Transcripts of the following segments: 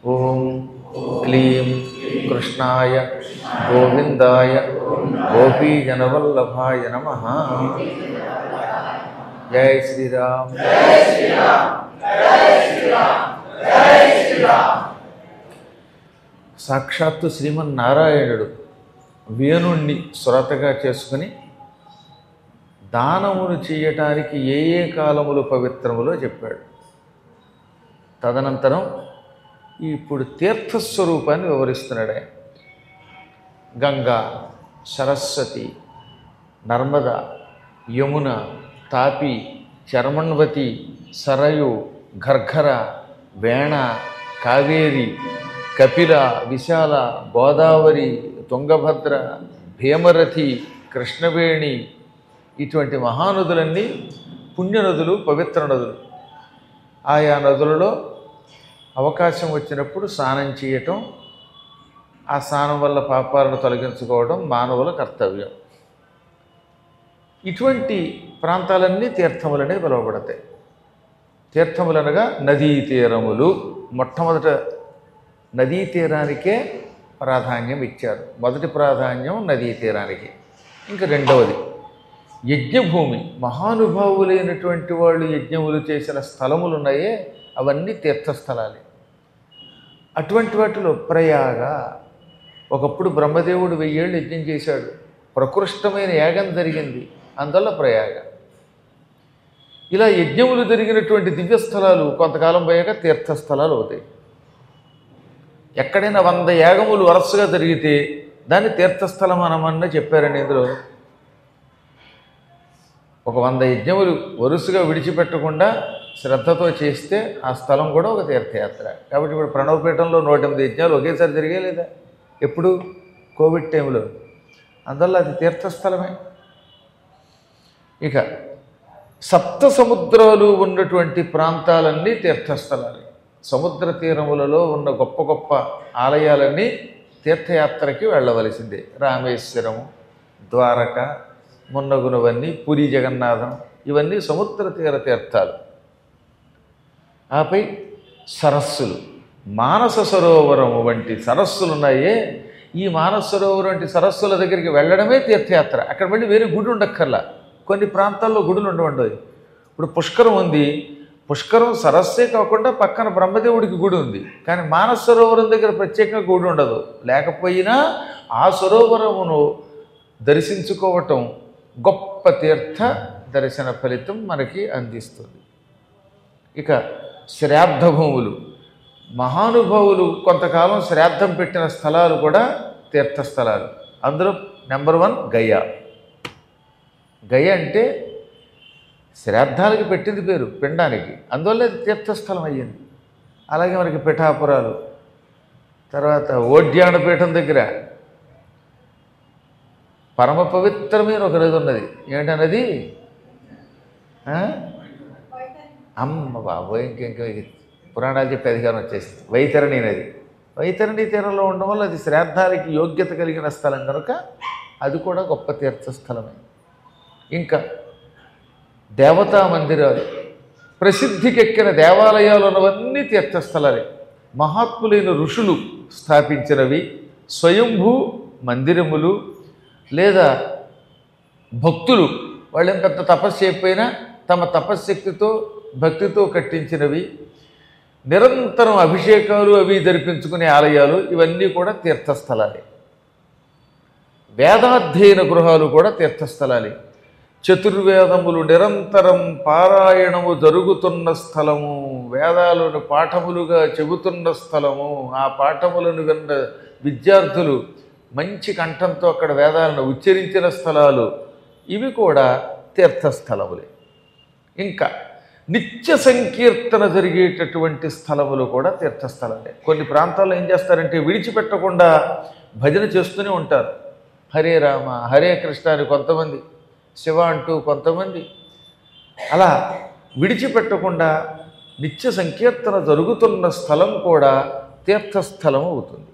ఓం క్లీం కృష్ణాయ గోవిందాయ గోపీజనవల్లభాయ నమ జై శ్రీరామ్ సాక్షాత్తు శ్రీమన్నారాయణుడు వేణుణ్ణి సురతగా చేసుకుని దానమును చేయటానికి ఏ ఏ కాలములు పవిత్రములో చెప్పాడు తదనంతరం ఇప్పుడు తీర్థస్వరూపాన్ని వివరిస్తున్నాడు ఆయన గంగా సరస్వతి నర్మద యమున తాపి చర్మణ్వతి సరయు ఘర్ఘర వేణ కావేరి కపిల విశాల గోదావరి తుంగభద్ర భీమరథి కృష్ణవేణి ఇటువంటి మహానదులన్నీ పుణ్యనదులు పవిత్ర నదులు ఆయా నదులలో అవకాశం వచ్చినప్పుడు స్నానం చేయటం ఆ స్నానం వల్ల పాపాలను తొలగించుకోవడం మానవుల కర్తవ్యం ఇటువంటి ప్రాంతాలన్నీ తీర్థములనే పిలువబడతాయి తీర్థములనగా నదీ తీరములు మొట్టమొదట నదీ తీరానికే ప్రాధాన్యం ఇచ్చారు మొదటి ప్రాధాన్యం నదీ తీరానికి ఇంకా రెండవది యజ్ఞభూమి మహానుభావులైనటువంటి వాళ్ళు యజ్ఞములు చేసిన స్థలములు ఉన్నాయే అవన్నీ తీర్థస్థలాలే అటువంటి వాటిలో ప్రయాగ ఒకప్పుడు బ్రహ్మదేవుడు వెయ్యేళ్ళు యజ్ఞం చేశాడు ప్రకృష్టమైన యాగం జరిగింది అందువల్ల ప్రయాగ ఇలా యజ్ఞములు జరిగినటువంటి దివ్యస్థలాలు కొంతకాలం పోయాక తీర్థస్థలాలు అవుతాయి ఎక్కడైనా వంద యాగములు వరుసగా జరిగితే దాన్ని తీర్థస్థలం అనమన్న చెప్పారండి ఇందులో ఒక వంద యజ్ఞములు వరుసగా విడిచిపెట్టకుండా శ్రద్ధతో చేస్తే ఆ స్థలం కూడా ఒక తీర్థయాత్ర కాబట్టి ఇప్పుడు ప్రణవపీఠంలో నూట ఎనిమిది యజ్ఞాలు ఒకేసారి జరిగే లేదా ఎప్పుడు కోవిడ్ టైంలో అందువల్ల అది తీర్థస్థలమే ఇక సప్త సముద్రాలు ఉన్నటువంటి ప్రాంతాలన్నీ తీర్థస్థలాలు సముద్ర తీరములలో ఉన్న గొప్ప గొప్ప ఆలయాలన్నీ తీర్థయాత్రకి వెళ్ళవలసిందే రామేశ్వరము ద్వారక మున్నగునవన్నీ పురి జగన్నాథం ఇవన్నీ సముద్ర తీర తీర్థాలు ఆపై సరస్సులు మానస సరోవరము వంటి సరస్సులు ఉన్నాయే ఈ మానస సరోవరం వంటి సరస్సుల దగ్గరికి వెళ్ళడమే తీర్థయాత్ర అక్కడ మళ్ళీ వేరే గుడి ఉండక్కర్లా కొన్ని ప్రాంతాల్లో గుడులు ఉండవండి ఇప్పుడు పుష్కరం ఉంది పుష్కరం సరస్సే కాకుండా పక్కన బ్రహ్మదేవుడికి గుడి ఉంది కానీ మానస సరోవరం దగ్గర ప్రత్యేకంగా గుడి ఉండదు లేకపోయినా ఆ సరోవరమును దర్శించుకోవటం గొప్ప తీర్థ దర్శన ఫలితం మనకి అందిస్తుంది ఇక శ్రాద్ధ భూములు మహానుభావులు కొంతకాలం శ్రాద్ధం పెట్టిన స్థలాలు కూడా తీర్థస్థలాలు అందులో నెంబర్ వన్ గయ గయ అంటే శ్రాద్ధాలకి పెట్టింది పేరు పిండానికి అందువల్ల అది తీర్థస్థలం అయ్యింది అలాగే మనకి పిఠాపురాలు తర్వాత ఓడ్యానపీఠం దగ్గర పరమ పవిత్రమైన ఒక నది ఉన్నది ఏంటన్నది ఆ? అమ్మ బాబోయ్ ఇంకెంక పురాణాలు చెప్పే అధికారం వచ్చేసింది వైతరణి నది వైతరణి తీరంలో ఉండడం వల్ల అది శ్రాద్ధాలకి యోగ్యత కలిగిన స్థలం కనుక అది కూడా గొప్ప తీర్థస్థలమే ఇంకా దేవతా మందిరాలు ప్రసిద్ధికెక్కిన దేవాలయాలు ఉన్నవన్నీ తీర్థస్థలాలే మహాత్ములైన ఋషులు స్థాపించినవి స్వయంభూ మందిరములు లేదా భక్తులు వాళ్ళేం పెద్ద తపస్సు చేయకపోయినా తమ తపశ్శక్తితో భక్తితో కట్టించినవి నిరంతరం అభిషేకాలు అవి జరిపించుకునే ఆలయాలు ఇవన్నీ కూడా తీర్థస్థలాలే వేదాధ్యయన గృహాలు కూడా తీర్థస్థలాలే చతుర్వేదములు నిరంతరం పారాయణము జరుగుతున్న స్థలము వేదాలను పాఠములుగా చెబుతున్న స్థలము ఆ పాఠములను విన్న విద్యార్థులు మంచి కంఠంతో అక్కడ వేదాలను ఉచ్చరించిన స్థలాలు ఇవి కూడా తీర్థస్థలములే ఇంకా నిత్య సంకీర్తన జరిగేటటువంటి స్థలములు కూడా తీర్థస్థలమే కొన్ని ప్రాంతాల్లో ఏం చేస్తారంటే విడిచిపెట్టకుండా భజన చేస్తూనే ఉంటారు హరే రామ హరే కృష్ణ అని కొంతమంది శివ అంటూ కొంతమంది అలా విడిచిపెట్టకుండా నిత్య సంకీర్తన జరుగుతున్న స్థలం కూడా తీర్థస్థలం అవుతుంది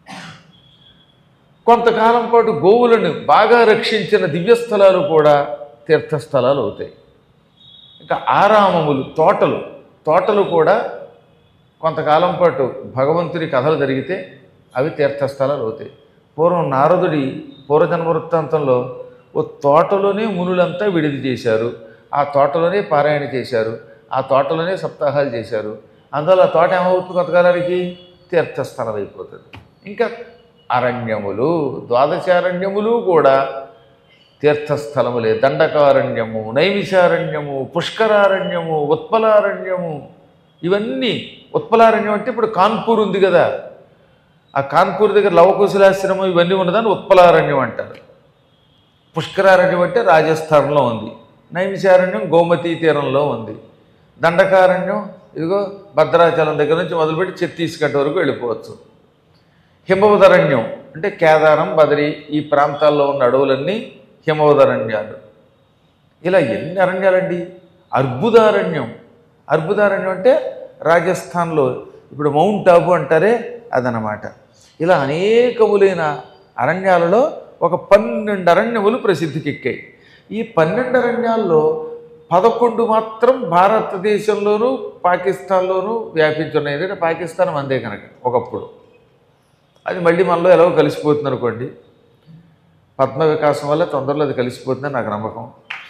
కొంతకాలం పాటు గోవులను బాగా రక్షించిన దివ్యస్థలాలు కూడా తీర్థస్థలాలు అవుతాయి ఇంకా ఆరామములు తోటలు తోటలు కూడా కొంతకాలం పాటు భగవంతుని కథలు జరిగితే అవి తీర్థస్థలాలు అవుతాయి పూర్వం నారదుడి పూర్వజన్మ వృత్తాంతంలో ఓ తోటలోనే మునులంతా విడిది చేశారు ఆ తోటలోనే పారాయణ చేశారు ఆ తోటలోనే సప్తాహాలు చేశారు అందువల్ల ఆ తోట ఏమవుతుంది కొంతకాలానికి తీర్థస్థలం అయిపోతుంది ఇంకా అరణ్యములు ద్వాదశారణ్యములు కూడా తీర్థస్థలములే దండకారణ్యము నైమిషారణ్యము పుష్కరారణ్యము ఉత్పలారణ్యము ఇవన్నీ ఉత్పలారణ్యం అంటే ఇప్పుడు కాన్పూర్ ఉంది కదా ఆ కాన్పూర్ దగ్గర లవకుశలాశ్రమం ఇవన్నీ ఉన్నదాన్ని ఉత్పలారణ్యం అంటారు పుష్కరారణ్యం అంటే రాజస్థాన్లో ఉంది నైమిషారణ్యం గోమతీ తీరంలో ఉంది దండకారణ్యం ఇదిగో భద్రాచలం దగ్గర నుంచి మొదలుపెట్టి ఛత్తీస్గఢ్ వరకు వెళ్ళిపోవచ్చు హిమవదరణ్యం అంటే కేదారం బదరి ఈ ప్రాంతాల్లో ఉన్న అడవులన్నీ హిమవదరణ్యాలు ఇలా ఎన్ని అరణ్యాలండి అర్బుదారణ్యం అర్బుదారణ్యం అంటే రాజస్థాన్లో ఇప్పుడు మౌంట్ ఆబు అంటారే అదనమాట ఇలా అనేకములైన అరణ్యాలలో ఒక పన్నెండు అరణ్యములు ప్రసిద్ధికెక్కాయి ఈ పన్నెండు అరణ్యాల్లో పదకొండు మాత్రం భారతదేశంలోనూ పాకిస్తాన్లోనూ వ్యాపించున్నాయి ఎందుకంటే పాకిస్తాన్ మందే కనుక ఒకప్పుడు అది మళ్ళీ మనలో ఎలాగో కలిసిపోతుంది అనుకోండి పద్మ వికాసం వల్ల తొందరలో అది కలిసిపోతుందని నాకు నమ్మకం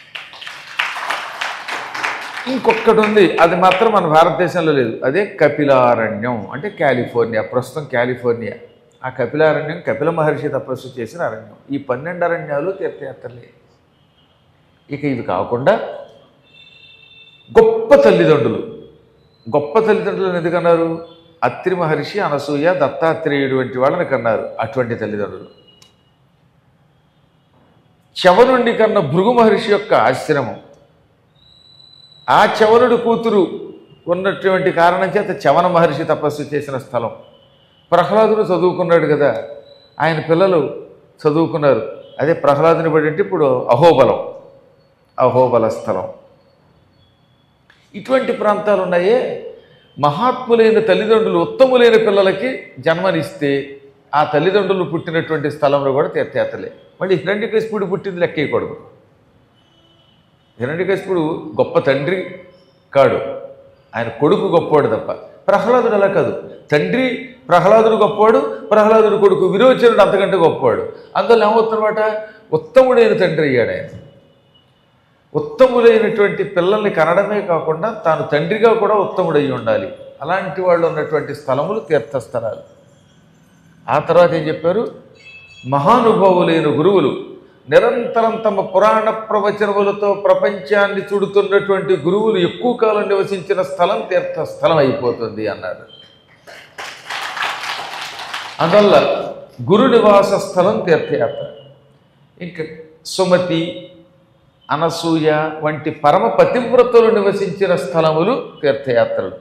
ఇంకొకటి ఉంది అది మాత్రం మన భారతదేశంలో లేదు అదే కపిలారణ్యం అంటే కాలిఫోర్నియా ప్రస్తుతం కాలిఫోర్నియా ఆ కపిలారణ్యం కపిల మహర్షి తపస్సు చేసిన అరణ్యం ఈ పన్నెండు అరణ్యాలు తీర్థయాత్రలే ఇక ఇవి కాకుండా గొప్ప తల్లిదండ్రులు గొప్ప తల్లిదండ్రులను ఎందుకన్నారు అత్రి మహర్షి అనసూయ దత్తాత్రేయుడు వంటి వాళ్ళని కన్నారు అటువంటి తల్లిదండ్రులు చవనుండి కన్న భృగు మహర్షి యొక్క ఆశ్రమం ఆ చవనుడు కూతురు ఉన్నటువంటి కారణం చేత చవన మహర్షి తపస్సు చేసిన స్థలం ప్రహ్లాదుడు చదువుకున్నాడు కదా ఆయన పిల్లలు చదువుకున్నారు అదే ప్రహ్లాదుని బడి అంటే ఇప్పుడు అహోబలం అహోబల స్థలం ఇటువంటి ప్రాంతాలు ఉన్నాయే మహాత్ములైన తల్లిదండ్రులు ఉత్తములైన పిల్లలకి జన్మనిస్తే ఆ తల్లిదండ్రులు పుట్టినటువంటి స్థలంలో కూడా తీర్థయాత్రలే మళ్ళీ హిరణ్యకశిపుడు పుట్టింది లెక్కేయకూడదు హిరణ్యకశిపుడు గొప్ప తండ్రి కాడు ఆయన కొడుకు గొప్పవాడు తప్ప ప్రహ్లాదుడు అలా కాదు తండ్రి ప్రహ్లాదుడు గొప్పవాడు ప్రహ్లాదుడు కొడుకు విరోచనుడు అంతకంటే గొప్పవాడు అందువల్ల ఏమవుతున్నమాట ఉత్తముడైన తండ్రి అయ్యాడు ఆయన ఉత్తములైనటువంటి పిల్లల్ని కనడమే కాకుండా తాను తండ్రిగా కూడా ఉత్తముడై ఉండాలి అలాంటి వాళ్ళు ఉన్నటువంటి స్థలములు తీర్థస్థలాలు ఆ తర్వాత ఏం చెప్పారు మహానుభావులైన గురువులు నిరంతరం తమ పురాణ ప్రవచనములతో ప్రపంచాన్ని చుడుతున్నటువంటి గురువులు ఎక్కువ కాలం నివసించిన స్థలం తీర్థస్థలం అయిపోతుంది అన్నారు అందువల్ల గురు నివాస స్థలం తీర్థయాత్ర ఇంకా సుమతి అనసూయ వంటి పరమ పతివ్రతలు నివసించిన స్థలములు తీర్థయాత్రలు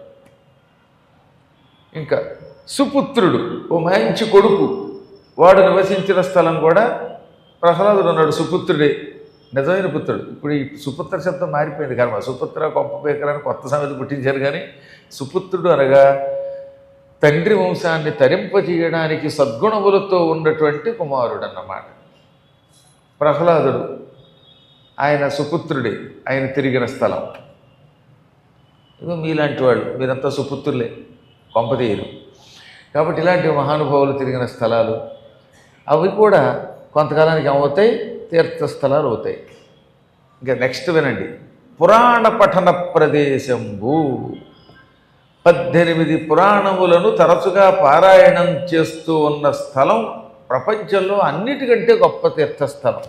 ఇంకా సుపుత్రుడు ఓ మంచి కొడుకు వాడు నివసించిన స్థలం కూడా ప్రహ్లాదుడు ఉన్నాడు సుపుత్రుడే నిజమైన పుత్రుడు ఇప్పుడు ఈ సుపుత్ర శబ్దం మారిపోయింది కర్మ సుపుత్ర గొప్ప పేకరని కొత్త సమేత పుట్టించారు కానీ సుపుత్రుడు అనగా తండ్రి వంశాన్ని తరింపజేయడానికి సద్గుణములతో ఉన్నటువంటి కుమారుడు అన్నమాట ప్రహ్లాదుడు ఆయన సుపుత్రుడే ఆయన తిరిగిన స్థలం ఇదిగో మీలాంటి వాళ్ళు మీరంతా సుపుత్రులే కొంపతీయరు కాబట్టి ఇలాంటి మహానుభావులు తిరిగిన స్థలాలు అవి కూడా కొంతకాలానికి ఏమవుతాయి తీర్థస్థలాలు అవుతాయి ఇంకా నెక్స్ట్ వినండి పురాణ పఠన ప్రదేశంబు పద్దెనిమిది పురాణములను తరచుగా పారాయణం చేస్తూ ఉన్న స్థలం ప్రపంచంలో అన్నిటికంటే గొప్ప తీర్థస్థలం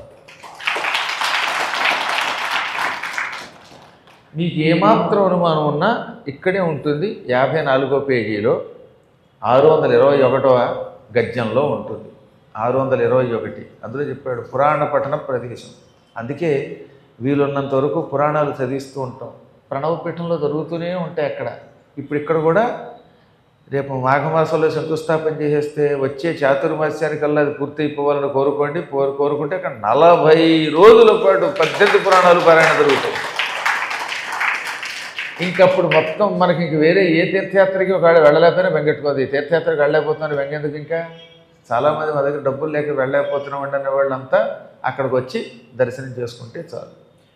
మీకు ఏమాత్రం అనుమానం ఉన్నా ఇక్కడే ఉంటుంది యాభై నాలుగో పేజీలో ఆరు వందల ఇరవై ఒకటవ గద్యంలో ఉంటుంది ఆరు వందల ఇరవై ఒకటి అందులో చెప్పాడు పురాణ పఠన ప్రదేశం అందుకే వీలున్నంత వరకు పురాణాలు చదివిస్తూ ఉంటాం ప్రణవపీఠంలో జరుగుతూనే ఉంటాయి అక్కడ ఇప్పుడు ఇక్కడ కూడా రేపు మాఘమాసంలో శంకుస్థాపన చేసేస్తే వచ్చే చాతుర్మాస్యానికల్లా అది పూర్తయిపోవాలని కోరుకోండి కోరు కోరుకుంటే అక్కడ నలభై రోజుల పాటు పద్దెనిమిది పురాణాలు పారాయణ జరుగుతాయి ఇంకప్పుడు మొత్తం మనకి ఇంక వేరే ఏ తీర్థయాత్రకి ఒకవేళ వెళ్ళలేకపోయినా వెంగట్టుకోదు ఈ తీర్థయాత్రకి వెళ్ళలేకపోతున్నారు వెంగెందుకు ఇంకా చాలామంది మా దగ్గర డబ్బులు లేక వెళ్ళలేకపోతున్నాం అండి అనే వాళ్ళంతా అక్కడికి వచ్చి దర్శనం చేసుకుంటే చాలు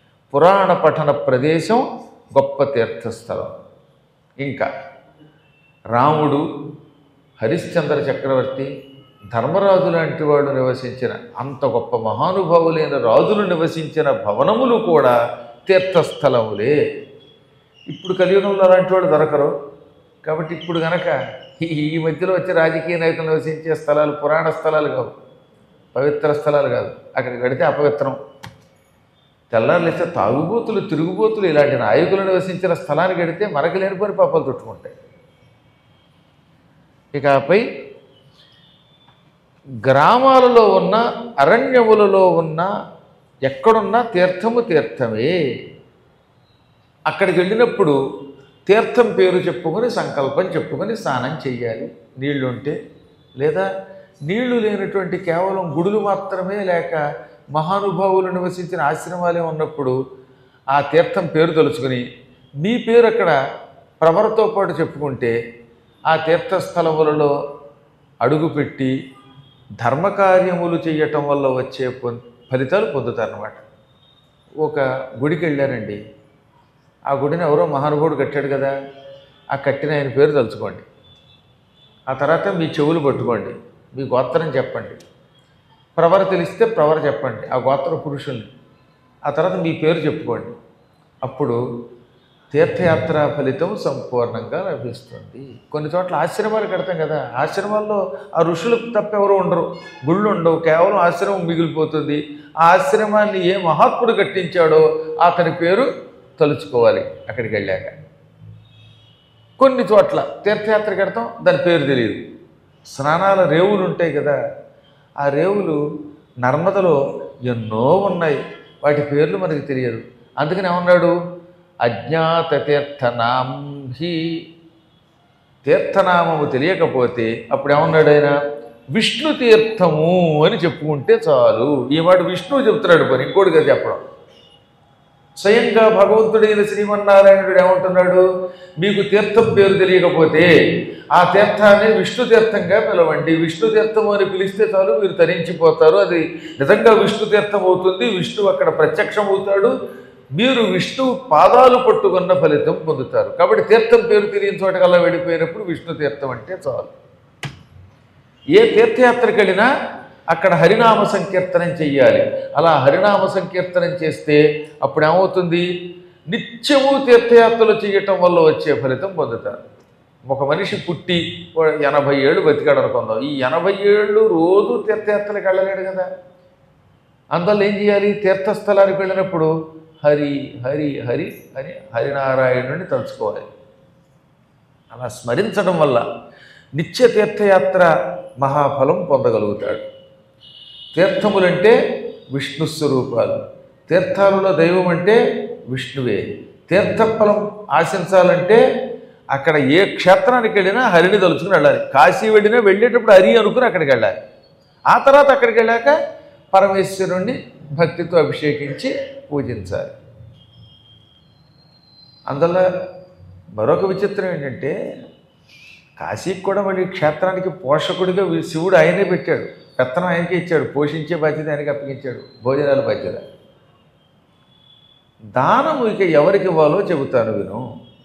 పురాణ పఠన ప్రదేశం గొప్ప తీర్థస్థలం ఇంకా రాముడు హరిశ్చంద్ర చక్రవర్తి ధర్మరాజు లాంటి వాడు నివసించిన అంత గొప్ప మహానుభావులైన రాజులు నివసించిన భవనములు కూడా తీర్థస్థలములే ఇప్పుడు కలియుగంలో అలాంటి వాడు దొరకరు కాబట్టి ఇప్పుడు గనక ఈ- ఈ మధ్యలో వచ్చే రాజకీయ నాయకులు నివసించే స్థలాలు పురాణ స్థలాలు కావు పవిత్ర స్థలాలు కాదు అక్కడికి వెడితే అపవిత్రం తెల్లారులేస్తే తాగుబోతులు తిరుగుబోతులు ఇలాంటి నాయకులు నివసించిన స్థలానికి వెడితే మనకి లేనిపోని పాపాలు చుట్టుకుంటాయి ఇకపై గ్రామాలలో ఉన్న అరణ్యములలో ఉన్న ఎక్కడున్నా తీర్థము తీర్థమే అక్కడికి వెళ్ళినప్పుడు తీర్థం పేరు చెప్పుకొని సంకల్పం చెప్పుకొని స్నానం చెయ్యాలి నీళ్లు ఉంటే లేదా నీళ్లు లేనటువంటి కేవలం గుడులు మాత్రమే లేక మహానుభావులు నివసించిన ఆశ్రమాలే ఉన్నప్పుడు ఆ తీర్థం పేరు తలుచుకుని మీ పేరు అక్కడ ప్రవరతో పాటు చెప్పుకుంటే ఆ తీర్థస్థలములలో అడుగుపెట్టి ధర్మకార్యములు చేయటం వల్ల వచ్చే పొం- ఫలితాలు పొందుతారన్నమాట ఒక గుడికి వెళ్ళారండి ఆ గుడిని ఎవరో మహానుభావుడు కట్టాడు కదా ఆ కట్టిన ఆయన పేరు తలుచుకోండి ఆ తర్వాత మీ చెవులు పట్టుకోండి మీ గోత్రం చెప్పండి ప్రవర తెలిస్తే ప్రవర చెప్పండి ఆ గోత్ర పురుషుల్ని ఆ తర్వాత మీ పేరు చెప్పుకోండి అప్పుడు తీర్థయాత్ర ఫలితం సంపూర్ణంగా లభిస్తుంది కొన్ని చోట్ల ఆశ్రమాలు కడతాం కదా ఆశ్రమాల్లో ఆ ఋషులకు తప్ప ఎవరు ఉండరు గుళ్ళు ఉండవు కేవలం ఆశ్రమం మిగిలిపోతుంది ఆ ఆశ్రమాన్ని ఏ మహాత్ముడు కట్టించాడో అతని పేరు తలుచుకోవాలి అక్కడికి వెళ్ళాక కొన్ని చోట్ల తీర్థయాత్ర కడతాం దాని పేరు తెలియదు స్నానాల రేవులు ఉంటాయి కదా ఆ రేవులు నర్మదలో ఎన్నో ఉన్నాయి వాటి పేర్లు మనకి తెలియదు అందుకని ఏమన్నాడు అజ్ఞాత తీర్థనాం హి తీర్థనామము తెలియకపోతే అప్పుడు ఏమన్నాడు ఆయన విష్ణు తీర్థము అని చెప్పుకుంటే చాలు ఈ మాట విష్ణువు చెప్తున్నాడు పని ఇంకోటి కదా చెప్పడం స్వయంగా భగవంతుడైన శ్రీమన్నారాయణుడు ఏమంటున్నాడు మీకు తీర్థం పేరు తెలియకపోతే ఆ తీర్థాన్ని విష్ణు తీర్థంగా పిలవండి విష్ణు తీర్థము అని పిలిస్తే చాలు మీరు తరించిపోతారు అది నిజంగా విష్ణు తీర్థం అవుతుంది విష్ణువు అక్కడ ప్రత్యక్షం అవుతాడు మీరు విష్ణు పాదాలు పట్టుకున్న ఫలితం పొందుతారు కాబట్టి తీర్థం పేరు తెలియని చోటకల్లా వెళ్ళిపోయినప్పుడు విష్ణు తీర్థం అంటే చాలు ఏ తీర్థయాత్రకు వెళ్ళినా అక్కడ హరినామ సంకీర్తనం చెయ్యాలి అలా హరినామ సంకీర్తనం చేస్తే అప్పుడు ఏమవుతుంది నిత్యము తీర్థయాత్రలు చేయటం వల్ల వచ్చే ఫలితం పొందుతారు ఒక మనిషి పుట్టి ఓ ఎనభై ఏళ్ళు బతికాడు అనుకుందాం ఈ ఎనభై ఏళ్ళు రోజు తీర్థయాత్రలకు వెళ్ళలేడు కదా అందువల్ల ఏం చేయాలి తీర్థస్థలానికి వెళ్ళినప్పుడు హరి హరి హరి అని హరినారాయణుని తలుచుకోవాలి అలా స్మరించడం వల్ల నిత్య తీర్థయాత్ర మహాఫలం పొందగలుగుతాడు తీర్థములంటే విష్ణు స్వరూపాలు తీర్థాలలో దైవం అంటే విష్ణువే తీర్థఫలం ఆశించాలంటే అక్కడ ఏ క్షేత్రానికి వెళ్ళినా హరిని తలుచుకుని వెళ్ళాలి కాశీ వెళ్ళినా వెళ్ళేటప్పుడు హరి అనుకుని అక్కడికి వెళ్ళాలి ఆ తర్వాత అక్కడికి వెళ్ళాక పరమేశ్వరుణ్ణి భక్తితో అభిషేకించి పూజించాలి అందువల్ల మరొక విచిత్రం ఏంటంటే కాశీకి కూడా మళ్ళీ క్షేత్రానికి పోషకుడిగా వి- శివుడు ఆయనే పెట్టాడు పెత్తనం ఆయనకే ఇచ్చాడు పోషించే బాధ్యత ఆయనకి అప్పగించాడు భోజనాల బాధ్యత దానము ఇక ఎవరికి ఇవ్వాలో చెబుతాను విను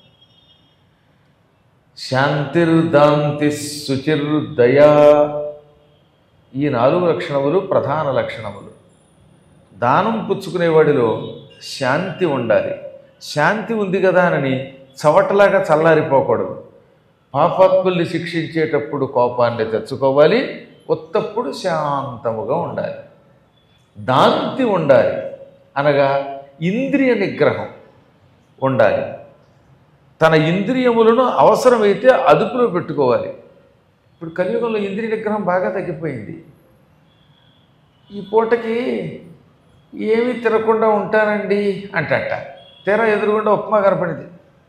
శాంతిర్దాంతి శుచిర్దయా ఈ నాలుగు లక్షణములు ప్రధాన లక్షణములు దానం పుచ్చుకునేవాడిలో శాంతి ఉండాలి శాంతి ఉంది కదా అని చవటలాగా చల్లారిపోకూడదు పాపాత్ముల్ని శిక్షించేటప్పుడు కోపాన్ని తెచ్చుకోవాలి ఉత్తప్పుడు శాంతముగా ఉండాలి దాంతి ఉండాలి అనగా ఇంద్రియ నిగ్రహం ఉండాలి తన ఇంద్రియములను అవసరమైతే అదుపులో పెట్టుకోవాలి ఇప్పుడు కలియుగంలో ఇంద్రియ నిగ్రహం బాగా తగ్గిపోయింది ఈ పూటకి ఏమీ తినకుండా ఉంటానండి అంటట తెర ఎదురుగుండా ఉప్మా కనపడింది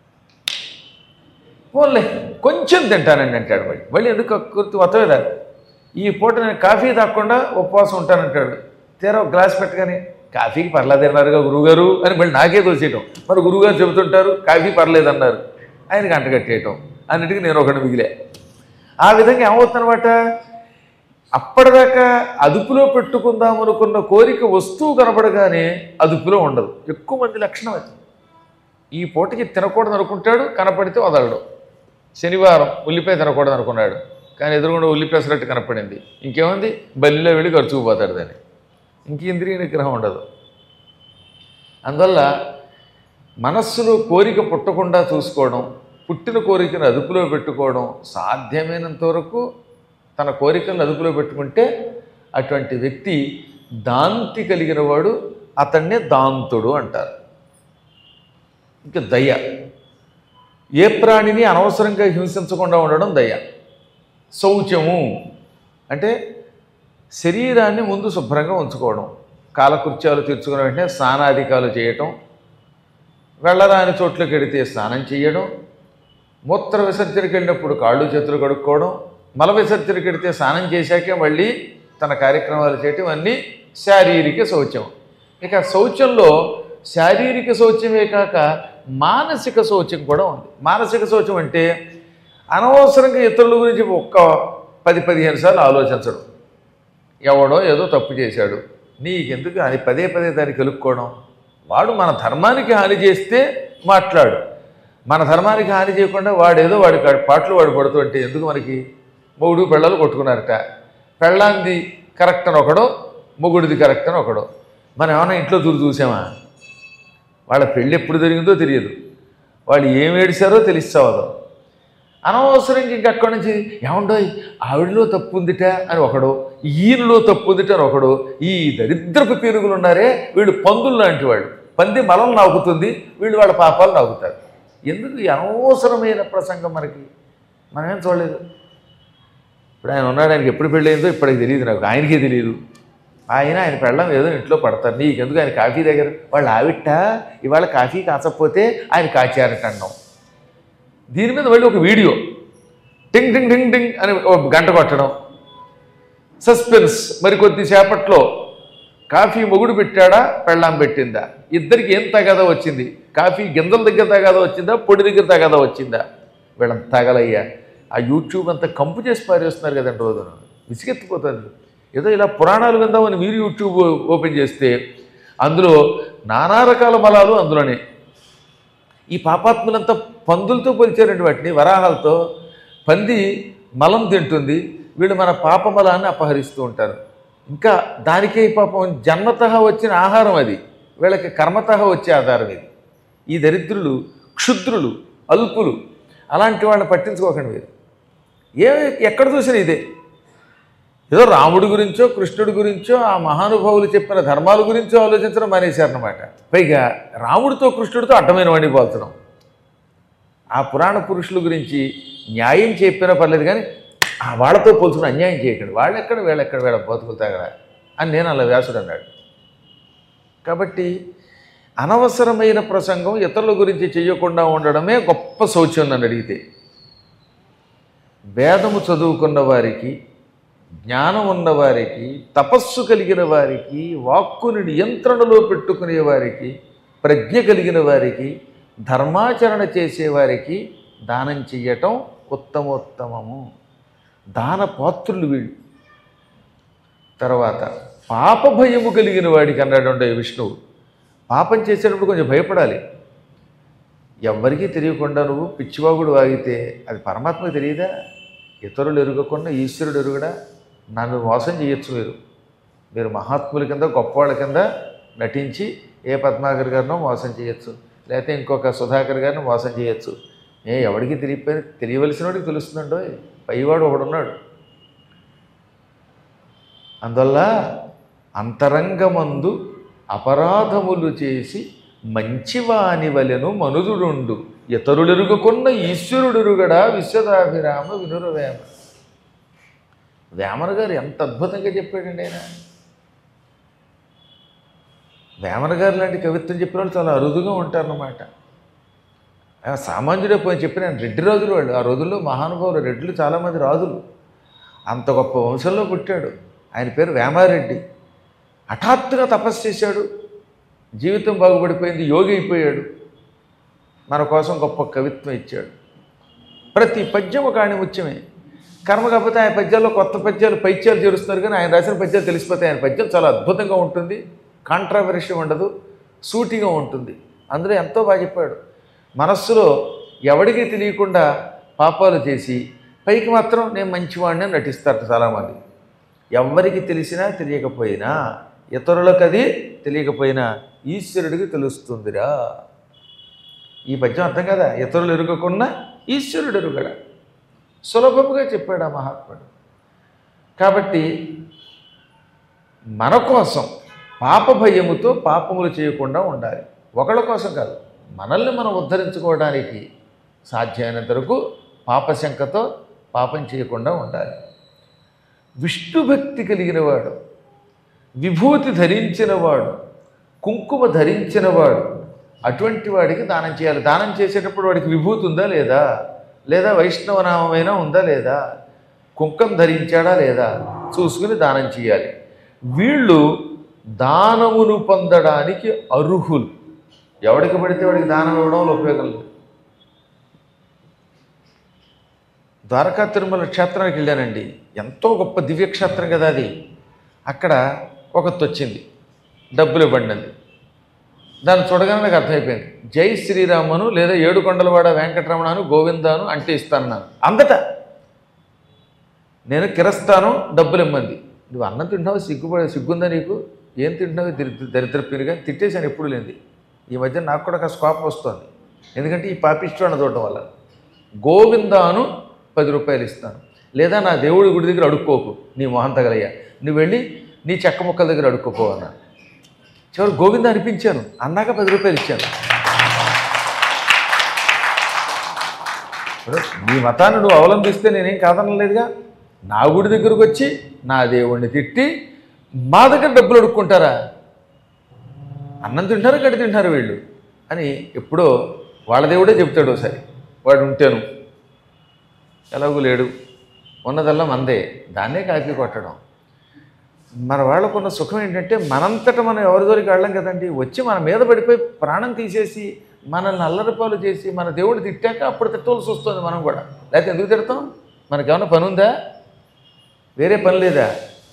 పోన్లే కొంచెం తింటానండి అంటాడు మళ్ళీ మళ్ళీ ఎందుకు కుర్తి వత్తవేదా ఈ పూట నేను కాఫీ తాగకుండా ఉపవాసం ఉంటానంటాడు తీరా ఒక గ్లాస్ పెట్టగానే కాఫీకి పర్లేదన్నారుగా గురువుగారు అని మళ్ళీ నాకే తోసేయటం మరి గురువుగారు చెబుతుంటారు కాఫీ పర్లేదన్నారు ఆయనకి అంటగట్టేయటం అన్నిటికీ నేను ఒకటి మిగిలే ఆ విధంగా ఏమవుతుందన్నమాట అప్పటిదాకా అదుపులో పెట్టుకుందాం అనుకున్న కోరిక వస్తువు కనపడగానే అదుపులో ఉండదు ఎక్కువ మంది లక్షణం అది ఈ పూటకి తినకూడదు అనుకుంటాడు కనపడితే వదలడు శనివారం ఉల్లిపాయ తినకూడదు అనుకున్నాడు కానీ ఎదురుగుండా ఉల్లిపేసినట్టు కనపడింది ఇంకేముంది బల్లిలో వెళ్ళి ఖర్చుకుపోతాడు దాన్ని ఇంక ఇంద్రియ నిగ్రహం ఉండదు అందువల్ల మనస్సులో కోరిక పుట్టకుండా చూసుకోవడం పుట్టిన కోరికను అదుపులో పెట్టుకోవడం సాధ్యమైనంత వరకు తన కోరికలను అదుపులో పెట్టుకుంటే అటువంటి వ్యక్తి దాంతి కలిగిన వాడు అతన్నే దాంతుడు అంటారు ఇంకా దయ ఏ ప్రాణిని అనవసరంగా హింసించకుండా ఉండడం దయ శౌచము అంటే శరీరాన్ని ముందు శుభ్రంగా ఉంచుకోవడం కాలకృత్యాలు తీర్చుకున్న వెంటనే స్నానాధికాలు చేయటం వెళ్ళరాని చోట్లకి వెడితే స్నానం చేయడం మూత్ర విసర్జనకి వెళ్ళినప్పుడు కాళ్ళు చేతులు కడుక్కోవడం మల విసర్జనకి వెడితే స్నానం చేశాకే మళ్ళీ తన కార్యక్రమాలు చేయటం అన్నీ శారీరక శౌచం ఇక శౌచంలో శారీరక శౌచమే కాక మానసిక శౌచం కూడా ఉంది మానసిక శౌచం అంటే అనవసరంగా ఇతరుల గురించి ఒక్క పది పదిహేను సార్లు ఆలోచించడం ఎవడో ఏదో తప్పు చేశాడు నీకెందుకు అని పదే పదే దాన్ని కలుపుకోవడం వాడు మన ధర్మానికి హాని చేస్తే మాట్లాడు మన ధర్మానికి హాని చేయకుండా వాడేదో వాడి కా- పాటలు వాడు పడుతుంటే ఎందుకు మనకి మొగుడు పెళ్ళాలు కొట్టుకున్నారట పెళ్ళాంది కరెక్ట్ అని ఒకడో మొగుడిది కరెక్ట్ అని ఒకడో మనం ఏమైనా ఇంట్లో దూరు చూసామా వాళ్ళ పెళ్ళి ఎప్పుడు జరిగిందో తెలియదు వాళ్ళు ఏం ఏడిచారో తెలిసావదో అనవసరంగా ఇంక అక్కడి నుంచి ఏమండోయ్ ఆవిడలో తప్పు ఉందిట అని ఒకడు ఈయనలో తప్పు ఉందిట అని ఒకడు ఈ దరిద్రపు పీరుగులు ఉన్నారే వీళ్ళు పందులు లాంటి వాళ్ళు పంది మలం నాకుతుంది వీళ్ళు వాళ్ళ పాపాలు నాకుతారు ఎందుకు ఈ అనవసరమైన ప్రసంగం మనకి మనమేం చూడలేదు ఇప్పుడు ఆయన ఉన్నాడు ఆయనకి ఎప్పుడు పెళ్ళయిందో ఇప్పటికి తెలియదు నాకు ఆయనకే తెలియదు ఆయన ఆయన పెళ్ళం ఏదో ఇంట్లో పడతారు నీకెందుకు ఆయన కాఫీ దగ్గర వాళ్ళు ఆవిట్ట ఇవాళ కాఫీ కాచకపోతే ఆయన కాచారట అన్నాం దీని మీద మళ్ళీ ఒక వీడియో టింగ్ టింగ్ టింగ్ టింగ్ అని ఒక గంట కొట్టడం సస్పెన్స్ మరి కొద్దిసేపట్లో కాఫీ మొగుడు పెట్టాడా పెళ్ళాం పెట్టిందా ఇద్దరికి ఏం తగాదా వచ్చింది కాఫీ గింజల దగ్గర తగాదా వచ్చిందా పొడి దగ్గర తగాదా వచ్చిందా వీళ్ళని తగలయ్యా ఆ యూట్యూబ్ అంతా కంపు చేసి పారేస్తున్నారు కదండి రోజున విసిగెత్తిపోతుంది ఏదో ఇలా పురాణాలు విందామని మీరు యూట్యూబ్ ఓపెన్ చేస్తే అందులో నానా రకాల బలాలు అందులోనే ఈ పాపాత్ములంతా పందులతో పోల్చారండి వాటిని వరాహాలతో పంది మలం తింటుంది వీళ్ళు మన పాపమలాన్ని అపహరిస్తూ ఉంటారు ఇంకా దానికే ఈ పాపం జన్మత వచ్చిన ఆహారం అది వీళ్ళకి కర్మత వచ్చే ఆధారం ఇది ఈ దరిద్రులు క్షుద్రులు అల్పులు అలాంటి వాళ్ళని పట్టించుకోకండి మీరు ఏ ఎక్కడ చూసినా ఇదే ఏదో రాముడి గురించో కృష్ణుడి గురించో ఆ మహానుభావులు చెప్పిన ధర్మాల గురించో ఆలోచించడం మానేశారనమాట పైగా రాముడితో కృష్ణుడితో అడ్డమైన వాడిని పోల్చడం ఆ పురాణ పురుషుల గురించి న్యాయం చెప్పినా పర్లేదు కానీ ఆ వాళ్ళతో పోల్చుకుని అన్యాయం చేయకండి వాళ్ళెక్కడ వీళ్ళెక్కడ వీళ్ళ బతుకులు తగడా అని నేను అలా వ్యాసుడు అన్నాడు కాబట్టి అనవసరమైన ప్రసంగం ఇతరుల గురించి చేయకుండా ఉండడమే గొప్ప శౌచ్యం నన్ను అడిగితే వేదము చదువుకున్న వారికి జ్ఞానం ఉన్నవారికి తపస్సు కలిగిన వారికి వాక్కుని నియంత్రణలో పెట్టుకునే వారికి ప్రజ్ఞ కలిగిన వారికి ధర్మాచరణ చేసేవారికి దానం చెయ్యటం ఉత్తమోత్తమము దాన పాత్రులు వీళ్ళు తర్వాత పాప భయము కలిగిన వాడికి అన్నాడు ఉండే విష్ణువు పాపం చేసేటప్పుడు కొంచెం భయపడాలి ఎవ్వరికీ తెలియకుండా నువ్వు పిచ్చివాగుడు వాగితే అది పరమాత్మకు తెలియదా ఇతరులు ఎరుగకుండా ఈశ్వరుడు ఎరుగడా నన్ను మోసం చేయొచ్చు మీరు మీరు మహాత్ముల కింద గొప్పవాళ్ళ కింద నటించి ఏ పద్మాకర్ గారినో మోసం చేయొచ్చు లేకపోతే ఇంకొక సుధాకర్ గారిని మోసం చేయొచ్చు ఏ ఎవడికి తెలియపోయి తెలియవలసిన వాడికి తెలుస్తుందండో పైవాడు ఒకడున్నాడు అందువల్ల అంతరంగమందు అపరాధములు చేసి మంచివాని వలెను మనుదుడుండు ఇతరులెరుగకున్న ఈశ్వరుడెరుగడా విశ్వదాభిరామ వినురవేమ వేమన గారు ఎంత అద్భుతంగా చెప్పాడండి ఆయన వేమన గారు లాంటి కవిత్వం చెప్పిన వాళ్ళు చాలా అరుదుగా ఉంటారన్నమాట ఆ సామాన్యుడే పోయి చెప్పిన ఆయన రెడ్డి రాజులు వాళ్ళు ఆ రోజుల్లో మహానుభావులు రెడ్లు చాలామంది రాజులు అంత గొప్ప వంశంలో పుట్టాడు ఆయన పేరు వేమారెడ్డి హఠాత్తుగా తపస్సు చేశాడు జీవితం బాగుపడిపోయింది యోగి అయిపోయాడు మన కోసం గొప్ప కవిత్వం ఇచ్చాడు ప్రతి పద్యం ఒక ఆయన ముత్యమే కర్మ కాకపోతే ఆయన పద్యాల్లో కొత్త పద్యాలు పైత్యాలు చేరుస్తున్నారు కానీ ఆయన రాసిన పద్యాలు తెలిసిపోతాయి ఆయన పద్యం చాలా అద్భుతంగా ఉంటుంది కాంట్రావర్షి ఉండదు సూటిగా ఉంటుంది అందులో ఎంతో బాగా చెప్పాడు మనస్సులో ఎవడికి తెలియకుండా పాపాలు చేసి పైకి మాత్రం నేను మంచివాడిని అని నటిస్తారు చాలామంది ఎవరికి తెలిసినా తెలియకపోయినా ఇతరులకు అది తెలియకపోయినా ఈశ్వరుడికి తెలుస్తుందిరా ఈ పద్యం అర్థం కదా ఇతరులు ఎరుగకుండా ఈశ్వరుడు ఎరుగడ సులభముగా చెప్పాడు ఆ మహాత్ముడు కాబట్టి మన కోసం పాప భయముతో పాపములు చేయకుండా ఉండాలి ఒకళ్ళ కోసం కాదు మనల్ని మనం ఉద్ధరించుకోవడానికి సాధ్యమైనంత వరకు పాపశంకతో పాపం చేయకుండా ఉండాలి విష్ణు భక్తి కలిగినవాడు విభూతి ధరించినవాడు కుంకుమ ధరించినవాడు అటువంటి వాడికి దానం చేయాలి దానం చేసేటప్పుడు వాడికి విభూతి ఉందా లేదా లేదా వైష్ణవనామైనా ఉందా లేదా కుంకం ధరించాడా లేదా చూసుకుని దానం చేయాలి వీళ్ళు దానమును పొందడానికి అర్హులు ఎవడికి పడితే వాడికి దానం ఇవ్వడంలో ఉపయోగం లేదు ద్వారకా తిరుమల క్షేత్రానికి వెళ్ళానండి ఎంతో గొప్ప దివ్యక్షేత్రం కదా అది అక్కడ ఒకటి వచ్చింది డబ్బులు ఇవ్వండి అంది దాన్ని చూడగానే నాకు అర్థమైపోయింది జై శ్రీరామను లేదా ఏడుకొండలవాడ వెంకటరమణను గోవిందాను అంటే ఇస్తాను అందట నేను కిరస్తాను డబ్బులు ఇమ్మంది నువ్వు అన్నం తింటున్నావు సిగ్గుపడే సిగ్గుందా నీకు ఏం తింటున్నావు దరిద్ర దరిద్ర పీరుగా తిట్టేశాను ఎప్పుడు లేనిది ఈ మధ్య నాకు కూడా కాస్త కోపం వస్తుంది ఎందుకంటే ఈ పాపిష్టాన్ని చూడటం వల్ల గోవిందాను పది రూపాయలు ఇస్తాను లేదా నా దేవుడి గుడి దగ్గర అడుక్కోకు నీ మొహం తగలయ్యా నువ్వు వెళ్ళి నీ చెక్క ముక్కల దగ్గర అడుక్కోపో అన్నా చివరి గోవింద అనిపించాను అన్నాక పది రూపాయలు ఇచ్చాను ఇప్పుడు నీ మతాన్ని నువ్వు అవలంబిస్తే నేనేం కాదనలేదుగా నా గుడి దగ్గరకు వచ్చి నా దేవుణ్ణి తిట్టి మా దగ్గర డబ్బులు అడుక్కుంటారా అన్నం తింటారు గడ్డి తింటారు వీళ్ళు అని ఎప్పుడో వాళ్ళ దేవుడే చెప్తాడు ఒకసారి వాడు ఉంటేను ఎలాగూ లేడు ఉన్నదల్లా మందే దాన్నే కాకి కొట్టడం మన వాళ్ళకున్న సుఖం ఏంటంటే మనంతట మనం ఎవరి దొరికి వెళ్ళం కదండి వచ్చి మన మీద పడిపోయి ప్రాణం తీసేసి మనల్ని అల్లరిపాలు చేసి మన దేవుడు తిట్టాక అప్పుడు తిట్టవలసి వస్తుంది మనం కూడా లేకపోతే ఎందుకు తిడతాం మనకేమైనా పని ఉందా వేరే పని లేదా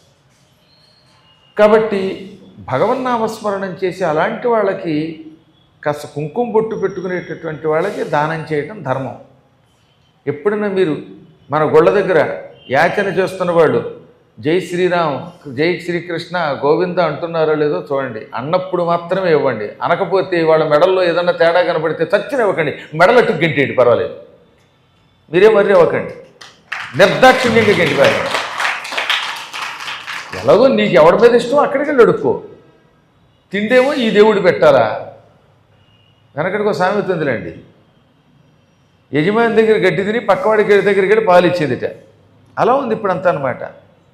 కాబట్టి భగవన్నామస్మరణం చేసి అలాంటి వాళ్ళకి కాస్త కుంకుమ బొట్టు పెట్టుకునేటటువంటి వాళ్ళకి దానం చేయటం ధర్మం ఎప్పుడైనా మీరు మన గొళ్ళ దగ్గర యాచన చేస్తున్న వాళ్ళు జై శ్రీరామ్ జై శ్రీకృష్ణ గోవింద అంటున్నారో లేదో చూడండి అన్నప్పుడు మాత్రమే ఇవ్వండి అనకపోతే వాళ్ళ మెడల్లో ఏదన్నా తేడా కనబడితే చచ్చిన ఇవ్వకండి మెడలట్టు గెంటేయండి పర్వాలేదు మీరే మర్రి ఇవ్వకండి నిర్దాక్షిణ్యంగా గెంటిపారు ఎలాగో నీకు ఎవడి మీద ఇష్టం అక్కడికి వెళ్ళి అడుక్కో తిండేమో ఈ దేవుడు పెట్టాలా వెనకడికి ఒక సామెత ఉందిలేండి యజమాని దగ్గర గడ్డి తిని పక్కవాడికి దగ్గరికి వెళ్ళి పాలు ఇచ్చేదిట అలా ఉంది ఇప్పుడు అంతా అనమాట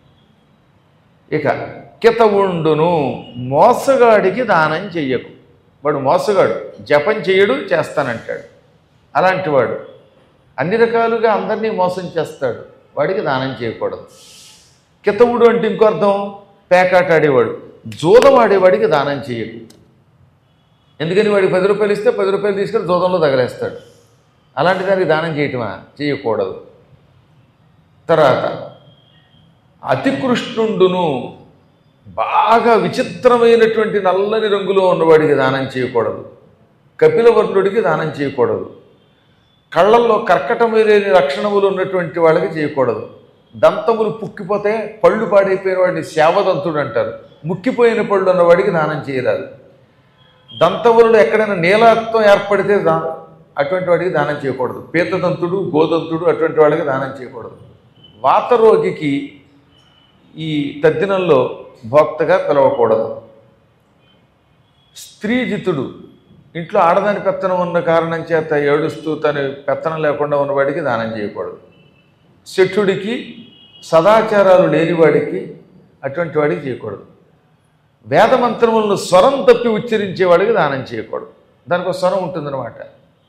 ఇక కిత ఉండును మోసగాడికి దానం చెయ్యకు వాడు మోసగాడు జపం చేయడు చేస్తానంటాడు అలాంటి వాడు అన్ని రకాలుగా అందరినీ మోసం చేస్తాడు వాడికి దానం చేయకూడదు కితవుడు అంటే ఇంకో అర్థం పేకాట ఆడేవాడు జూదం ఆడేవాడికి దానం చేయకు ఎందుకని వాడికి పది రూపాయలు ఇస్తే పది రూపాయలు తీసుకెళ్ళి జూదంలో తగలేస్తాడు అలాంటి దానికి దానం చేయటమా చేయకూడదు తర్వాత అతికృష్ణుండును బాగా విచిత్రమైనటువంటి నల్లని రంగులో ఉన్నవాడికి దానం చేయకూడదు కపిలవర్ణుడికి దానం చేయకూడదు కళ్ళల్లో కర్కటము లేని లక్షణములు ఉన్నటువంటి వాళ్ళకి చేయకూడదు దంతములు పుక్కిపోతే పళ్ళు పాడైపోయిన వాడిని శావదంతుడు అంటారు ముక్కిపోయిన పళ్ళు ఉన్నవాడికి దానం చేయరాదు దంతములలో ఎక్కడైనా నీలత్వం ఏర్పడితే దా అటువంటి వాడికి దానం చేయకూడదు పీతదంతుడు గోదంతుడు అటువంటి వాడికి దానం చేయకూడదు వాత రోగికి ఈ తద్దినంలో భోక్తగా పిలవకూడదు స్త్రీజితుడు ఇంట్లో ఆడదాని పెత్తనం ఉన్న కారణం చేత ఏడుస్తూ తన పెత్తనం లేకుండా ఉన్నవాడికి దానం చేయకూడదు శఠుడికి సదాచారాలు లేనివాడికి అటువంటి వాడికి చేయకూడదు వేదమంత్రములను స్వరం తప్పి ఉచ్చరించేవాడికి దానం చేయకూడదు దానికి ఒక స్వరం ఉంటుందన్నమాట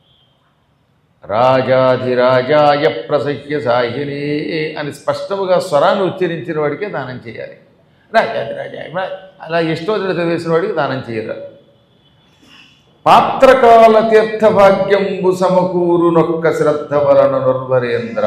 రాజాధిరాజాయ ప్రసహ్య సాహిని అని స్పష్టముగా స్వరాన్ని ఉచ్చరించిన వాడికే దానం చేయాలి రాజాధిరాజాయ అలా ఇష్టోదర చదివేసిన వాడికి దానం చేయరాదు పాత్రకాల తీర్థభాగ్యంబు సమకూరు నొక్క శ్రద్ధ వలన నిర్వరేంద్ర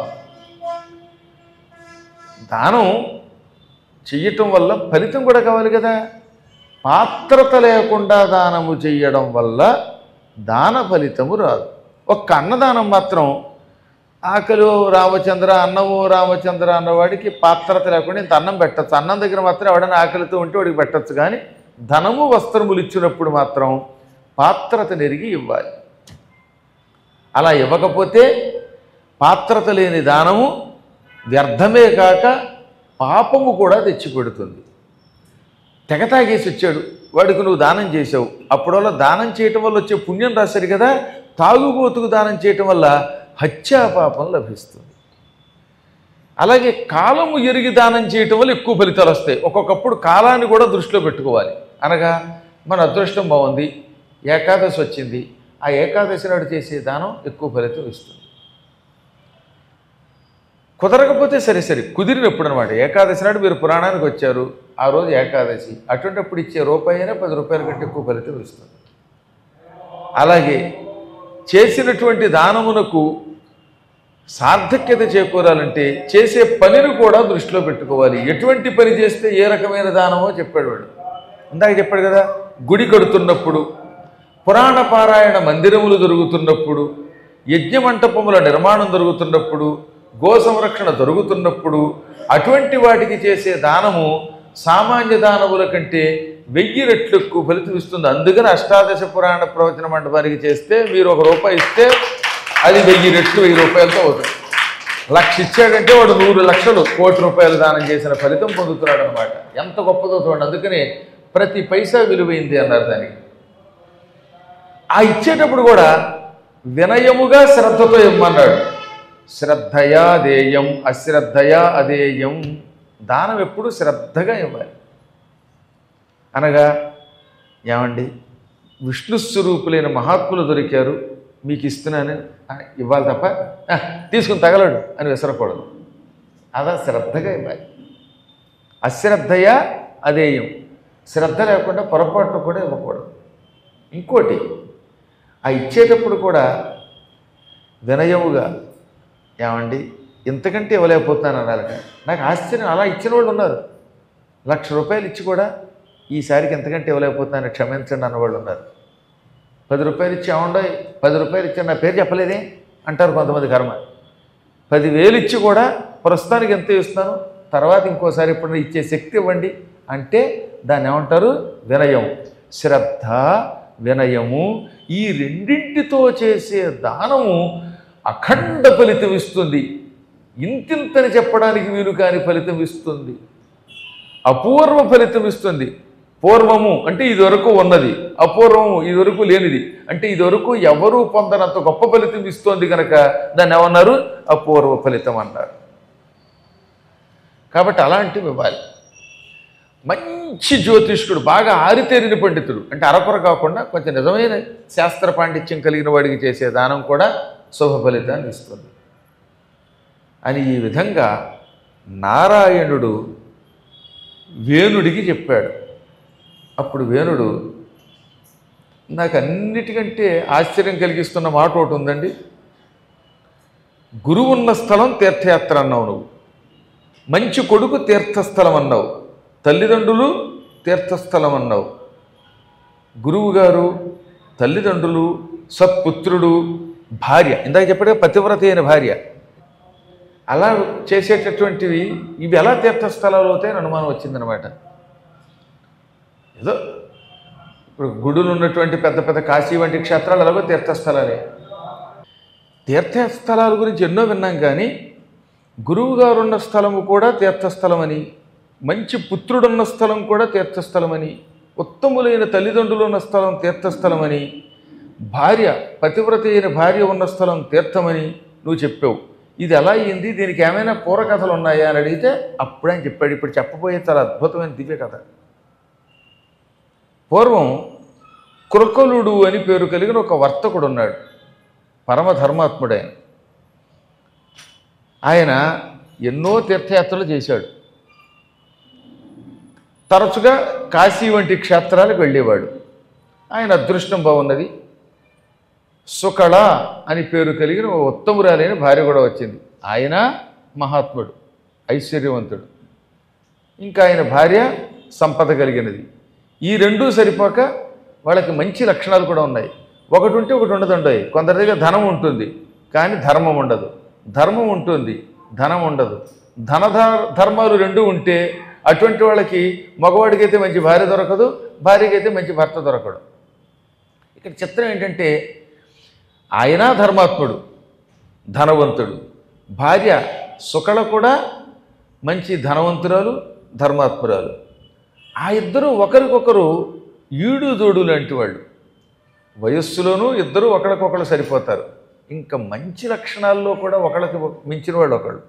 దానం చెయ్యటం వల్ల ఫలితం కూడా కావాలి కదా పాత్రత లేకుండా దానము చెయ్యడం వల్ల దాన ఫలితము రాదు ఒక్క అన్నదానం మాత్రం ఆకలి రామచంద్ర అన్నము రామచంద్ర అన్నవాడికి పాత్రత లేకుండా ఇంత అన్నం పెట్టచ్చు అన్నం దగ్గర మాత్రం ఎవడైనా ఆకలితో ఉంటే వాడికి పెట్టచ్చు కానీ ధనము వస్త్రములు ఇచ్చినప్పుడు మాత్రం పాత్రత నెరిగి ఇవ్వాలి అలా ఇవ్వకపోతే పాత్రత లేని దానము వ్యర్థమే కాక పాపము కూడా తెచ్చిపెడుతుంది తెగ తాగేసి వచ్చాడు వాడికి నువ్వు దానం చేసావు అప్పుడల్లా దానం చేయటం వల్ల వచ్చే పుణ్యం రాశారు కదా తాగుబోతుకు దానం చేయటం వల్ల హత్యా పాపం లభిస్తుంది అలాగే కాలము ఎరిగి దానం చేయటం వల్ల ఎక్కువ ఫలితాలు వస్తాయి ఒక్కొక్కప్పుడు కాలాన్ని కూడా దృష్టిలో పెట్టుకోవాలి అనగా మన అదృష్టం బాగుంది ఏకాదశి వచ్చింది ఆ ఏకాదశి నాడు చేసే దానం ఎక్కువ ఫలితం ఇస్తుంది కుదరకపోతే సరే సరే కుదిరినప్పుడు అనమాట ఏకాదశి నాడు మీరు పురాణానికి వచ్చారు ఆ రోజు ఏకాదశి అటువంటిప్పుడు ఇచ్చే రూపాయి అయినా పది రూపాయల కంటే ఎక్కువ ఫలితం ఇస్తుంది అలాగే చేసినటువంటి దానమునకు సార్థక్యత చేకూరాలంటే చేసే పనిని కూడా దృష్టిలో పెట్టుకోవాలి ఎటువంటి పని చేస్తే ఏ రకమైన దానమో చెప్పాడు వాడు ఇందాక చెప్పాడు కదా గుడి కడుతున్నప్పుడు పురాణ పారాయణ మందిరములు జరుగుతున్నప్పుడు యజ్ఞమంటపముల నిర్మాణం జరుగుతున్నప్పుడు గో సంరక్షణ జరుగుతున్నప్పుడు అటువంటి వాటికి చేసే దానము సామాన్య దానముల కంటే వెయ్యి రెట్లు ఎక్కువ ఫలితం ఇస్తుంది అందుకని అష్టాదశ పురాణ ప్రవచన మండపానికి చేస్తే మీరు ఒక రూపాయి ఇస్తే అది వెయ్యి రెట్లు వెయ్యి రూపాయలతో అవుతుంది లక్ష ఇచ్చాడంటే వాడు నూరు లక్షలు కోటి రూపాయలు దానం చేసిన ఫలితం పొందుతున్నాడు అనమాట ఎంత గొప్పదో చూడండి అందుకనే ప్రతి పైసా విలువైంది అన్నారు దానికి ఆ ఇచ్చేటప్పుడు కూడా వినయముగా శ్రద్ధతో ఇమ్మన్నాడు శ్రద్ధయా దేయం అశ్రద్ధయా అదేయం దానం ఎప్పుడు శ్రద్ధగా ఇవ్వాలి అనగా ఏమండి విష్ణు స్వరూపులైన మహాత్ములు దొరికారు మీకు ఇస్తున్నాను ఆ, ఇవ్వాలి తప్ప "ఆ, తీసుకుని తగలడు అని విసరకూడదు అదా శ్రద్ధగా ఇవ్వాలి అశ్రద్ధయా అదేయం శ్రద్ధ లేకుండా పొరపాటు కూడా ఇవ్వకూడదు ఇంకోటి ఆ ఇచ్చేటప్పుడు కూడా వినయముగా ఏమండి ఇంతకంటే ఇవ్వలేకపోతున్నాను అనాలట నాకు ఆశ్చర్యం అలా ఇచ్చిన వాళ్ళు ఉన్నారు లక్ష రూపాయలు ఇచ్చి కూడా ఈసారికి ఎంతకంటే ఇవ్వలేకపోతున్నాను క్షమించండి అన్నవాళ్ళు ఉన్నారు పది రూపాయలు ఇచ్చి ఏమండో పది రూపాయలు ఇచ్చి నా పేరు చెప్పలేదే అంటారు కొంతమంది కర్మ పదివేలు ఇచ్చి కూడా ప్రస్తుతానికి ఎంత ఇస్తాను తర్వాత ఇంకోసారి ఇప్పుడు ఇచ్చే శక్తి ఇవ్వండి అంటే దాన్ని ఏమంటారు వినయం శ్రద్ధ వినయము ఈ రెండింటితో చేసే దానము అఖండ ఫలితం ఇస్తుంది ఇంతింతని చెప్పడానికి వీలు కాని ఫలితం ఇస్తుంది అపూర్వ ఫలితం ఇస్తుంది పూర్వము అంటే ఇదివరకు ఉన్నది అపూర్వము ఇదివరకు లేనిది అంటే ఇదివరకు ఎవరూ పొందనంత గొప్ప ఫలితం ఇస్తోంది కనుక దాన్ని ఏమన్నారు అపూర్వ ఫలితం అన్నారు కాబట్టి అలాంటివి ఇవ్వాలి మంచి జ్యోతిష్కుడు బాగా ఆరితేరిన పండితుడు అంటే అరకొర కాకుండా కొంచెం నిజమైన శాస్త్ర పాండిత్యం కలిగిన వాడికి చేసే దానం కూడా శుభ ఫలితాన్ని ఇస్తుంది అని ఈ విధంగా నారాయణుడు వేణుడికి చెప్పాడు అప్పుడు వేణుడు నాకు అన్నిటికంటే ఆశ్చర్యం కలిగిస్తున్న మాట ఒకటి ఉందండి గురువు ఉన్న స్థలం తీర్థయాత్ర అన్నావు నువ్వు మంచి కొడుకు తీర్థస్థలం అన్నావు తల్లిదండ్రులు తీర్థస్థలం అన్నావు గురువు గారు తల్లిదండ్రులు సత్పుత్రుడు భార్య ఇందాక చెప్పాడు కదా, పతివ్రత అయిన భార్య అలా చేసేటటువంటివి ఇవి ఎలా తీర్థస్థలాలు అవుతాయని అనుమానం వచ్చిందనమాట ఏదో ఇప్పుడు గుడులు ఉన్నటువంటి పెద్ద పెద్ద కాశీ వంటి క్షేత్రాలు ఎలాగో తీర్థస్థలాలే తీర్థస్థలాల గురించి ఎన్నో విన్నాం కానీ గురువు గారు ఉన్న స్థలము కూడా తీర్థస్థలమని మంచి పుత్రుడున్న స్థలం కూడా తీర్థస్థలమని ఉత్తములైన తల్లిదండ్రులు ఉన్న స్థలం తీర్థస్థలమని భార్య పతివ్రత అయిన భార్య ఉన్న స్థలం తీర్థమని నువ్వు చెప్పావు ఇది ఎలా అయ్యింది దీనికి ఏమైనా పూర్వకథలు ఉన్నాయా అని అడిగితే అప్పుడే ఆయన చెప్పాడు ఇప్పుడు చెప్పబోయే చాలా అద్భుతమైన దివ్య కథ పూర్వం కృకలుడు అని పేరు కలిగిన ఒక వర్తకుడు ఉన్నాడు పరమధర్మాత్ముడైన ఆయన ఎన్నో తీర్థయాత్రలు చేశాడు తరచుగా కాశీ వంటి క్షేత్రాలకు వెళ్ళేవాడు ఆయన అదృష్టం బాగున్నది సుకళ అని పేరు కలిగిన ఓ ఉత్తమురాలైన భార్య కూడా వచ్చింది ఆయన మహాత్ముడు ఐశ్వర్యవంతుడు ఇంకా ఆయన భార్య సంపద కలిగినది ఈ రెండూ సరిపోక వాళ్ళకి మంచి లక్షణాలు కూడా ఉన్నాయి ఒకటి ఉంటే ఒకటి ఉండదండి కొందరి దగ్గర ధనం ఉంటుంది కానీ ధర్మం ఉండదు ధర్మం ఉంటుంది ధనం ఉండదు ధన ధర్మాలు రెండు ఉంటే అటువంటి వాళ్ళకి మగవాడికైతే మంచి భార్య దొరకదు భార్యకైతే మంచి భర్త దొరకడు ఇక్కడ చిత్రం ఏంటంటే ఆయన ధర్మాత్ముడు ధనవంతుడు భార్య సుకళ కూడా మంచి ధనవంతురాలు ధర్మాత్మురాలు ఆ ఇద్దరు ఒకరికొకరు ఈడు దోడు లాంటి వాళ్ళు వయస్సులోనూ ఇద్దరు ఒకరికొకరు సరిపోతారు ఇంకా మంచి లక్షణాల్లో కూడా ఒకళ్ళకి మించిన వాళ్ళు ఒకళ్ళు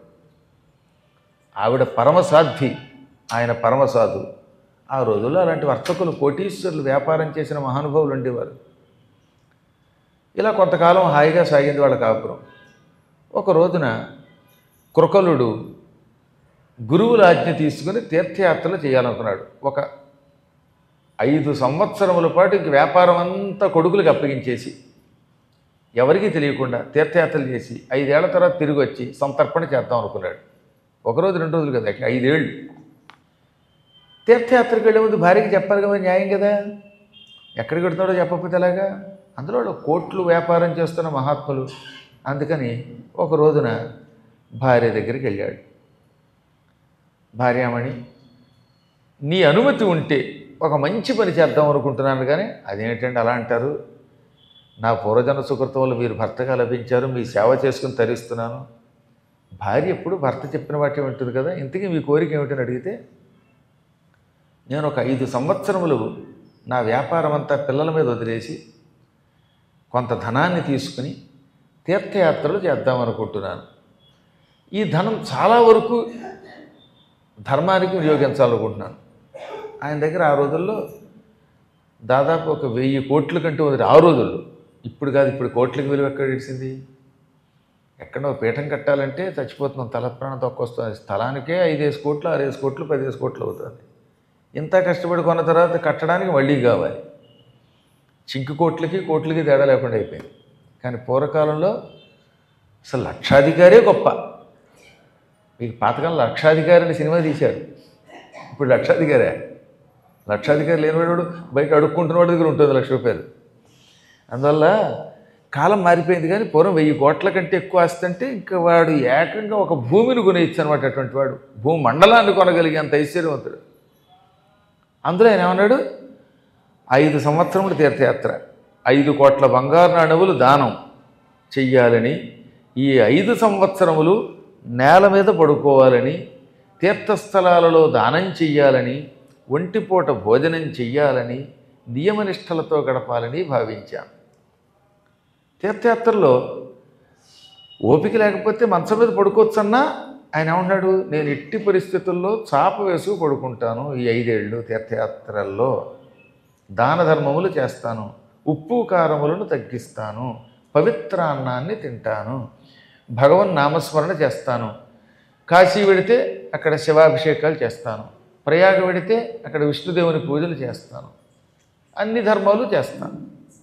ఆవిడ పరమసాధ్వి ఆయన పరమసాధు ఆ రోజుల్లో అలాంటి వర్తకులు కోటీశ్వరులు వ్యాపారం చేసిన మహానుభావులు ఉండేవారు ఇలా కొంతకాలం హాయిగా సాగింది వాళ్ళ కాపురం ఒక రోజున కృకలుడు గురువుల ఆజ్ఞ తీసుకుని తీర్థయాత్రలు చేయాలనుకున్నాడు ఒక ఐదు సంవత్సరముల పాటు ఇంక వ్యాపారం అంతా కొడుకులకు అప్పగించేసి ఎవరికీ తెలియకుండా తీర్థయాత్రలు చేసి ఐదేళ్ల తర్వాత తిరిగి వచ్చి సంతర్పణ చేద్దాం అనుకున్నాడు ఒకరోజు రెండు రోజులు కదా ఐదేళ్ళు తీర్థయాత్రకు వెళ్ళే ముందు భార్యకి చెప్పాలి కదా న్యాయం కదా ఎక్కడికి వెళ్తున్నాడో చెప్పకపోతే ఎలాగా అందులో వాళ్ళు కోట్లు వ్యాపారం చేస్తున్న మహాత్ములు అందుకని ఒక రోజున భార్య దగ్గరికి వెళ్ళాడు భార్యామణి నీ అనుమతి ఉంటే ఒక మంచి పని చేద్దాం అనుకుంటున్నాను కానీ అదేంటండి అలా అంటారు నా పూర్వజన సుకృతం వల్ల మీరు భర్తగా లభించారు మీ సేవ చేసుకుని తరిస్తున్నాను భార్య ఎప్పుడు భర్త చెప్పిన వాటి ఉంటుంది కదా ఇంతకీ మీ కోరిక ఏమిటని అడిగితే నేను ఒక ఐదు సంవత్సరములు నా వ్యాపారం అంతా పిల్లల మీద వదిలేసి కొంత ధనాన్ని తీసుకుని తీర్థయాత్రలు చేద్దాం అనుకుంటున్నాను ఈ ధనం చాలా వరకు ధర్మానికి వినియోగించాలనుకుంటున్నాను ఆయన దగ్గర ఆ రోజుల్లో దాదాపు ఒక వెయ్యి కోట్ల కంటే ఉంది ఆ రోజుల్లో ఇప్పుడు కాదు ఇప్పుడు కోట్లకి విలువ ఎక్కడ ఇడిసింది ఎక్కడో పీఠం కట్టాలంటే చచ్చిపోతున్నాం తల ప్రాణం తొక్కొస్తుంది స్థలానికే ఐదేసి కోట్లు ఆరేసి కోట్లు పదిహేసి కోట్లు అవుతుంది ఇంత కష్టపడి కొన్న తర్వాత కట్టడానికి మళ్ళీ కావాలి చింకు కోట్లకి కోట్లకి తేడా లేకుండా అయిపోయింది కానీ పూర్వకాలంలో అసలు లక్షాధికారే గొప్ప మీకు పాతకాలం లక్షాధికారి అని సినిమా తీశారు ఇప్పుడు లక్షాధికారే లక్షాధికారి లేనివాడు బయట అడుక్కుంటున్నవాడి దగ్గర ఉంటుంది లక్ష రూపాయలు అందువల్ల కాలం మారిపోయింది కానీ పూర్వం వెయ్యి కోట్ల కంటే ఎక్కువ ఆస్తి అంటే ఇంకా వాడు ఏకంగా ఒక భూమిని కొనేయచ్చు అనమాట అటువంటి వాడు భూమి మండలాన్ని కొనగలిగేంత ఐశ్వర్యవంతుడు అందులో ఆయన ఏమన్నాడు ఐదు సంవత్సరములు తీర్థయాత్ర ఐదు కోట్ల బంగారు నాణవులు దానం చెయ్యాలని ఈ ఐదు సంవత్సరములు నేల మీద పడుకోవాలని తీర్థస్థలాలలో దానం చెయ్యాలని ఒంటిపూట భోజనం చెయ్యాలని నియమనిష్టలతో గడపాలని భావించాను తీర్థయాత్రలో ఓపిక లేకపోతే మంచం మీద పడుకోవచ్చన్నా ఆయన ఏమన్నాడు నేను ఎట్టి పరిస్థితుల్లో చాప వేసుకు పడుకుంటాను ఈ ఐదేళ్ళు తీర్థయాత్రల్లో దాన ధర్మములు చేస్తాను ఉప్పు కారములను తగ్గిస్తాను పవిత్రాన్నాన్ని తింటాను భగవన్ నామస్మరణ చేస్తాను కాశీ వెడితే అక్కడ శివాభిషేకాలు చేస్తాను ప్రయాగ వెడితే అక్కడ విష్ణుదేవుని పూజలు చేస్తాను అన్ని ధర్మాలు చేస్తాను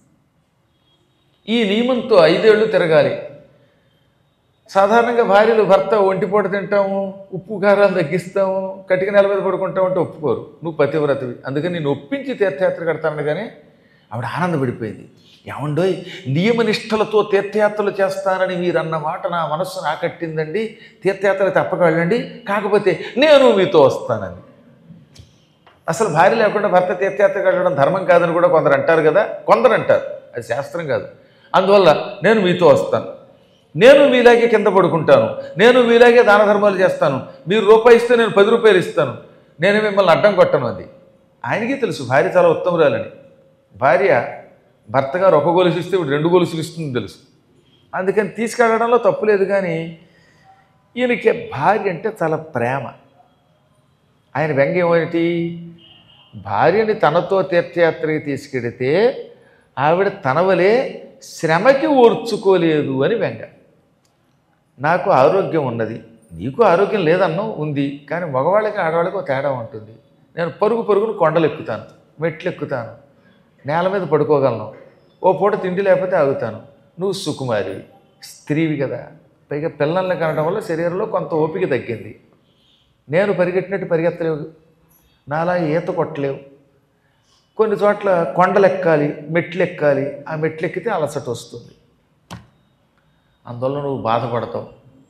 ఈ నియమంతో ఐదేళ్లు తిరగాలి సాధారణంగా భార్యలు భర్త ఒంటిపూట తింటాము ఉప్పు కారాలు తగ్గిస్తాము కటిక నెల మీద పడుకుంటాము అంటే ఒప్పుకోరు నువ్వు పతివ్రతవి అందుకని నేను ఒప్పించి తీర్థయాత్ర కడతాను కానీ ఆవిడ ఆనందపడిపోయింది ఏమండోయ్ నియమనిష్టలతో తీర్థయాత్రలు చేస్తానని మీరు అన్న మాట నా మనస్సును ఆకట్టిందండి తీర్థయాత్ర తప్పక వెళ్ళండి కాకపోతే నేను మీతో వస్తానని అసలు భార్య లేకుండా భర్త తీర్థయాత్రకు వెళ్ళడం ధర్మం కాదని కూడా కొందరు అంటారు కదా కొందరు అంటారు అది శాస్త్రం కాదు అందువల్ల నేను మీతో వస్తాను నేను మీలాగే కింద పడుకుంటాను నేను మీలాగే దాన ధర్మాలు చేస్తాను మీరు రూపాయి ఇస్తే నేను పది రూపాయలు ఇస్తాను నేను మిమ్మల్ని అడ్డం కొట్టను అది ఆయనకి తెలుసు భార్య చాలా ఉత్తమురాలని భార్య భర్త గారు ఒక గొలుసు ఇస్తే ఇప్పుడు రెండు గొలుసులు ఇస్తుంది తెలుసు అందుకని తీసుకెళ్ళడంలో తప్పు లేదు కానీ ఈయనకి భార్య అంటే చాలా ప్రేమ ఆయన వ్యంగ్యం ఏమిటి భార్యని తనతో తీర్థయాత్రకి తీసుకెడితే ఆవిడ తనవలే శ్రమకి ఓర్చుకోలేదు అని వ్యంగ నాకు ఆరోగ్యం ఉన్నది నీకు ఆరోగ్యం లేదన్నావు ఉంది కానీ మగవాళ్ళకి ఆడవాళ్ళకి ఒక తేడా ఉంటుంది నేను పరుగు పరుగును కొండలు ఎక్కుతాను మెట్లు ఎక్కుతాను నేల మీద పడుకోగలను ఓ పూట తిండి లేకపోతే ఆగుతాను నువ్వు సుకుమారివి స్త్రీవి కదా పైగా పిల్లల్ని కనడం వల్ల శరీరంలో కొంత ఓపిక తగ్గింది నేను పరిగెట్టినట్టు పరిగెత్తలేవు నాలా ఈత కొట్టలేవు కొన్ని చోట్ల కొండలు ఎక్కాలి మెట్లు ఎక్కాలి ఆ మెట్లు ఎక్కితే అలసట వస్తుంది అందువల్ల నువ్వు బాధపడతావు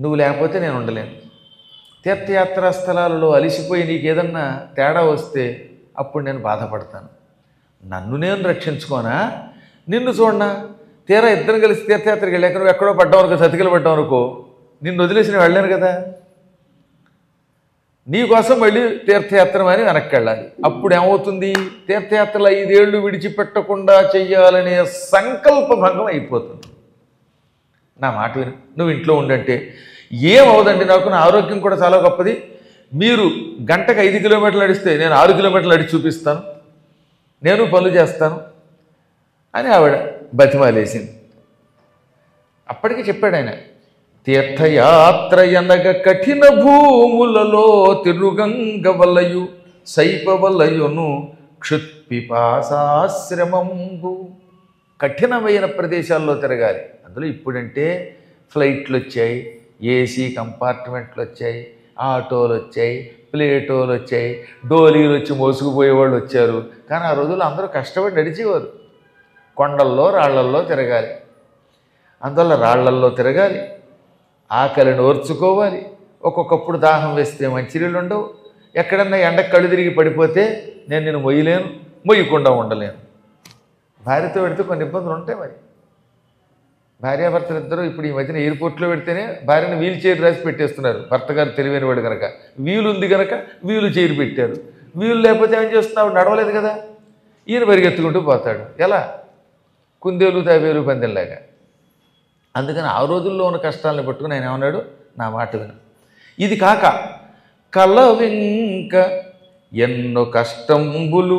నువ్వు లేకపోతే నేను ఉండలేను తీర్థయాత్రా స్థలాలలో అలిసిపోయి నీకు ఏదన్నా తేడా వస్తే అప్పుడు నేను బాధపడతాను నన్ను నేను రక్షించుకోనా నిన్ను చూడనా తీరా ఇద్దరం కలిసి తీర్థయాత్రకి వెళ్ళాక నువ్వు ఎక్కడో పడ్డావు అనుకో సతికిలు పడ్డావు అనుకో నిన్ను వదిలేసి నేను వెళ్ళాను కదా నీకోసం మళ్ళీ తీర్థయాత్ర అని వెనక్కి వెళ్ళాలి అప్పుడు ఏమవుతుంది తీర్థయాత్రలు ఐదేళ్లు విడిచిపెట్టకుండా చెయ్యాలనే సంకల్ప భంగం అయిపోతుంది నా మాట విను నువ్వు ఇంట్లో ఉండంటే ఏమవుదండి నాకు నా ఆరోగ్యం కూడా చాలా గొప్పది మీరు గంటకు ఐదు కిలోమీటర్లు నడిస్తే నేను ఆరు కిలోమీటర్లు నడిచి చూపిస్తాను నేను పనులు చేస్తాను అని ఆవిడ బతిమాలేసింది అప్పటికి చెప్పాడు ఆయన తీర్థయాత్ర ఎనగ కఠిన భూములలో తిరుగంగ వలయు సైప వలయును క్షుత్పిపాసాశ్రమంబు కఠినమైన ప్రదేశాల్లో తిరగాలి అందులో ఇప్పుడంటే ఫ్లైట్లు వచ్చాయి ఏసీ కంపార్ట్మెంట్లు వచ్చాయి ఆటోలు వచ్చాయి ప్లేటోలు వచ్చాయి డోలీలు వచ్చి మోసుకుపోయేవాళ్ళు వచ్చారు కానీ ఆ రోజుల్లో అందరూ కష్టపడి నడిచేవారు కొండల్లో రాళ్లల్లో తిరగాలి అందువల్ల రాళ్లల్లో తిరగాలి ఆకలిని ఓర్చుకోవాలి ఒక్కొక్కప్పుడు దాహం వేస్తే మంచినీళ్ళు ఉండవు ఎక్కడన్నా ఎండ కళ్ళు తిరిగి పడిపోతే నేను నేను మొయ్యలేను మొయ్యకుండా ఉండలేను భార్యతో పెడితే కొన్ని ఇబ్బందులు ఉంటాయి మరి భార్యాభర్తలు ఇద్దరు ఇప్పుడు ఈ మధ్యన ఎయిర్పోర్ట్లో పెడితేనే భార్యను వీల్ చైర్ రాసి పెట్టేస్తున్నారు భర్త గారు తెలివైన వాడు కనుక వీలు ఉంది కనుక వీలు చైర్ పెట్టారు వీలు లేకపోతే ఏం చేస్తున్నావు నడవలేదు కదా ఈయన పరిగెత్తుకుంటూ పోతాడు ఎలా కుందేలు తాబేలు పందెంలాగా అందుకని ఆ రోజుల్లో ఉన్న కష్టాలను పట్టుకుని ఆయన ఏమన్నాడు నా మాట విను ఇది కాక కలవింక ఎన్నో కష్టంబులు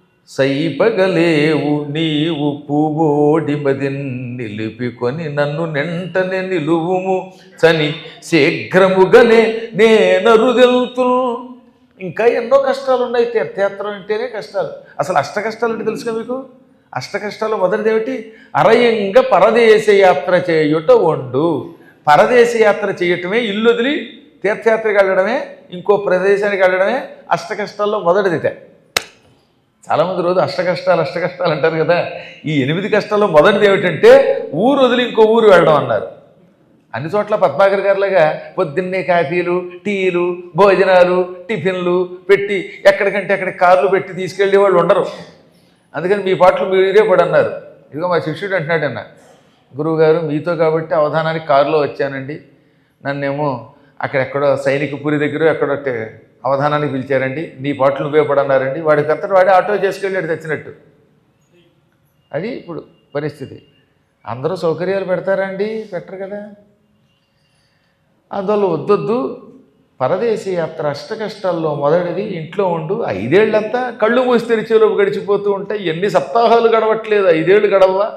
సైపగలేవు నీవు పూవోడి మదిన్ నిలిపికొని నన్ను నెంటనే నిలువుము చని శీఘ్రముగనే నేనరుదెల్తు ఇంకా ఎన్నో కష్టాలు ఉన్నాయి తీర్థయాత్ర అంటేనే కష్టాలు అసలు అష్ట కష్టాలు అంటే తెలుసుగా మీకు అష్ట కష్టాలు మొదటిది ఏమిటి అరయంగా పరదేశ యాత్ర చేయుట వండు పరదేశ యాత్ర చేయటమే ఇల్లు వదిలి తీర్థయాత్రకి వెళ్ళడమే ఇంకో ప్రదేశానికి వెళ్ళడమే అష్ట కష్టాల్లో మొదటిదితే చాలామంది రోజు అష్ట కష్టాలు అష్ట కష్టాలు అంటారు కదా ఈ ఎనిమిది కష్టాల్లో మొదటిది ఏమిటంటే ఊరు వదిలి ఇంకో ఊరు వెళ్ళడం అన్నారు అన్ని చోట్ల పద్మాకర్ గారిలాగా పొద్దున్నే కాఫీలు టీలు భోజనాలు టిఫిన్లు పెట్టి ఎక్కడికంటే అక్కడ కార్లు పెట్టి తీసుకెళ్ళే వాళ్ళు ఉండరు అందుకని మీ పాటలు మీరే కూడా అన్నారు ఇదిగో మా శిష్యుడు అంటున్నాడు అన్న గురువుగారు మీతో కాబట్టి అవధానానికి కారులో వచ్చానండి నన్నేమో అక్కడెక్కడో సైనిక పురి దగ్గర ఎక్కడో టే- అవధానానికి పిలిచారండి నీ పాటలు నువ్వే పడన్నారండి వాడికి అంతటి వాడే ఆటో చేసుకెళ్ళాడు తెచ్చినట్టు అది ఇప్పుడు పరిస్థితి అందరూ సౌకర్యాలు పెడతారండి పెట్టరు కదా అందువల్ల వద్దొద్దు పరదేశీ యాత్ర అష్ట కష్టాల్లో మొదటిది ఇంట్లో ఉండు ఐదేళ్లంతా కళ్ళు మూసి తెరిచేలోపు గడిచిపోతూ ఉంటాయి ఎన్ని సప్తాహాలు గడవట్లేదు ఐదేళ్ళు గడవా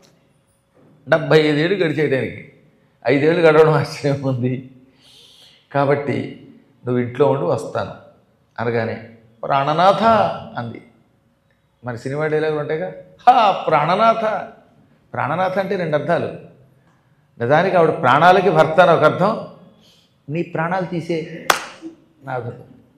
డెబ్భై ఐదేళ్ళు గడిచేయడానికి ఐదేళ్ళు గడవడం ఆశ్చర్యం ఉంది కాబట్టి నువ్వు ఇంట్లో ఉండి వస్తాను అనగానే ప్రాణనాథ అంది మరి సినిమా డైలాగులు ఉంటాయిగా హా ప్రాణనాథ ప్రాణనాథ అంటే రెండు అర్థాలు నిజానికి ఆవిడ ప్రాణాలకి భర్త అని ఒక అర్థం నీ ప్రాణాలు తీసే నాదు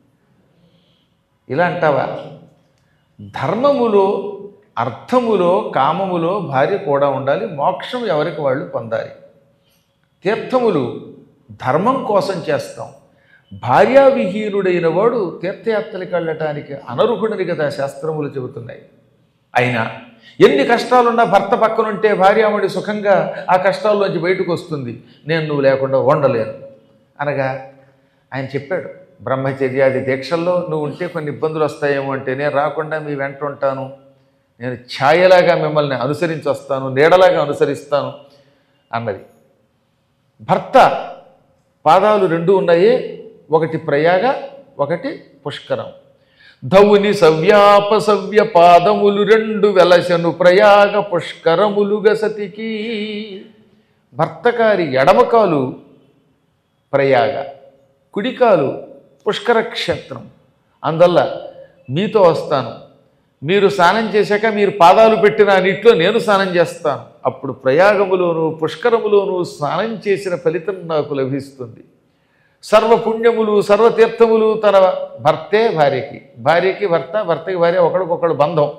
ఇలా అంటావా ధర్మములో అర్థములో కామములో భార్య కూడా ఉండాలి మోక్షం ఎవరికి వాళ్ళు పొందాలి తీర్థములు ధర్మం కోసం చేస్తాం భార్యావిహీనుడైన వాడు తీర్థయాత్రలకు వెళ్ళటానికి అనర్హుడని కదా శాస్త్రములు చెబుతున్నాయి అయినా ఎన్ని కష్టాలున్నా భర్త పక్కనుంటే భార్యామణి సుఖంగా ఆ కష్టాల్లోంచి బయటకు వస్తుంది నేను నువ్వు లేకుండా ఉండలేను అనగా ఆయన చెప్పాడు బ్రహ్మచర్యాది దీక్షల్లో నువ్వు ఉంటే కొన్ని ఇబ్బందులు వస్తాయేమో అంటే నేను రాకుండా మీ వెంట ఉంటాను నేను ఛాయలాగా మిమ్మల్ని అనుసరించి వస్తాను నీడలాగా అనుసరిస్తాను అన్నది భర్త పాదాలు రెండు ఉన్నాయి ఒకటి ప్రయాగ ఒకటి పుష్కరం ధవుని సవ్యాప సవ్య పాదములు రెండు వెలసను ప్రయాగ పుష్కరములు గసతికి భర్తకారి ఎడమకాలు ప్రయాగ కుడికాలు పుష్కర క్షేత్రం అందువల్ల మీతో వస్తాను మీరు స్నానం చేశాక మీరు పాదాలు పెట్టిన ఆ నీటిలో నేను స్నానం చేస్తాను అప్పుడు ప్రయాగములోను పుష్కరములోను స్నానం చేసిన ఫలితం నాకు లభిస్తుంది సర్వపుణ్యములు సర్వతీర్థములు తన భర్తే భార్యకి భార్యకి భర్త భర్తకి భార్య ఒకడికొకడు బంధం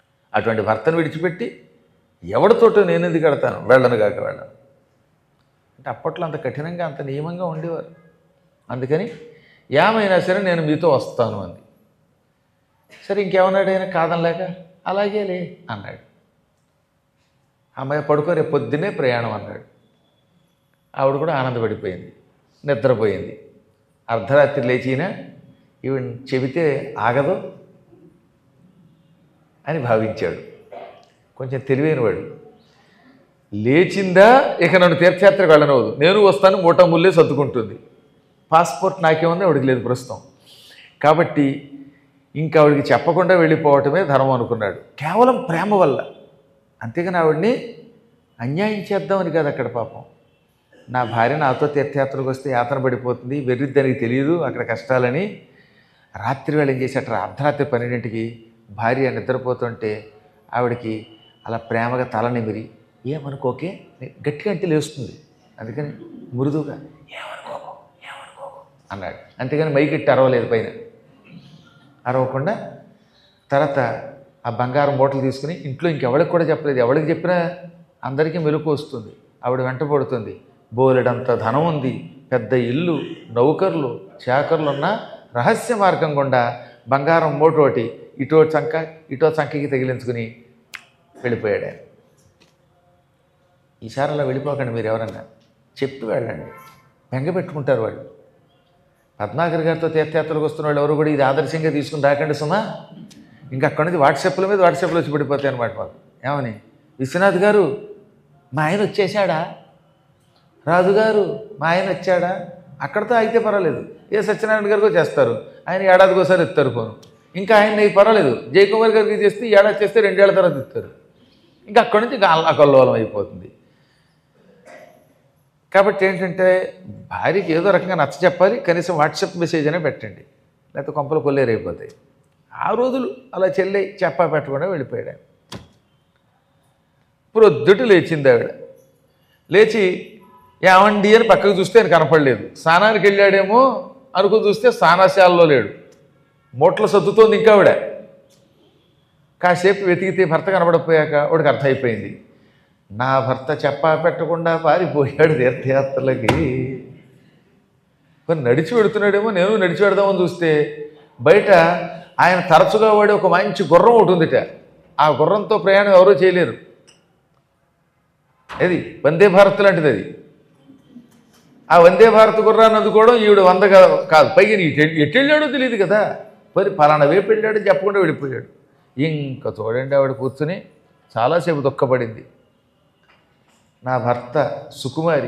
అటువంటి భర్తను విడిచిపెట్టి ఎవరితోటో నేను ఎందుకు కడతాను వెళ్ళను కాక వెళ్ళను అంటే అప్పట్లో అంత కఠినంగా అంత నియమంగా ఉండేవారు అందుకని ఏమైనా సరే నేను మీతో వస్తాను అంది సరే ఇంకేమన్నాడు ఆయన కాదనలేక అలాగేలే అన్నాడు అమ్మాయి పడుకో రేపు పొద్దున్నే ప్రయాణం అన్నాడు ఆవిడ కూడా ఆనందపడిపోయింది నిద్రపోయింది అర్ధరాత్రి లేచినా ఈవిడ చెబితే ఆగదు అని భావించాడు కొంచెం తెలివైనవాడు లేచిందా ఇక నన్ను తీర్థయాత్రకు వెళ్ళనవదు నేను వస్తాను మూట ముల్లే సర్దుకుంటుంది పాస్పోర్ట్ నాకేముంది ఆవిడకి లేదు ప్రస్తుతం కాబట్టి ఇంకా ఆవిడికి చెప్పకుండా వెళ్ళిపోవటమే ధర్మం అనుకున్నాడు కేవలం ప్రేమ వల్ల అంతేగాని ఆవిడ్ని అన్యాయం చేద్దామని కాదు అక్కడ పాపం నా భార్య నాతో తీర్థయాత్రకు వస్తే యాతన పడిపోతుంది వెర్రిద్దానికి తెలియదు అక్కడ కష్టాలని రాత్రి వేళ ఏం చేసేట అర్ధరాత్రి పన్నెండింటికి భార్య నిద్రపోతుంటే ఆవిడకి అలా ప్రేమగా తల నిమిరి ఏమనుకోకే గట్టిగా అంటే లేస్తుంది అందుకని మృదువుగా ఏమనుకోకు ఏమనుకోకు అన్నాడు అంతేగాని మైకెట్టి అరవలేదు పైన అరవకుండా తర్వాత ఆ బంగారం మూటలు తీసుకుని ఇంట్లో ఇంకెవరికి కూడా చెప్పలేదు ఎవరికి చెప్పినా అందరికీ మెలకు వస్తుంది ఆవిడ వెంట పడుతుంది బోలెడంత ధనం ఉంది పెద్ద ఇల్లు నౌకర్లు చాకర్లు ఉన్న రహస్య మార్గం గుండా బంగారం మూటోటి ఇటో చంక ఇటో చంకకి తగిలించుకుని వెళ్ళిపోయాడు ఆయన ఈసారి అలా వెళ్ళిపోకండి మీరు ఎవరన్నా చెప్పి వెళ్ళండి బెంగ పెట్టుకుంటారు వాళ్ళు పద్మాకర్ గారితో తీర్థయాత్రలకు వస్తున్న వాళ్ళు ఎవరు కూడా ఇది ఆదర్శంగా తీసుకుని రాకండి సుమా ఇంకా అక్కడి నుంచి వాట్సాప్ల మీద వాట్సాప్లో వచ్చి పడిపోతాయి అనమాట మాకు ఏమని విశ్వనాథ్ గారు మా ఆయన వచ్చేసాడా రాజుగారు మా ఆయన వచ్చాడా అక్కడితో అయితే పర్వాలేదు ఏ సత్యనారాయణ గారికో చేస్తారు ఆయన ఏడాదికి ఒకసారి ఇస్తారు ఫోను ఇంకా ఆయన నీకు పర్వాలేదు జయకుమార్ గారికి చేస్తే ఈ ఏడాది చేస్తే రెండేళ్ల తర్వాత ఇస్తారు ఇంకా అక్కడి నుంచి అకల్లోలం అయిపోతుంది కాబట్టి ఏంటంటే భార్యకి ఏదో రకంగా నచ్చ చెప్పాలి కనీసం వాట్సాప్ మెసేజ్ అనే పెట్టండి లేకపోతే కొంపలు కొల్లేరైపోతాయి ఆ రోజులు అలా చెల్లె చెప్పా పెట్టకుండా వెళ్ళిపోయాడు ఆయన. ప్రొద్దుట లేచింది ఆవిడ లేచి ఏమండి అని పక్కకు చూస్తే ఆయన కనపడలేదు స్నానానికి వెళ్ళాడేమో అనుకుని చూస్తే స్నానశాలలో లేడు మూటలు సర్దుతోంది ఇంకా ఆవిడ కాసేపు వెతికితే భర్త కనబడపోయాక వాడికి అర్థమైపోయింది నా భర్త చెప్పా పెట్టకుండా పారిపోయాడు తీర్థయాత్రలకి మరి నడిచి పెడుతున్నాడేమో నేను నడిచి పెడదామని చూస్తే బయట ఆయన తరచుగా వాడే ఒక మంచి గుర్రం ఒకటి ఉందిట ఆ గుర్రంతో ప్రయాణం ఎవరూ చేయలేరు అది వందే భారత్ లాంటిది అది ఆ వందే భారత్ గుర్రాన్ని అందుకోవడం ఈవిడ వంద కా- కాదు పైగా నీ ఎటు ఎటు వెళ్ళాడో తెలియదు కదా మరి ఫలానా వైపు వెళ్ళాడు చెప్పకుండా వెళ్ళిపోయాడు ఇంకా చూడండి ఆవిడ కూర్చుని చాలాసేపు దుఃఖపడింది నా భర్త సుకుమారి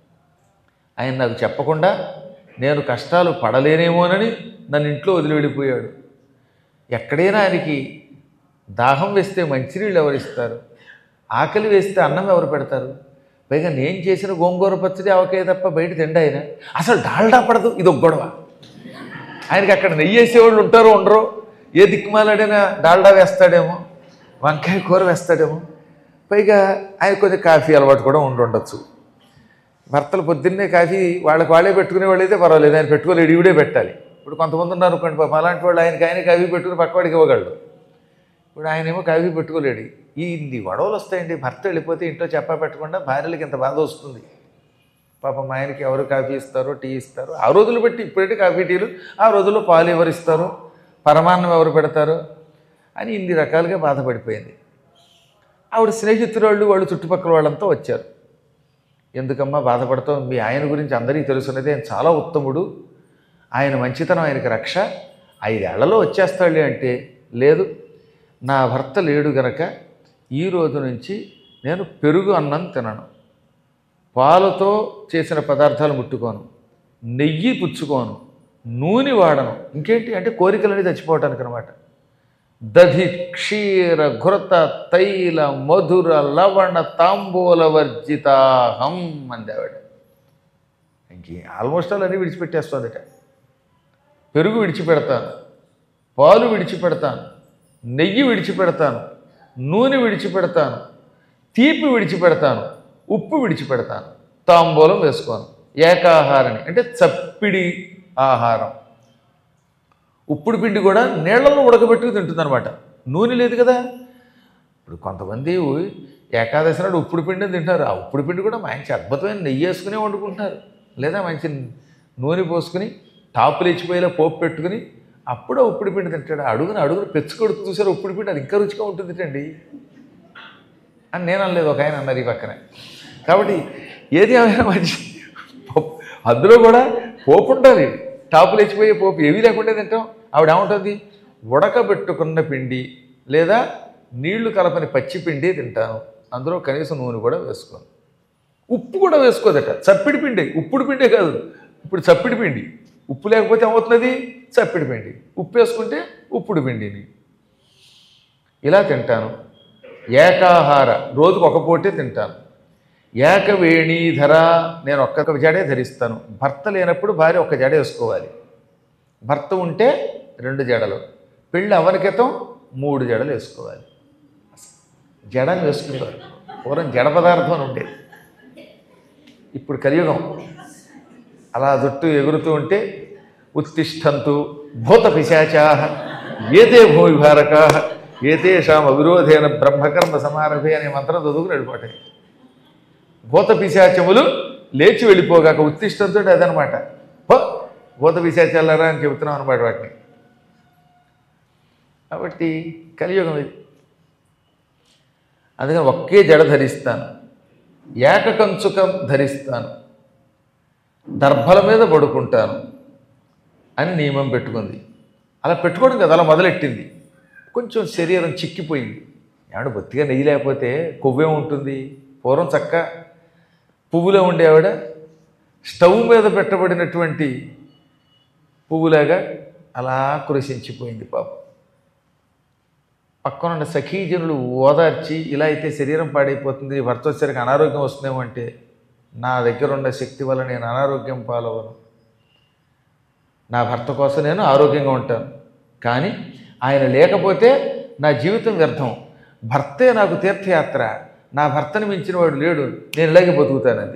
ఆయన నాకు చెప్పకుండా నేను కష్టాలు పడలేనేమోనని నన్ను ఇంట్లో వదిలి వెళ్ళిపోయాడు ఎక్కడైనా ఆయనకి దాహం వేస్తే మంచినీళ్ళు ఎవరు ఇస్తారు ఆకలి వేస్తే అన్నం ఎవరు పెడతారు పైగా నేను చేసిన గోంగూర పచ్చడి ఆవకాయ తప్ప బయట తిండి ఆయన అసలు డాల్డా పడదు ఇది ఒక గొడవ ఆయనకి అక్కడ నెయ్యి వేసేవాళ్ళు ఉంటారో ఉండరో ఏ దిక్కుమాలాడైనా డాల్డా వేస్తాడేమో వంకాయ కూర వేస్తాడేమో పైగా ఆయన కొంచెం కాఫీ అలవాటు కూడా ఉండి ఉండొచ్చు భర్తలు పొద్దున్నే కాఫీ వాళ్ళకి వాళ్ళే పెట్టుకునే వాళ్ళు అయితే పర్వాలేదు ఆయన పెట్టుకోలేడు ఈవిడే పెట్టాలి ఇప్పుడు కొంతమంది ఉన్నారు అనుకోండి పాపం అలాంటి వాళ్ళు ఆయనకి ఆయన కాఫీ పెట్టుకుని పక్కవాడికి ఇవ్వగలడు ఇప్పుడు ఆయన ఏమో కాఫీ పెట్టుకోలేడు ఈ ఇన్ని గొడవలు వస్తాయండి భర్త వెళ్ళిపోతే ఇంట్లో చెప్పా పెట్టకుండా భార్యలకి ఇంత బాధ వస్తుంది పాపం మా ఆయనకి ఎవరు కాఫీ ఇస్తారో టీ ఇస్తారో ఆ రోజులు బట్టి ఇప్పుడైతే కాఫీ టీలు ఆ రోజుల్లో పాలు ఎవరు ఇస్తారో పరమాన్నం ఎవరు పెడతారో అని ఇన్ని రకాలుగా బాధపడిపోయింది ఆవిడ స్నేహితురాళ్ళు వాళ్ళు చుట్టుపక్కల వాళ్ళంతా వచ్చారు ఎందుకమ్మా బాధపడతావు మీ ఆయన గురించి అందరికీ తెలుసున్నది ఆయన చాలా ఉత్తముడు ఆయన మంచితనం ఆయనకి రక్ష ఐదేళ్లలో వచ్చేస్తాడులే అంటే లేదు నా భర్త లేడు గనక ఈ రోజు నుంచి నేను పెరుగు అన్నం తినను పాలతో చేసిన పదార్థాలు ముట్టుకోను నెయ్యి పుచ్చుకోను నూనె వాడను ఇంకేంటి అంటే కోరికలన్నీ చచ్చిపోవటానికి అనమాట దధి క్షీర ఘృత తైల మధుర లవణ తాంబూల వర్జితాహం అంది ఆవిడ ఇంకే ఆల్మోస్ట్ అలా అన్నీ విడిచిపెట్టేస్తుందట పెరుగు విడిచిపెడతాను పాలు విడిచిపెడతాను నెయ్యి విడిచిపెడతాను నూనె విడిచిపెడతాను తీపి విడిచిపెడతాను ఉప్పు విడిచిపెడతాను తాంబూలం వేసుకోను ఏకాహారని అంటే చప్పిడి ఆహారం ఉప్పుడు పిండి కూడా నీళ్ళలో ఉడకబెట్టుకు తింటుందన్నమాట నూనె లేదు కదా ఇప్పుడు కొంతమంది ఏకాదశి నాడు ఉప్పుడు పిండి తింటారు ఆ ఉప్పుడు పిండి కూడా మంచి అద్భుతమైన నెయ్యి వేసుకుని వండుకుంటున్నారు లేదా మంచి నూనె పోసుకుని టాపులు ఇచ్చిపోయేలా పోపు పెట్టుకుని అప్పుడే ఉప్పుడు పిండి తింటాడు అడుగుని అడుగుని పెచ్చు కొడుతూ చూసారు ఉప్పుడు పిండి అది ఇంకా రుచిగా ఉంటుంది అండి అని నేను అనలేదు ఒక ఆయన అన్నారు ఈ పక్కన కాబట్టి ఏది ఏమైనా మంచి పప్పు- అందులో కూడా పోపు ఉండాలి టాపులు ఇచ్చిపోయే పోపు ఏమీ లేకుండా తింటాం ఆవిడ ఏముంటుంది ఉడకబెట్టుకున్న పిండి లేదా నీళ్లు కలపని పచ్చి పిండి తింటాను అందులో కనీసం నూనె కూడా వేసుకోను ఉప్పు కూడా వేసుకోదట చప్పిడి పిండి ఉప్పుడు పిండే కాదు ఇప్పుడు చప్పిడి పిండి ఉప్పు లేకపోతే ఏమవుతున్నది చప్పిడి పిండి ఉప్పు వేసుకుంటే ఉప్పుడు పిండిని ఇలా తింటాను ఏకాహార రోజుకు ఒక పూటే తింటాను ఏకవేణీధర నేను ఒక్క జడే ధరిస్తాను భర్త లేనప్పుడు భార్య ఒక్క జడ వేసుకోవాలి భర్త ఉంటే రెండు జడలు పెళ్ళి అవని క్రితం మూడు జడలు వేసుకోవాలి జడని వేసుకునేవారు పూర్వం జడ పదార్థం అని ఉండేది ఇప్పుడు కలియుగం అలా జుట్టు ఎగురుతూ ఉంటే ఉత్తిష్టంతు భూత పిశాచా ఏతే భూవిభారకా ఏతేషాం అవిరోధేన బ్రహ్మకర్మ సమారభే అనే మంత్రం చదువుకుని వెళ్ళిపోతాయి భూత పిశాచములు లేచి వెళ్ళిపోగాక ఉత్తిష్టంతో అదనమాట హో భూత పిశాచాలరా అని చెబుతున్నాం అనమాట వాటిని కాబట్టి కలియుగం ఇది అందుకని ఒకే జడ ధరిస్తాను ఏకకంచుకం ధరిస్తాను దర్భల మీద పడుకుంటాను అని నియమం పెట్టుకుంది అలా పెట్టుకోవడం కదా అలా మొదలెట్టింది కొంచెం శరీరం చిక్కిపోయింది ఏమంటే బొత్తిగా నెయ్యి లేకపోతే కొవ్వే ఉంటుంది పూర్వం చక్క పువ్వులో ఉండే ఆవిడ స్టవ్ మీద పెట్టబడినటువంటి పువ్వులాగా అలా కురిసించిపోయింది పాపం పక్కనున్న సఖీజనులు ఓదార్చి ఇలా అయితే శరీరం పాడైపోతుంది భర్త వచ్చేసరికి అనారోగ్యం వస్తుందేమో అంటే నా దగ్గర ఉన్న శక్తి వల్ల నేను అనారోగ్యం పాలవను నా భర్త కోసం నేను ఆరోగ్యంగా ఉంటాను కానీ ఆయన లేకపోతే నా జీవితం వ్యర్థం భర్తే నాకు తీర్థయాత్ర నా భర్తను మించిన వాడు లేడు నేను ఇలాగే బతుకుతానంది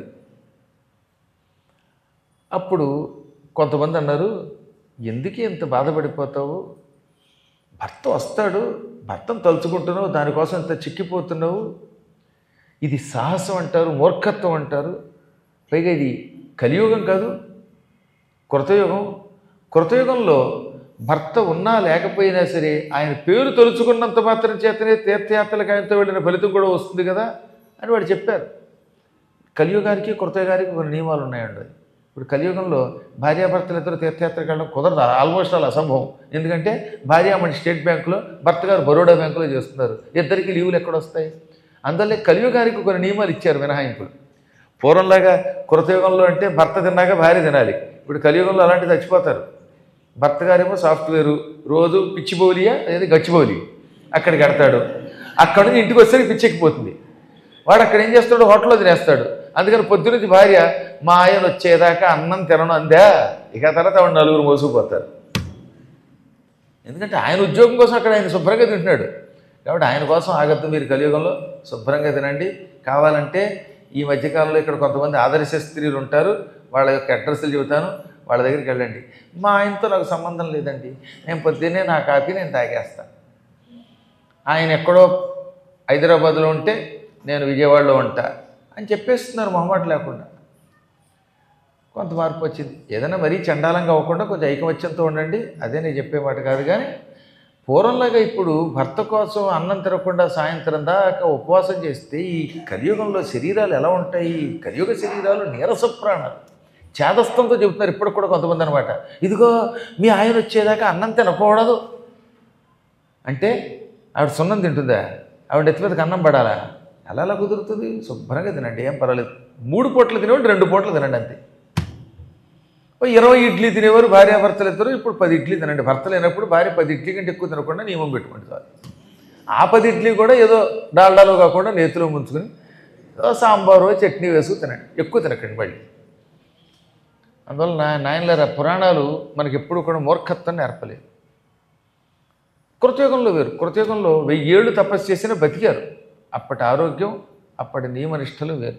అప్పుడు కొంతమంది అన్నారు ఎందుకు ఇంత బాధపడిపోతావు భర్త వస్తాడు భర్తను తలుచుకుంటున్నావు దానికోసం ఇంత చిక్కిపోతున్నావు ఇది సాహసం అంటారు మూర్ఖత్వం అంటారు పైగా ఇది కలియుగం కాదు కృతయుగం కృతయుగంలో భర్త ఉన్నా లేకపోయినా సరే ఆయన పేరు తలుచుకున్నంత మాత్రం చేతనే తీర్థయాత్రలకు ఆయనతో వెళ్ళిన ఫలితం కూడా వస్తుంది కదా అని వాడు చెప్పారు కలియుగానికి కృతయుగానికి కొన్ని నియమాలు ఉన్నాయండి ఇప్పుడు కలియుగంలో భార్యాభర్తలు ఇద్దరు తీర్థయాత్రకు వెళ్ళడం కుదరదు ఆల్మోస్ట్ అలా అసంభవం ఎందుకంటే భార్యామణి స్టేట్ బ్యాంకులో భర్త గారు బరోడా బ్యాంకులో చేస్తున్నారు ఇద్దరికి లీవులు ఎక్కడ వస్తాయి అందువల్లే కలియుగానికి కొన్ని నియమాలు ఇచ్చారు మినహాయింపులు పూర్వంలాగా కృతయుగంలో అంటే భర్త తిన్నాక భార్య తినాలి ఇప్పుడు కలియుగంలో అలాంటి చచ్చిపోతారు భర్త గారేమో సాఫ్ట్వేరు రోజు పిచ్చిబౌలియా అనేది గచ్చిబౌలి అక్కడికి కడతాడు అక్కడ నుంచి ఇంటికి వచ్చేసరికి పిచ్చెక్కిపోతుంది వాడు అక్కడ ఏం చేస్తాడు హోటల్లో తినేస్తాడు అందుకని పొద్దునుంచి భార్య మా ఆయన వచ్చేదాకా అన్నం తినను అందా ఇక తర్వాత వాడు నలుగురు మోసుకుపోతారు ఎందుకంటే ఆయన ఉద్యోగం కోసం అక్కడ ఆయన శుభ్రంగా తింటున్నాడు కాబట్టి ఆయన కోసం ఆగద్దు మీరు కలియుగంలో శుభ్రంగా తినండి కావాలంటే ఈ మధ్యకాలంలో ఇక్కడ కొంతమంది ఆదర్శ స్త్రీలు ఉంటారు వాళ్ళ యొక్క అడ్రస్లు చెబుతాను వాళ్ళ దగ్గరికి వెళ్ళండి మా ఆయనతో నాకు సంబంధం లేదండి నేను పొద్దున్నే నా కాఫీ నేను తాగేస్తాను ఆయన ఎక్కడో హైదరాబాద్లో ఉంటే నేను విజయవాడలో ఉంటా అని చెప్పేస్తున్నారు మొహమాట లేకుండా కొంత మార్పు వచ్చింది ఏదైనా మరీ చండాలంగా అవ్వకుండా కొంచెం ఐకమత్యంతో ఉండండి అదే నేను చెప్పే మాట కాదు కానీ పూర్వంలాగా ఇప్పుడు భర్త కోసం అన్నం తినకుండా సాయంత్రం దాకా ఉపవాసం చేస్తే ఈ కలియుగంలో శరీరాలు ఎలా ఉంటాయి ఈ కలియుగ శరీరాలు నీరస ప్రాణాలు చేదస్తంతో చెబుతున్నారు ఇప్పటికి కూడా కొంతమంది అనమాట ఇదిగో మీ ఆయన వచ్చేదాకా అన్నం తినకూడదు అంటే ఆవిడ సున్నం తింటుందా ఆవిడ ఎత్తి మీదకి అన్నం పడాలా అలా అలా కుదురుతుంది శుభ్రంగా తినండి ఏం పర్వాలేదు మూడు పూటలు తినేవాడు రెండు పూటలు తినండి అంతే ఓ ఇరవై ఇడ్లీ తినేవారు భార్యాభర్తలు ఇద్దరు ఇప్పుడు పది ఇడ్లీ తినండి భర్త లేనప్పుడు భార్య పది ఇడ్లీ కంటే ఎక్కువ తినకుండా నియమం పెట్టుకోండి చాలు ఆ పది ఇడ్లీ కూడా ఏదో డాల్డాలో కాకుండా నేతిలో ముంచుకొని ఏదో సాంబారు చట్నీ వేసుకు తినండి ఎక్కువ తినకండి మళ్ళీ అందువల్ల నా నాయనలారా పురాణాలు మనకి ఎప్పుడు కూడా మూర్ఖత్వం నేర్పలేదు కృతయుగంలో వేరు కృతయుగంలో వెయ్యేళ్ళు తపస్సు చేసిన బతికారు అప్పటి ఆరోగ్యం అప్పటి నియమనిష్టలు వేరు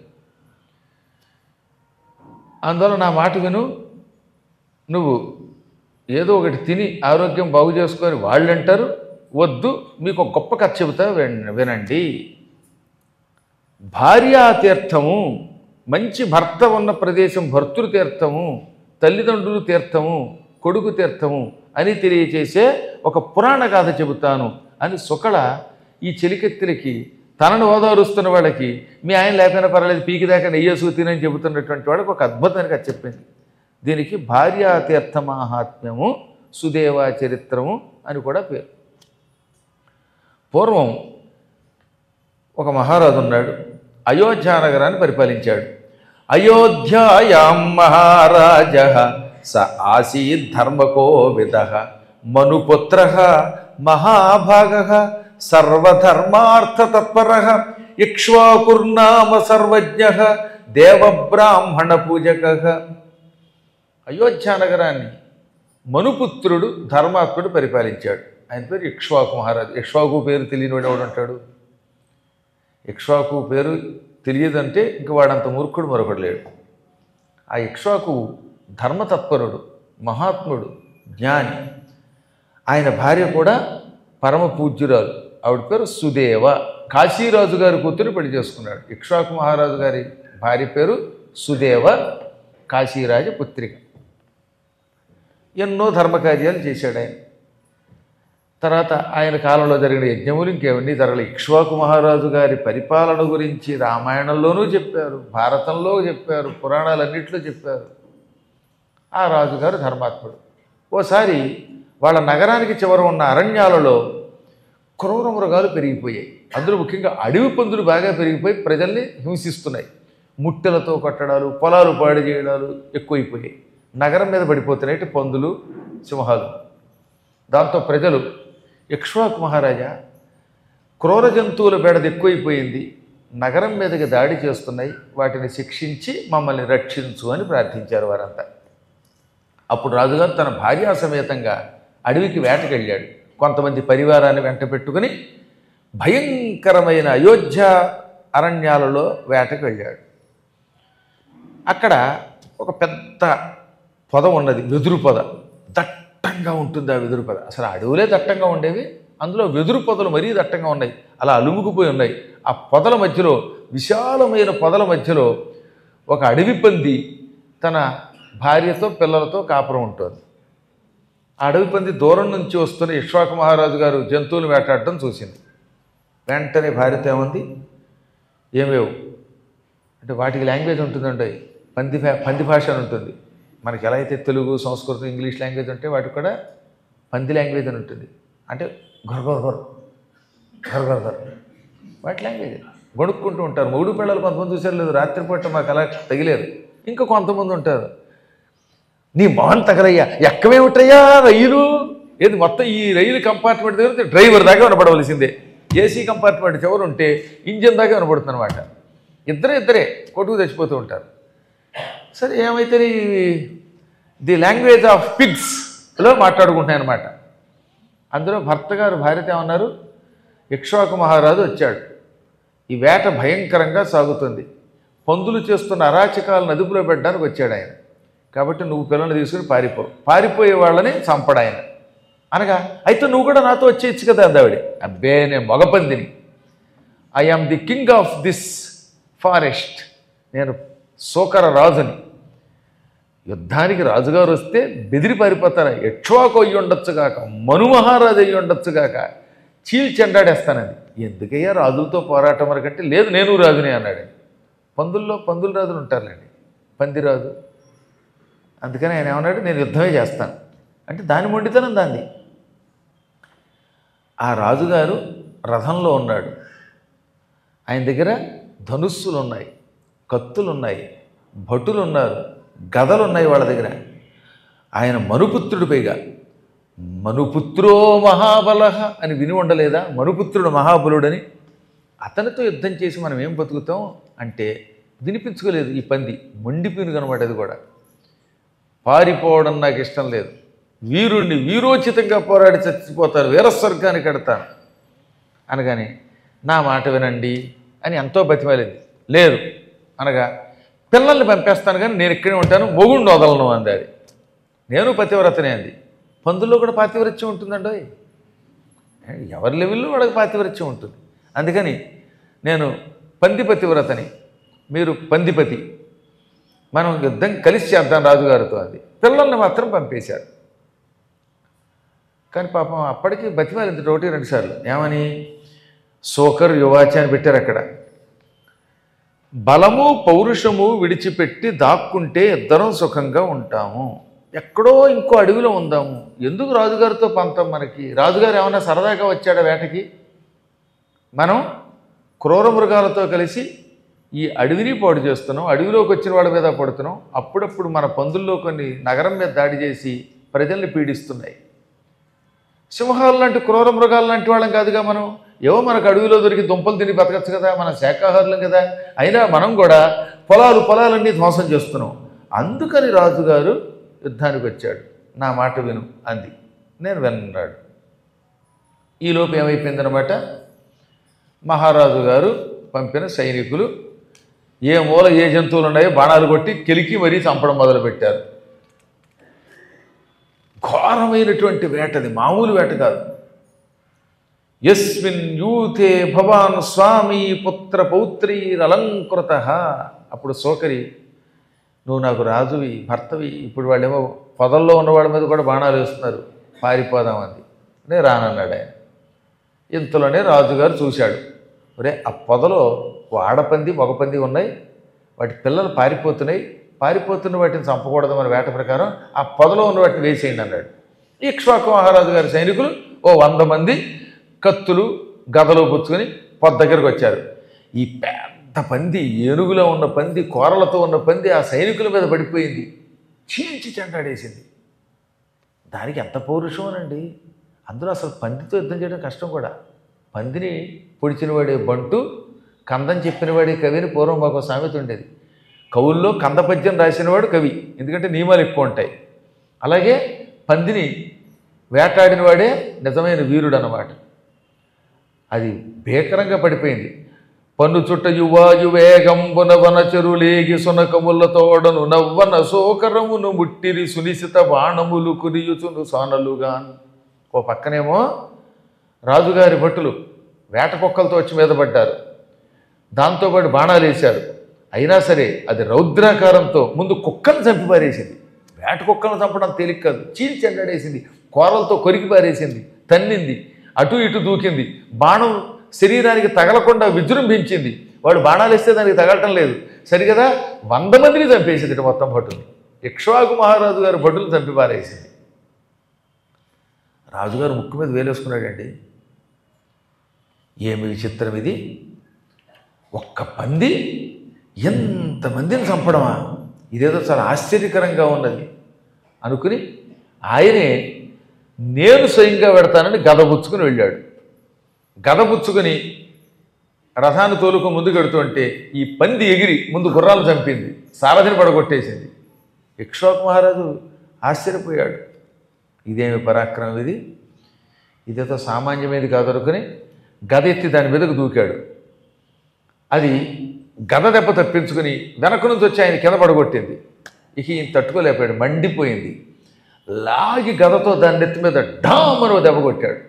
అందువల్ల నా మాట విను నువ్వు ఏదో ఒకటి తిని ఆరోగ్యం బాగు చేసుకొని వాళ్ళు అంటారు వద్దు మీకు ఒక గొప్ప కథ చెబుతా విన్- వినండి భార్యా తీర్థము మంచి భర్త ఉన్న ప్రదేశం భర్తృ తీర్థము తల్లిదండ్రులు తీర్థము కొడుకు తీర్థము అని తెలియచేసే ఒక పురాణ గాథ చెబుతాను అని సుకళ ఈ చెలికెత్తులకి తనను ఓదారుస్తున్న వాళ్ళకి మీ ఆయన లేకపోయినా పర్వాలేదు పీకిదాకా నెయ్యేసు తినని చెబుతున్నటువంటి వాడికి ఒక అద్భుతానికి అది చెప్పింది దీనికి భార్యా తీర్థ మాహాత్మ్యము సుదేవా చరిత్రము అని కూడా పేరు పూర్వం ఒక మహారాజు ఉన్నాడు అయోధ్య నగరాన్ని పరిపాలించాడు అయోధ్యాయాం మహారాజ స ఆసీద్ ధర్మకోవిద మనుపుత్ర మహాభాగ సర్వధర్మార్థతత్పర ఇక్ష్వాకుర్నామ సర్వజ్ఞ దేవబ్రాహ్మణ పూజక అయోధ్య నగరాన్ని మనుపుత్రుడు ధర్మాత్ముడు పరిపాలించాడు ఆయన పేరు ఇక్ష్వాకు మహారాజు ఇక్ష్వాకు పేరు తెలియనివాడు ఎవడు అంటాడు ఇక్ష్వాకు పేరు తెలియదంటే ఇంక వాడంత మూర్ఖుడు మరొకడు లేడు ఆ ఇక్ష్వాకు ధర్మతత్పరుడు మహాత్ముడు జ్ఞాని ఆయన భార్య కూడా పరమ పూజ్యురాలు ఆవిడ పేరు సుదేవ కాశీరాజు గారి కూతురు పెళ్లి చేసుకున్నాడు ఇక్ష్వాకు మహారాజు గారి భార్య పేరు సుదేవ కాశీరాజ పుత్రిక ఎన్నో ధర్మకార్యాలు చేశాడు ఆయన తర్వాత ఆయన కాలంలో జరిగిన యజ్ఞములు ఇంకేవన్నీ జరగలేదు ఇక్ష్వాకు మహారాజు గారి పరిపాలన గురించి రామాయణంలోనూ చెప్పారు భారతంలో చెప్పారు పురాణాలన్నింటిలో చెప్పారు ఆ రాజుగారు ధర్మాత్ముడు ఓసారి వాళ్ళ నగరానికి చివర ఉన్న అరణ్యాలలో క్రూర మృగాలు పెరిగిపోయాయి అందులో ముఖ్యంగా అడవి పందులు బాగా పెరిగిపోయి ప్రజల్ని హింసిస్తున్నాయి ముట్టెలతో కొట్టడాలు పొలాలు పాడు చేయడాలు ఎక్కువైపోయాయి నగరం మీద పడిపోతున్నాయి పందులు సింహాలు దాంతో ప్రజలు ఇక్ష్వాకు మహారాజా క్రూర జంతువుల బెడద ఎక్కువైపోయింది నగరం మీదకి దాడి చేస్తున్నాయి వాటిని శిక్షించి మమ్మల్ని రక్షించు అని ప్రార్థించారు వారంతా అప్పుడు రాజుగారు తన భార్యా సమేతంగా అడవికి వేటకెళ్ళాడు కొంతమంది పరివారాన్ని వెంట పెట్టుకుని భయంకరమైన అయోధ్య అరణ్యాలలో వేటకు వెళ్ళాడు అక్కడ ఒక పెద్ద పొద ఉన్నది వెదురు పొద దట్టంగా ఉంటుంది ఆ వెదురు పొద అసలు అడవులే దట్టంగా ఉండేవి అందులో వెదురు పొదలు మరీ దట్టంగా ఉన్నాయి అలా అలుముకుపోయి ఉన్నాయి ఆ పొదల మధ్యలో విశాలమైన పొదల మధ్యలో ఒక అడవి పంది తన భార్యతో పిల్లలతో కాపురం ఉంటుంది ఆ అడవి పంది దూరం నుంచి వస్తున్న ఇష్వాకు మహారాజు గారు జంతువులు వేటాడటం చూసింది వెంటనే భార్యతో ఏముంది ఏమేవు అంటే వాటికి లాంగ్వేజ్ ఉంటుందండి పంది భా పంది భాష అని ఉంటుంది మనకి ఎలా అయితే తెలుగు సంస్కృతం ఇంగ్లీష్ లాంగ్వేజ్ ఉంటే వాటికి కూడా పంది లాంగ్వేజ్ అని ఉంటుంది అంటే గొర గొర గొర గొర గొర గొర వాటి లాంగ్వేజ్ గొడుక్కుంటూ ఉంటారు మూడు పిల్లలు కొంతమంది చూసారు లేదు రాత్రిపూట మాకు అలా తగిలేరు ఇంకా కొంతమంది ఉంటారు నీ మొహం తగలయ్యా ఎక్కమేమిటయ్యా రైలు ఏది మొత్తం ఈ రైలు కంపార్ట్మెంట్ దగ్గర డ్రైవర్ దాకా వినపడవలసిందే ఏసీ కంపార్ట్మెంట్ చివరు ఉంటే ఇంజిన్ దాకా వినపడుతుంది అనమాట ఇద్దరే ఇద్దరే కొట్టుకు తెచ్చిపోతూ ఉంటారు సరే ఏమైతే ది లాంగ్వేజ్ ఆఫ్ పిగ్స్లో మాట్లాడుకుంటున్నాయి అనమాట అందులో భర్త గారు భార్యతో ఏమన్నారు ఇక్ష్వాకు మహారాజు వచ్చాడు ఈ వేట భయంకరంగా సాగుతుంది పందులు చేస్తున్న అరాచకాలు నదుపులో పెట్టడానికి వచ్చాడు ఆయన కాబట్టి నువ్వు పిల్లల్ని తీసుకుని పారిపో పారిపోయే వాళ్ళని చంపడు ఆయన అనగా అయితే నువ్వు కూడా నాతో వచ్చేయచ్చు కదా అందావిడి అబ్బే నేను మగపందిని I am the king of this forest నేను సోకర రాజుని యుద్ధానికి రాజుగారు వస్తే బెదిరి పారిపోతారా ఎట్వాకు అయ్యి ఉండొచ్చుగాక మను మహారాజు అయ్యి ఉండొచ్చుగాక చీల్చెండాడేస్తానని ఎందుకయ్యా రాజులతో పోరాటం వరకంటే లేదు నేను రాజునే అన్నాడు పందుల్లో పందుల రాజులు ఉంటారులేండి పందిరాజు అందుకని ఆయన ఏమన్నాడు నేను యుద్ధమే చేస్తాను అంటే దాని మొండితనం దాన్ని ఆ రాజుగారు రథంలో ఉన్నాడు ఆయన దగ్గర ధనుస్సులు ఉన్నాయి కత్తులు ఉన్నాయి భటులు ఉన్నారు గదలు ఉన్నాయి వాళ్ళ దగ్గర ఆయన మనుపుత్రుడు పైగా మనుపుత్రో మహాబల అని విని ఉండలేదా మనుపుత్రుడు మహాబలుడని అతనితో యుద్ధం చేసి మనం ఏం బతుకుతాం అంటే వినిపించుకోలేదు ఈ పంది మొండిపోయిన కనమాట అది కూడా పారిపోవడం నాకు ఇష్టం లేదు వీరుణ్ణి వీరోచితంగా పోరాడి చచ్చిపోతారు వీరస్వర్గానికి కడతాను అనగానే నా మాట వినండి అని ఎంతో బతిమాలింది లేదు అనగా పిల్లల్ని పంపేస్తాను కానీ నేను ఇక్కడే ఉంటాను మొగుండు వదలను అంది అది నేను పతివ్రతనే అంది పందుల్లో కూడా పాతివ్రత్యం ఉంటుందండి ఎవరి లెవెల్లో వాళ్ళకి పాతివ్రత్యం ఉంటుంది అందుకని నేను పందిపతి వ్రతని మీరు పందిపతి మనం యుద్ధం కలిసి చేద్దాం రాజుగారితో అది పిల్లల్ని మాత్రం పంపేశారు కానీ పాపం అప్పటికి బతిమాలింది ఒకటి రెండు సార్లు ఏమని సోకర్ యువాచ అని పెట్టారు అక్కడ బలము పౌరుషము విడిచిపెట్టి దాక్కుంటే ఇద్దరం సుఖంగా ఉంటాము ఎక్కడో ఇంకో అడవిలో ఉందాము ఎందుకు రాజుగారితో పంతం మనకి రాజుగారు ఏమన్నా సరదాగా వచ్చాడా వేటకి మనం క్రూర మృగాలతో కలిసి ఈ అడవిని పాడు చేస్తున్నాం అడవిలోకి వచ్చిన వాళ్ళ మీద పడుతున్నాం అప్పుడప్పుడు మన పందుల్లో కొన్ని నగరం మీద దాడి చేసి ప్రజల్ని పీడిస్తున్నాయి సింహాలు లాంటి క్రూర మృగాలు లాంటి వాళ్ళం కాదుగా మనం ఏవో మనకు అడవిలో దొరికి దుంపలు తిని బతకచ్చు కదా మన శాకాహారులం కదా అయినా మనం కూడా పొలాలు పొలాలన్నీ ధ్వంసం చేస్తున్నాం అందుకని రాజుగారు యుద్ధానికి వచ్చాడు నా మాట విను అంది నేను విన్నాడు ఈలోపు ఏమైపోయిందనమాట మహారాజు గారు పంపిన సైనికులు ఏ మూల ఏ జంతువులు ఉన్నాయో బాణాలు కొట్టి కెలికి మరీ చంపడం మొదలుపెట్టారు ఘోరమైనటువంటి వేటది మామూలు వేట కాదు యస్మిన్ యూతే భవాన్ స్వామి పుత్ర పౌత్రీరలంకృత అప్పుడు సోకరి నువ్వు నాకు రాజువి భర్తవి ఇప్పుడు వాళ్ళేమో పొదల్లో ఉన్న వాళ్ళ మీద కూడా బాణాలు వేస్తున్నారు పారిపోదామంది నేను రానన్నాడు ఆయన ఇంతలోనే రాజుగారు చూశాడు ఒరే ఆ పొదలో ఓ ఆడపంది మగపంది ఉన్నాయి వాటి పిల్లలు పారిపోతున్నాయి పారిపోతున్న వాటిని చంపకూడదు మన వేట ప్రకారం ఆ పొదలో ఉన్న వాటిని వేసేయండి అన్నాడు ఇక్ష్వాకు మహారాజు గారి సైనికులు ఓ వంద మంది కత్తులు గదలు పుచ్చుకొని పొద దగ్గరకు వచ్చారు ఈ పెద్ద పంది ఏనుగులో ఉన్న పంది కూరలతో ఉన్న పంది ఆ సైనికుల మీద పడిపోయింది చీల్చి చెండాడేసింది దానికి ఎంత పౌరుషమోనండి అందులో అసలు పందితో యుద్ధం చేయడం కష్టం కూడా పందిని పొడిచినవాడే బంటు కందం చెప్పినవాడే కవి అని పూర్వం మాకు సామెత ఉండేది కవుల్లో కంద పద్యం రాసినవాడు కవి ఎందుకంటే నియమాలు ఎక్కువ ఉంటాయి అలాగే పందిని వేటాడినవాడే నిజమైన వీరుడు అన్నమాట అది భీకరంగా పడిపోయింది పన్ను చుట్ట యువాయు వేగంబున వనచరులేగి సునకములతోడను నవ్వన సోకరమును ముట్టిరి సునిశిత బాణములు కురియుచును సానలుగాన్ ఓ పక్కనేమో రాజుగారి భటులు వేట కుక్కలతో వచ్చి మీద పడ్డారు దాంతోపాటు బాణాలు వేశారు అయినా సరే అది రౌద్రాకారంతో ముందు కుక్కను చంపి పారేసింది వేట కుక్కలను చంపడం తేలిక కాదు చీల్చి ఎండాడేసింది కూరలతో కొరికి పారేసింది తన్నింది అటు ఇటు దూకింది బాణం శరీరానికి తగలకుండా విజృంభించింది వాడు బాణాలు వేస్తే దానికి తగలటం లేదు సరిగదా వంద మందిని చంపేసింది ఇటు మొత్తం భటులు ఇక్ష్వాకు మహారాజు గారు భటులు చంపి పారేసింది రాజుగారు ముక్కు మీద వేలేసుకున్నాడండి ఏమి విచిత్రం ఇది ఒక్క పంది ఎంతమందిని చంపడమా ఇదేదో చాలా ఆశ్చర్యకరంగా ఉన్నది అనుకుని ఆయనే నేను స్వయంగా పెడతానని గద పుచ్చుకుని వెళ్ళాడు గద పుచ్చుకుని రథాన్ని తోలుకు ముందుకు వెడుతుంటే ఈ పంది ఎగిరి ముందు గుర్రాలు చంపింది సారథిని పడగొట్టేసింది ఇక్ష్వాకు మహారాజు ఆశ్చర్యపోయాడు ఇదేమి పరాక్రమం ఇది ఇదేదో సామాన్యమైనది కాదు అనుకుని గద ఎత్తి దాని మీదకు దూకాడు అది గద దెబ్బ తప్పించుకుని వెనక నుంచి వచ్చి ఆయన కింద పడగొట్టింది ఇక ఈయన తట్టుకోలేకపోయాడు మండిపోయింది లాగి గదతో దాని నెత్తి మీద డామరో దెబ్బ కొట్టాడు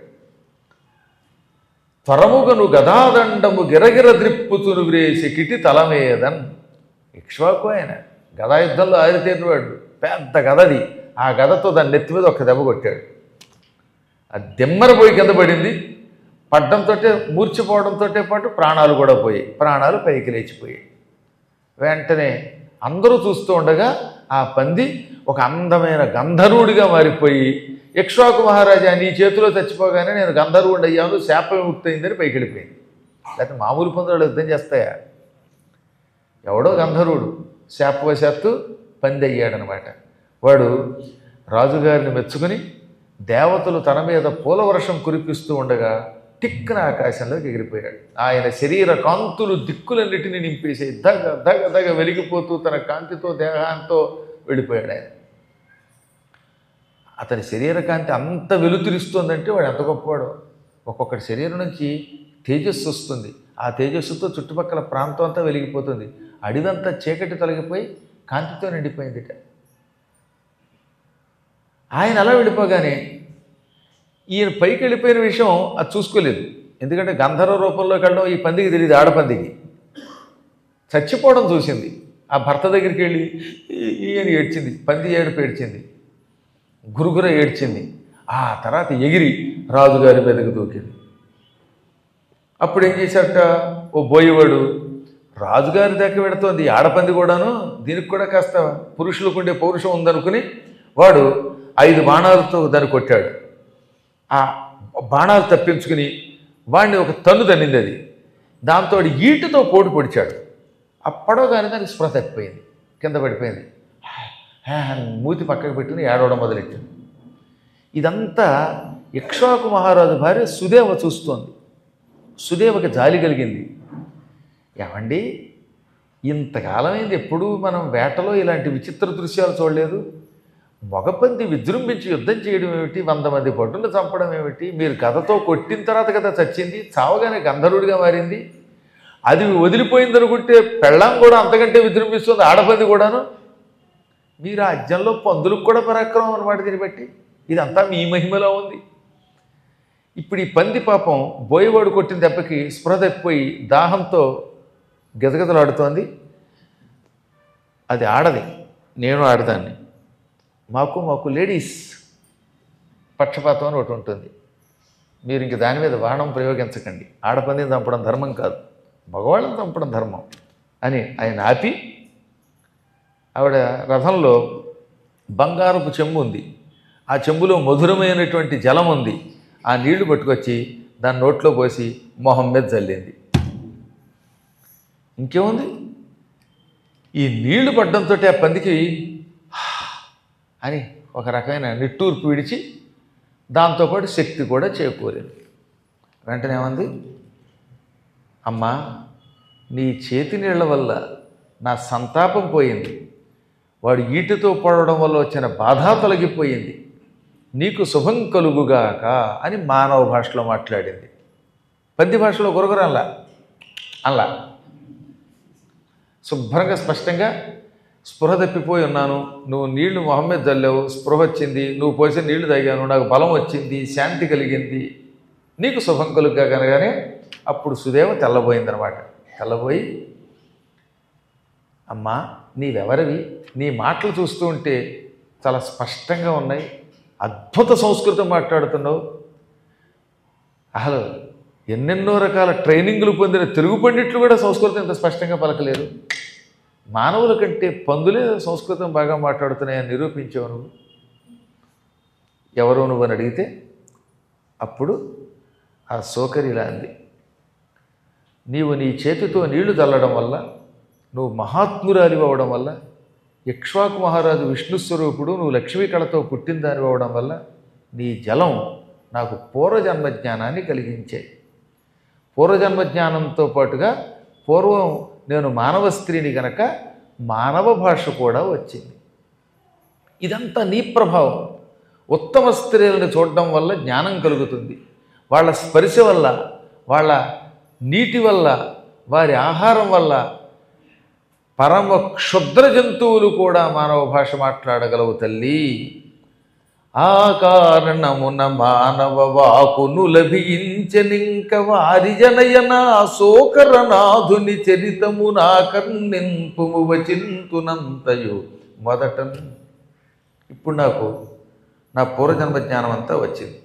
త్వరముగను గదాదండము గిరగిర ద్రిప్పుతును వ్రేసి కిటి తలమేదన్ ఇక్ష్వాకు ఆయన గదాయుద్ధంలో ఆరితేరినవాడు పెద్ద గదది ఆ గదతో దాని నెత్తి మీద ఒక దెబ్బ కొట్టాడు ఆ దెమ్మర పోయి కింద పడింది పడ్డంతో మూర్చిపోవడంతో పాటు ప్రాణాలు కూడా పోయాయి ప్రాణాలు పైకి లేచిపోయాయి వెంటనే అందరూ చూస్తూ ఉండగా ఆ పంది ఒక అందమైన గంధర్వుడిగా మారిపోయి యక్ష్వాకు మహారాజా నీ చేతిలో చచ్చిపోగానే నేను గంధర్వుడు అయ్యాను శాప విముక్తయిందని పైకి వెళ్ళిపోయింది లేకపోతే మామూలు పందులు యుద్ధం చేస్తాయా ఎవడో గంధర్వుడు శాపవశాత్తు పంది అయ్యాడనమాట వాడు రాజుగారిని మెచ్చుకుని దేవతలు తన మీద పూలవర్షం కురిపిస్తూ ఉండగా టిక్కున ఆకాశంలోకి ఎగిరిపోయాడు ఆయన శరీర కాంతులు దిక్కులన్నిటిని నింపేసి దగ దగ దగ వెలిగిపోతూ తన కాంతితో దేహాంతో వెళ్ళిపోయాడు ఆయన అతని శరీర కాంతి అంత వెలుతురిస్తుందంటే వాడు ఎంత గొప్పవాడు ఒక్కొక్కటి శరీరం నుంచి తేజస్సు వస్తుంది ఆ తేజస్సుతో చుట్టుపక్కల ప్రాంతం అంతా వెలిగిపోతుంది అడివంతా చీకటి తొలగిపోయి కాంతితో నిండిపోయిందిట ఆయన అలా వెళ్ళిపోగానే ఈయన పైకి వెళ్ళిపోయిన విషయం అది చూసుకోలేదు ఎందుకంటే గంధర్వ రూపంలోకి వెళ్ళడం ఈ పందికి తెలియదు ఆడపందికి చచ్చిపోవడం చూసింది ఆ భర్త దగ్గరికి వెళ్ళి "ఈ- ఈ" అని ఏడ్చింది పంది ఏడుపు ఏడ్చింది గురుగుర ఏడ్చింది ఆ తర్వాత ఎగిరి రాజుగారి మీదకి దూకింది అప్పుడు ఏం చేశారట ఓ బోయేవాడు రాజుగారి దాకా పెడుతోంది ఈ ఆడపంది కూడాను దీనికి కూడా కాస్త పురుషులకు ఉండే పౌరుషం ఉందనుకుని వాడు ఐదు బాణాలతో దాన్ని కొట్టాడు ఆ బాణాలు తప్పించుకుని వాడిని ఒక తన్ను తన్నింది అది దాంతో వాడు ఈటుతో పోటు పొడిచాడు అప్పడోగానే దానికి స్పృహ తప్పిపోయింది కింద పడిపోయింది హే అని మూతి పక్కకు పెట్టుకుని ఏడవడం మొదలెట్టింది ఇదంతా ఇక్ష్వాకు మహారాజు భార్య సుదేవ చూస్తోంది సుదేవకి జాలి కలిగింది ఏమండి ఇంతకాలమైంది ఎప్పుడూ మనం వేటలో ఇలాంటి విచిత్ర దృశ్యాలు చూడలేదు మగపంది విజృంభించి యుద్ధం చేయడం ఏమిటి వంద మంది పట్టును చంపడం ఏమిటి మీరు గదతో కొట్టిన తర్వాత కదా చచ్చింది చావగానే గంధర్వుడిగా మారింది అది వదిలిపోయిందనుకుంటే పెళ్ళాం కూడా అంతకంటే విజృంభిస్తుంది ఆడపంది కూడాను మీరు ఆ అజ్ఞంలో పందులకు కూడా పరాక్రమం అనమాట దీన్ని బట్టి ఇదంతా మీ మహిమలో ఉంది ఇప్పుడు ఈ పంది పాపం బోయవాడు కొట్టిన దెబ్బకి స్పృహ తప్పిపోయి దాహంతో గజగజలాడుతోంది అది ఆడది నేను ఆడదాన్ని మాకు మాకు లేడీస్ పక్షపాతం అని ఒకటి ఉంటుంది మీరు ఇంక దాని మీద బాణం ప్రయోగించకండి ఆడపందిని చంపడం ధర్మం కాదు మగవాళ్ళని చంపడం ధర్మం అని ఆయన ఆపి ఆవిడ రథంలో బంగారపు చెంబు ఉంది ఆ చెంబులో మధురమైనటువంటి జలం ఉంది ఆ నీళ్లు పట్టుకొచ్చి దాని నోట్లో పోసి మొహం మీద జల్లింది ఇంకేముంది ఈ నీళ్లు పడ్డంతో ఆ పందికి అని ఒక రకమైన నిట్టూర్పు విడిచి దాంతోపాటు శక్తి కూడా చేకూరింది వెంటనే ఏమంది అమ్మా నీ చేతి నీళ్ల వల్ల నా సంతాపం పోయింది వాడు ఈటితో పడడం వల్ల వచ్చిన బాధ తొలగిపోయింది నీకు శుభం కలుగుగాక అని మానవ భాషలో మాట్లాడింది పద్య భాషలో గురగురంలా అలా శుభ్రంగా స్పష్టంగా స్పృహ తప్పిపోయి ఉన్నాను నువ్వు నీళ్లు మొహమ్మద్ జల్లావు స్పృహ వచ్చింది నువ్వు పోసిన నీళ్లు తాగాను నాకు బలం వచ్చింది శాంతి కలిగింది నీకు శుభం కలుగ్గా కనగానే అప్పుడు సుదేవ తెల్లబోయిందనమాట తెల్లబోయి అమ్మా నీవెవరివి నీ మాటలు చూస్తూ ఉంటే చాలా స్పష్టంగా ఉన్నాయి అద్భుత సంస్కృతం మాట్లాడుతున్నావు అసలు ఎన్నెన్నో రకాల ట్రైనింగ్లు పొందిన తెలుగు పండిట్లు కూడా సంస్కృతం ఇంత స్పష్టంగా పలకలేరు మానవుల కంటే పందులే సంస్కృతం బాగా మాట్లాడుతున్నాయని నిరూపించావు నువ్వు ఎవరో నువ్వు అని అడిగితే అప్పుడు ఆ సోకరి ఇలా అంది నీవు నీ చేతితో నీళ్లు చల్లడం వల్ల నువ్వు మహాత్మురాలి అవ్వడం వల్ల ఇక్ష్వాకు మహారాజు విష్ణు స్వరూపుడు నువ్వు లక్ష్మీ కళతో పుట్టిన దాని అవ్వడం వల్ల నీ జలం నాకు పూర్వజన్మ జ్ఞానాన్ని కలిగించాయి పూర్వజన్మ జ్ఞానంతో పాటుగా పూర్వం నేను మానవ స్త్రీని గనక మానవ భాష కూడా వచ్చింది ఇదంతా నీ ప్రభావం ఉత్తమ స్త్రీలను చూడడం వల్ల జ్ఞానం కలుగుతుంది వాళ్ళ స్పర్శ వల్ల వాళ్ళ నీటి వల్ల వారి ఆహారం వల్ల పరమ క్షుద్ర జంతువులు కూడా మానవ భాష మాట్లాడగలవు తల్లి ఆ కారణమున మానవ వాకును లభించనింక వారి జనయన శోకరనాథుని చరితము నా కర్ణింపుము వచింతునంతయు మొదట ఇప్పుడు నాకు నా పూర్వజన్మ జ్ఞానం అంతా వచ్చింది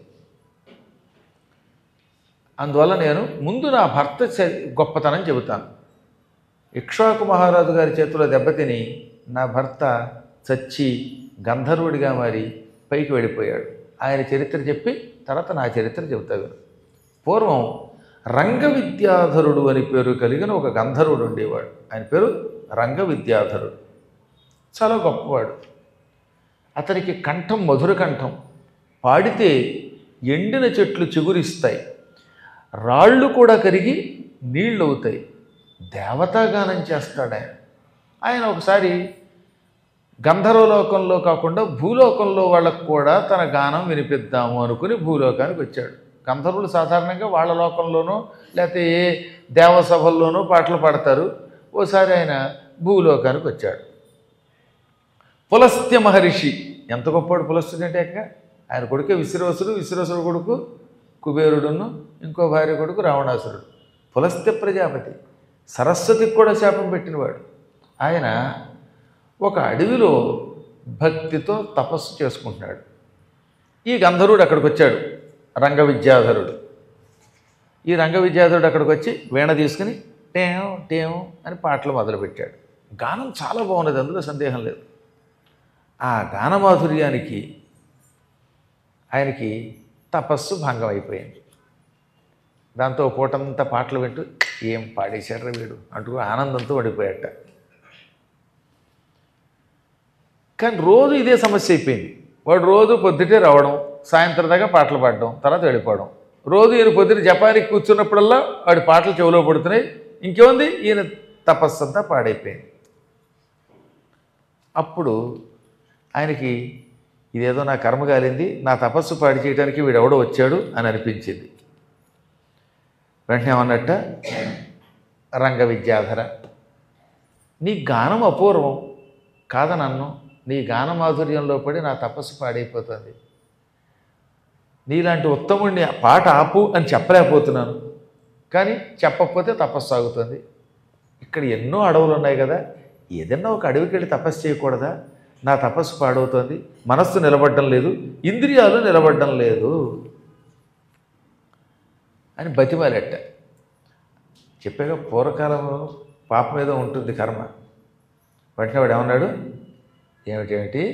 అందువల్ల నేను ముందు నా భర్త చ- గొప్పతనం చెబుతాను ఇక్ష్వాకు మహారాజు గారి చేతిలో దెబ్బతిని నా భర్త చచ్చి గంధర్వుడిగా మారి పైకి వెళ్ళిపోయాడు ఆయన చరిత్ర చెప్పి తర్వాత నా చరిత్ర చెబుతా విను పూర్వం రంగ విద్యాధరుడు అని పేరు కలిగిన ఒక గంధర్వుడు ఉండేవాడు ఆయన పేరు రంగ విద్యాధరుడు చాలా గొప్పవాడు అతనికి కంఠం మధుర కంఠం పాడితే ఎండిన చెట్లు చిగురిస్తాయి రాళ్ళు కూడా కరిగి నీళ్ళు అవుతాయి దేవతాగానం చేస్తాడు ఆయన ఆయన ఒకసారి గంధర్వలోకంలో కాకుండా భూలోకంలో వాళ్ళకు కూడా తన గానం వినిపిద్దాము అనుకుని భూలోకానికి వచ్చాడు గంధర్వులు సాధారణంగా వాళ్ళ లోకంలోనో లేకపోతే ఏ దేవసభల్లోనో పాటలు పాడతారు ఓసారి ఆయన భూలోకానికి వచ్చాడు పులస్త్య మహర్షి ఎంత గొప్పవాడు పులస్తుడు అంటే అక్క ఆయన కొడుకే విశ్రవసుడు విశ్రవసుడు కొడుకు కుబేరుడును ఇంకో భార్య కొడుకు రావణాసురుడు పులస్త్య ప్రజాపతి సరస్వతికి కూడా శాపం పెట్టినవాడు ఆయన ఒక అడవిలో భక్తితో తపస్సు చేసుకుంటున్నాడు ఈ గంధర్వుడు అక్కడికి వచ్చాడు రంగ విద్యాధరుడు ఈ రంగ విద్యాధరుడు అక్కడికి వచ్చి వీణ తీసుకుని టేం టేం అని పాటలు మొదలుపెట్టాడు గానం చాలా బాగున్నది అందులో సందేహం లేదు ఆ గానమాధుర్యానికి ఆయనకి తపస్సు భంగం అయిపోయింది దాంతో పూటంతా పాటలు వింటూ ఏం పాడేశాడ్రా వీడు అంటూ ఆనందంతో పడిపోయాట కానీ రోజు ఇదే సమస్య అయిపోయింది వాడు రోజు పొద్దుటే రావడం సాయంత్రం దాకా పాటలు పాడడం తర్వాత వెళ్ళిపోవడం రోజు ఈయన పొద్దున జపానికి కూర్చున్నప్పుడల్లా వాడి పాటలు చెవిలో పడుతున్నాయి ఇంకేముంది ఈయన తపస్సు అంతా పాడైపోయింది అప్పుడు ఆయనకి ఇదేదో నా కర్మ కాలింది నా తపస్సు పాడి చేయడానికి వీడెవడో వచ్చాడు అని అనిపించింది వెంటనే ఏమన్నట్ట రంగ విద్యాధర నీ గానం అపూర్వం కాదనన్ను నీ గాన మాధుర్యంలో పడి నా తపస్సు పాడైపోతుంది నీలాంటి ఉత్తముడిని పాట ఆపు అని చెప్పలేకపోతున్నాను కానీ చెప్పకపోతే తపస్సు సాగుతుంది ఇక్కడ ఎన్నో అడవులు ఉన్నాయి కదా ఏదన్నా ఒక అడవికి వెళ్ళి తపస్సు చేయకూడదా నా తపస్సు పాడవుతోంది మనస్సు నిలబడడం లేదు ఇంద్రియాలు నిలబడడం లేదు అని బతిమాలెట్ట చెప్పాక పూర్వకాలంలో పాపం ఏదో ఉంటుంది కర్మ వెంటనే వాడు ఏమన్నాడు ఏమిటేమిటి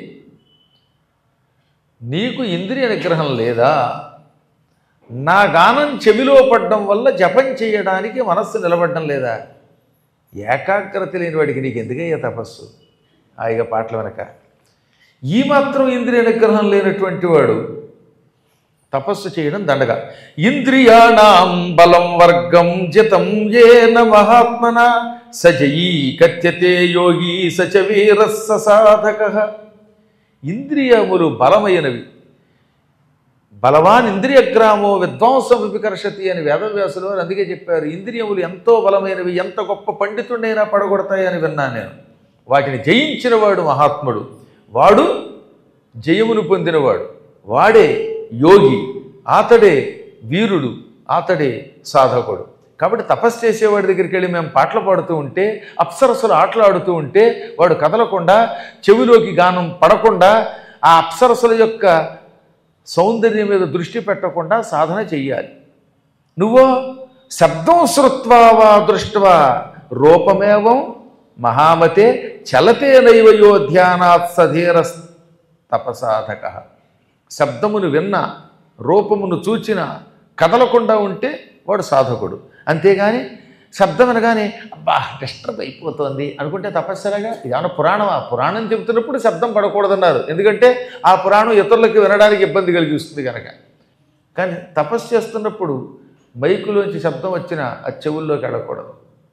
నీకు ఇంద్రియ నిగ్రహం లేదా నా గానం చెవిలో పడ్డం వల్ల జపం చేయడానికి మనస్సు నిలబడడం లేదా ఏకాగ్రత లేని వాడికి నీకు ఎందుకయ్యా తపస్సు హాయిగా పాటలు వెనక ఈ మాత్రం ఇంద్రియ నిగ్రహం లేనటువంటి వాడు తపస్సు చేయడం దండగా ఇంద్రియాణం బలం వర్గం జితం ఏన మహాత్మన సజయీ కథ్యతే యోగి సచ వీరస్స సాధక ఇంద్రియములు బలమైనవి బలవాన్ ఇంద్రియగ్రామో విద్వాంసం వికర్షతి అని వేదవ్యాసులు వారు అందుకే చెప్పారు ఇంద్రియములు ఎంతో బలమైనవి ఎంత గొప్ప పండితుడైనా పడగొడతాయని విన్నాను నేను వాటిని జయించిన వాడు మహాత్ముడు వాడు జయమును పొందినవాడు వాడే యోగి ఆతడే వీరుడు ఆతడే సాధకుడు కాబట్టి తపస్సు చేసేవాడి దగ్గరికి వెళ్ళి మేము పాటలు పాడుతూ ఉంటే అప్సరస్సులు ఆటలాడుతూ ఉంటే వాడు కదలకుండా చెవిలోకి గానం పడకుండా ఆ అప్సరస్సుల యొక్క సౌందర్యం మీద దృష్టి పెట్టకుండా సాధన చెయ్యాలి నువ్వో శబ్దం శృత్వా వా దృష్ట్వా రూపమేవం మహామతే చలతే నైవయో ధ్యానాత్ సధీర తపసాధక శబ్దమును విన్న రూపమును చూచిన కదలకుండా ఉంటే వాడు సాధకుడు అంతేగాని శబ్దం అనగానే అబ్బా డిస్టర్బ్ అయిపోతుంది అనుకుంటే తపస్సరగా ఇదేమన్నా పురాణమా పురాణం చెబుతున్నప్పుడు శబ్దం పడకూడదన్నారు ఎందుకంటే ఆ పురాణం ఇతరులకు వినడానికి ఇబ్బంది కలిగిస్తుంది కనుక కానీ తపస్సు చేస్తున్నప్పుడు మైకులోంచి శబ్దం వచ్చినా ఆ చెవుల్లోకి వెళ్ళకూడదు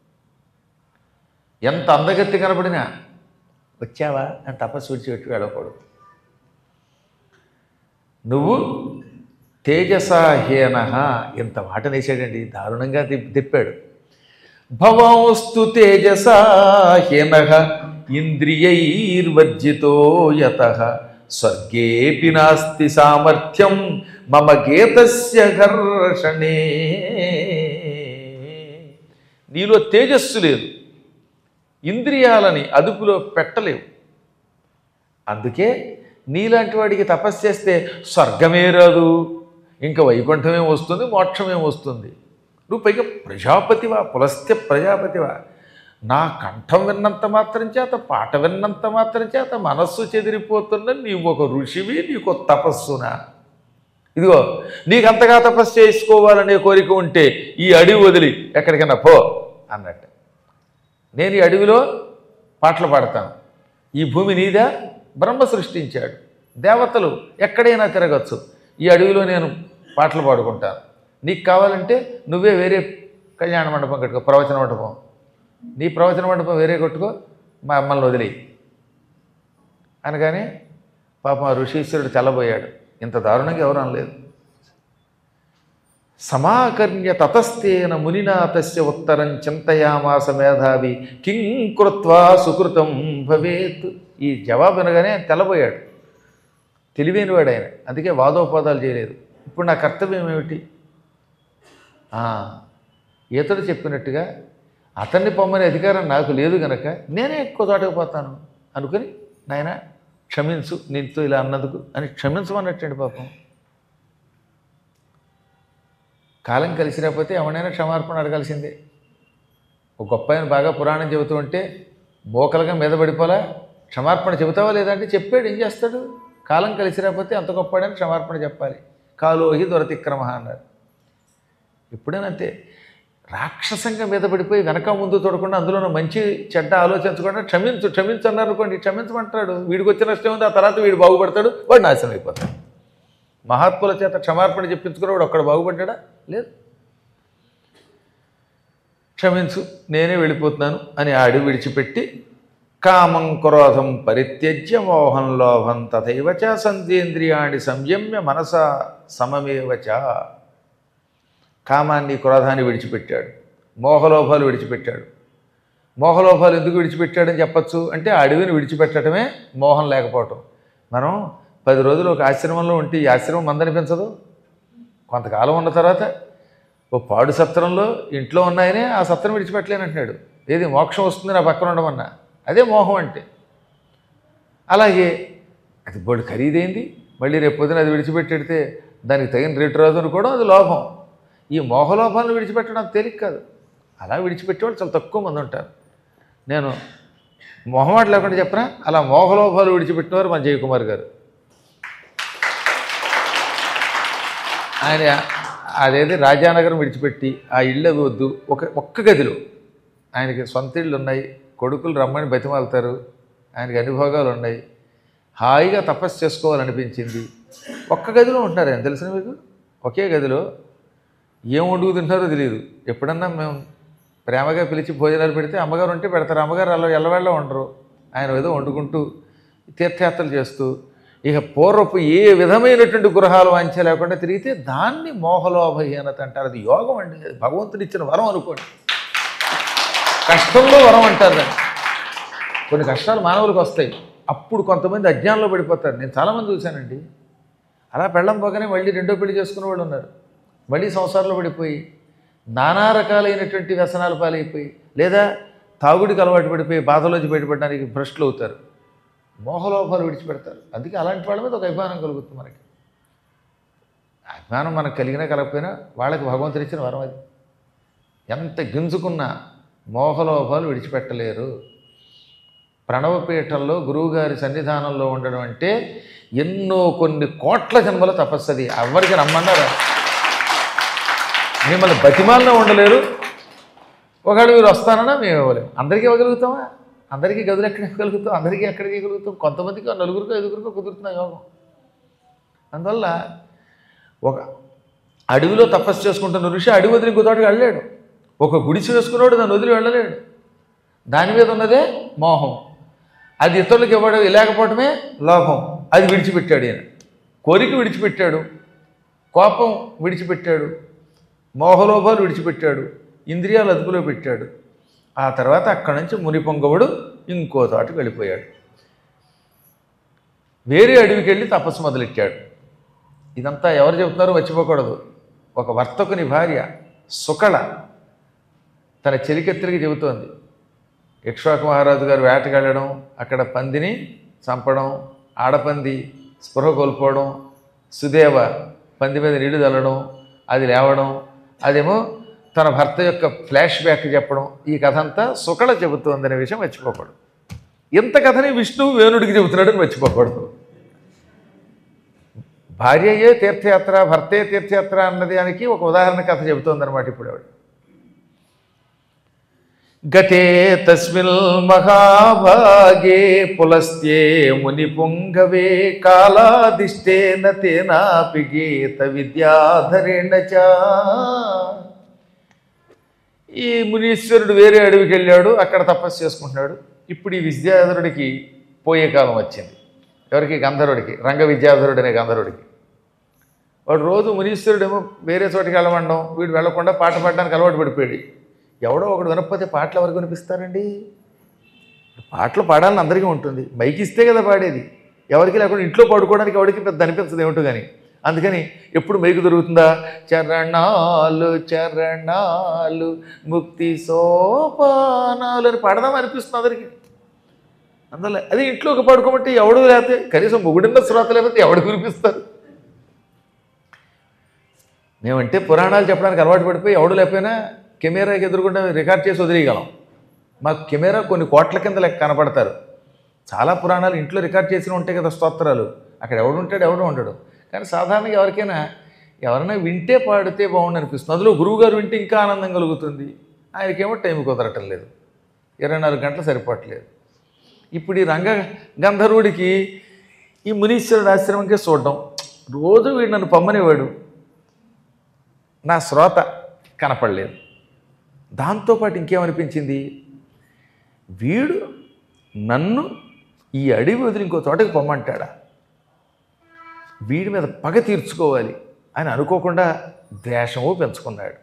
ఎంత అందగత్తి కనపడినా వచ్చావా అని తపస్సు విడిచిపెట్టి వెళ్ళకూడదు నువ్వు తేజసాహీన ఇంత మాట నేసాడండి దారుణంగా తిప్ తిప్పాడు భవాస్తు తేజసాహీన ఇంద్రియైర్వర్జితో యత స్వర్గేపి నాస్తి సామర్థ్యం మమ గీతస్య ఘర్షణే నీలో తేజస్సు లేదు ఇంద్రియాలని అదుపులో పెట్టలేవు అందుకే నీలాంటి వాడికి తపస్సు చేస్తే స్వర్గమే రాదు ఇంకా వైకుంఠమే వస్తుంది మోక్షమే వస్తుంది నువ్వు పైగా ప్రజాపతివా పులస్త్య ప్రజాపతివా నా కంఠం విన్నంత మాత్రం చేత పాట విన్నంత మాత్రం చేత మనస్సు చెదిరిపోతున్న నీవు ఒక ఋషివి నీకు ఒక తపస్సునా ఇదిగో నీకు అంతగా తపస్సు చేసుకోవాలనే కోరిక ఉంటే ఈ అడవి వదిలి ఎక్కడికైనా పో అన్నట్టు నేను ఈ అడవిలో పాటలు పాడతాను ఈ భూమి నీదా బ్రహ్మ సృష్టించాడు దేవతలు ఎక్కడైనా తిరగచ్చు ఈ అడవిలో నేను పాటలు పాడుకుంటాను నీకు కావాలంటే నువ్వే వేరే కళ్యాణ మండపం కట్టుకో ప్రవచన మండపం నీ ప్రవచన మండపం వేరే కొట్టుకో మా అమ్మల్ని వదిలేయి అనగానే పాపం ఆ ఋషీశ్వరుడు తెల్లబోయాడు ఇంత దారుణంగా ఎవరు అనలేదు సమాకర్ణ్య తతస్థేన మునినా తస్య ఉత్తరం చింతయామాస మేధావి కిం కృత్వా సుకృతం భవేత్ ఈ జవాబు వినగానే తెల్లబోయాడు తెలివైనవాడు ఆయన అందుకే వాదోపాదాలు చేయలేదు ఇప్పుడు నా కర్తవ్యం ఏమిటి ఆ, ఇతడు చెప్పినట్టుగా అతన్ని పొమ్మనే అధికారం నాకు లేదు గనక నేనే ఎక్కువ చోటకు పోతాను అనుకుని నాయన క్షమించు నీతో ఇలా అన్నందుకు అని క్షమించమన్నట్టండి పాపం కాలం కలిసి రాకపోతే ఎవరైనా క్షమార్పణ అడగాల్సిందే ఒక గొప్ప ఆయన బాగా పురాణం చెబుతూ ఉంటే మోకలుగా మీద పడిపోలా క్షమార్పణ చెబుతావా లేదంటే చెప్పాడు ఏం చేస్తాడు కాలం కలిసి రాకపోతే అంత గొప్పడని క్షమార్పణ చెప్పాలి కాలోహి దొరతిక్రమ అన్నారు ఎప్పుడైనా అంతే రాక్షసంగా మీద పడిపోయి వెనక ముందు చూడకుండా అందులో మంచి చెడ్డ ఆలోచించకుండా క్షమించు క్షమించు అన్నారు అనుకోండి క్షమించమంటాడు వీడికి వచ్చిన నష్టం ఉంది ఆ తర్వాత వీడు బాగుపడతాడు వాడు నాశనం అయిపోతాడు మహాత్ముల చేత క్షమార్పణ చెప్పించుకున్నవాడు ఒక్కడ బాగుపడ్డా లేదు క్షమించు నేనే వెళ్ళిపోతున్నాను అని ఆడి విడిచిపెట్టి కామం క్రోధం పరిత్యజ్య మోహం లోభం తథైవ చ సంతేంద్రియాణి సంయమ్య మనస సమమేవచ కామాన్ని క్రోధాన్ని విడిచిపెట్టాడు మోహలోభాలు విడిచిపెట్టాడు మోహలోభాలు ఎందుకు విడిచిపెట్టాడని చెప్పచ్చు అంటే ఆ అడవిని విడిచిపెట్టడమే మోహం లేకపోవటం మనం పది రోజులు ఒక ఆశ్రమంలో ఉంటే ఈ ఆశ్రమం మందనిపించదు కొంతకాలం ఉన్న తర్వాత ఓ పాడు సత్రంలో ఇంట్లో ఉన్నాయనే ఆ సత్రం విడిచిపెట్టలేనంటున్నాడు ఏది మోక్షం వస్తుంది నా పక్కన ఉండమన్నా అదే మోహం అంటే అలాగే అది బోడు ఖరీదైంది మళ్ళీ రేపు పొద్దున అది విడిచిపెట్టెడితే దానికి తగిన రేటు రాదు అనుకోవడం అది లోభం ఈ మోహలోభాలను విడిచిపెట్టడం అంత తేలిక కాదు అలా విడిచిపెట్టేవాళ్ళు చాలా తక్కువ మంది ఉంటారు నేను మొహమాట లేకుండా చెప్పనా అలా మోహలోభాలు విడిచిపెట్టినవారు మన జయకుమార్ గారు ఆయన అదేది రాజానగరం విడిచిపెట్టి ఆ ఇళ్ళు అవి వద్దు ఒక ఒక్క గదిలో ఆయనకి సొంత ఇళ్ళు ఉన్నాయి కొడుకులు రమ్మని బతిమాలుతారు ఆయనకి అనుభోగాలు ఉన్నాయి హాయిగా తపస్సు చేసుకోవాలనిపించింది ఒక్క గదిలో ఉంటున్నారు ఆయన తెలిసిన మీకు ఒకే గదిలో ఏం వండుకు తింటారో తెలియదు ఎప్పుడన్నా మేము ప్రేమగా పిలిచి భోజనాలు పెడితే అమ్మగారు ఉంటే పెడతారు అమ్మగారు అలా ఎల్లవేళ్ళ ఉండరు ఆయన ఏదో వండుకుంటూ తీర్థయాత్రలు చేస్తూ ఇక పూర్వపు ఏ విధమైనటువంటి గృహాలు వాంఛ లేకుండా తిరిగితే దాన్ని మోహలోభహీనత అంటారు అది యోగం అండి అది భగవంతుడు ఇచ్చిన వరం అనుకోండి కష్టంలో వరం అంటారు దాన్ని కొన్ని kష్టాలు మానవులకు వస్తాయి అప్పుడు కొంతమంది అజ్ఞానంలో పడిపోతారు నేను చాలామంది చూశానండి అలా పెళ్ళం పోగానే మళ్ళీ రెండో పెళ్లి చేసుకునే వాళ్ళు ఉన్నారు మళ్ళీ సంసారంలో పడిపోయి నానా రకాలైనటువంటి వ్యసనాలు పాలైపోయి లేదా తాగుడికి అలవాటు పడిపోయి బాధలోంచి బయటపడడానికి భ్రష్టులు అవుతారు మోహలోభాలు విడిచిపెడతారు అందుకే అలాంటి వాళ్ళ మీద ఒక అభిమానం కలుగుతుంది మనకి అభిమానం మనకు కలిగినా కలగకపోయినా వాళ్ళకి భగవంతుడు ఇచ్చిన వరం అది ఎంత గింజుకున్నా మోహలోభాలు విడిచిపెట్టలేరు ప్రణవపీఠంలో గురువుగారి సన్నిధానంలో ఉండడం అంటే ఎన్నో కొన్ని కోట్ల జన్మల తపస్సు అది ఎవరికి రమ్మన్నారా మిమ్మల్ని బతిమాలలో ఉండలేరు ఒకవేళ మీరు వస్తానన్నా మేము ఇవ్వలేము అందరికీ ఇవ్వగలుగుతామా అందరికీ గదులు ఎక్కడ ఇవ్వగలుగుతాం అందరికీ ఎక్కడికి ఇవ్వగలుగుతాం కొంతమందికి నలుగురికో ఐదుగురికో కుదురుతున్న యోగం అందువల్ల ఒక అడవిలో తపస్సు చేసుకుంటున్న ఋషి అడవి వదిలి ఇంకో చోటకి వెళ్ళలేడు ఒక గుడిసి వేసుకున్నాడు దాన్ని వదిలి వెళ్ళలేడు దాని మీద ఉన్నదే మోహం అది ఇతరులకు ఇవ్వడం లేకపోవడమే లోభం అది విడిచిపెట్టాడు ఈయన కోరిక విడిచిపెట్టాడు కోపం విడిచిపెట్టాడు మోహలోభాలు విడిచిపెట్టాడు ఇంద్రియాలు అదుపులో పెట్టాడు ఆ తర్వాత అక్కడి నుంచి మునిపొంగవుడు ఇంకో చోటకి వెళ్ళిపోయాడు వేరే అడవికి వెళ్ళి తపస్సు మొదలెట్టాడు ఇదంతా ఎవరు చెబుతున్నారో మర్చిపోకూడదు ఒక వర్తకుని భార్య సుకళ తన చెలికెత్తిరికి చెబుతోంది ఇక్ష్వాకు మహారాజు గారు వేటకెళ్ళడం అక్కడ పందిని చంపడం ఆడపంది స్పృహ కోల్పోవడం సుదేవ పంది మీద నీళ్లు చల్లడం అది లేవడం అదేమో తన భర్త యొక్క ఫ్లాష్ బ్యాక్ చెప్పడం ఈ కథ అంతా సుకళ చెబుతోందనే విషయం మర్చిపోకూడదు ఇంత కథని విష్ణువు వేణుడికి చెబుతున్నాడని మర్చిపోకూడదు భార్యయే తీర్థయాత్ర భర్తే తీర్థయాత్ర అన్నది దానికి ఒక ఉదాహరణ కథ చెబుతోందనమాట ఇప్పుడు ఆవిడ గతే తస్మిల్ మహాభాగే పులస్త్యే మునిపుంగవే కాలాదిష్టేన తేనాపి గీత విద్యాధరేణ చ ఈ మునీశ్వరుడు వేరే అడవికి వెళ్ళాడు అక్కడ తపస్సు చేసుకుంటున్నాడు ఇప్పుడు ఈ విద్యాధరుడికి పోయే కాలం వచ్చింది ఎవరికి గంధర్వుడికి రంగ విద్యాధరుడు అనే గంధర్వుడికి వాడు రోజు మునీశ్వరుడేమో వేరే చోటికి వెళ్ళమండం వీడు వెళ్లకుండా పాట పాడడానికి అలవాటు పడిపోయాడు ఎవడో ఒకడు వినకపోతే పాటలు ఎవరికి వినిపిస్తారండి పాటలు పాడాలని అందరికీ ఉంటుంది మైక్ ఇస్తే కదా పాడేది ఎవరికి లేకుండా ఇంట్లో పడుకోవడానికి ఎవరికి పెద్ద అనిపించదు ఏమిటో కానీ అందుకని ఎప్పుడు మైకు దొరుకుతుందా చరణాలు చరణాలు ముక్తి సోపానాలు అని పడదాం అనిపిస్తుంది అందరికి అందువల్ల అది ఇంట్లోకి పడుకోమంటే ఎవడు లేకపోతే కనీసం మొగుడిన్న శ్రోత లేకపోతే ఎవడు కురిపిస్తారు మేమంటే పురాణాలు చెప్పడానికి అలవాటు పడిపోయి ఎవడు లేకపోయినా కెమెరాకి ఎదురుకుండా రికార్డ్ చేసి వదిలేయగలం మాకు కెమెరా కొన్ని కోట్ల కింద లెక్క కనపడతారు చాలా పురాణాలు ఇంట్లో రికార్డ్ చేసిన ఉంటాయి కదా స్తోత్రాలు అక్కడ ఎవడు ఉంటాడు ఎవడు ఉండడు కానీ సాధారణంగా ఎవరికైనా ఎవరైనా వింటే పాడితే బాగుండు అనిపిస్తుంది అందులో గురువుగారు వింటే ఇంకా ఆనందం కలుగుతుంది ఆయనకేమో టైం కుదరటం లేదు ఇరవై నాలుగు గంటలు సరిపోవట్లేదు ఇప్పుడు ఈ రంగ గంధర్వుడికి ఈ మునీశ్వరుడు ఆశ్రమంకే చూడడం రోజు వీడు నన్ను పమ్మనేవాడు నా శ్రోత కనపడలేదు దాంతోపాటు ఇంకేమనిపించింది వీడు నన్ను ఈ అడవి వదిలి ఇంకో చోటకి పొమ్మంటాడా వీడి మీద పగ తీర్చుకోవాలి అని అనుకోకుండా ద్వేషము పెంచుకున్నాడు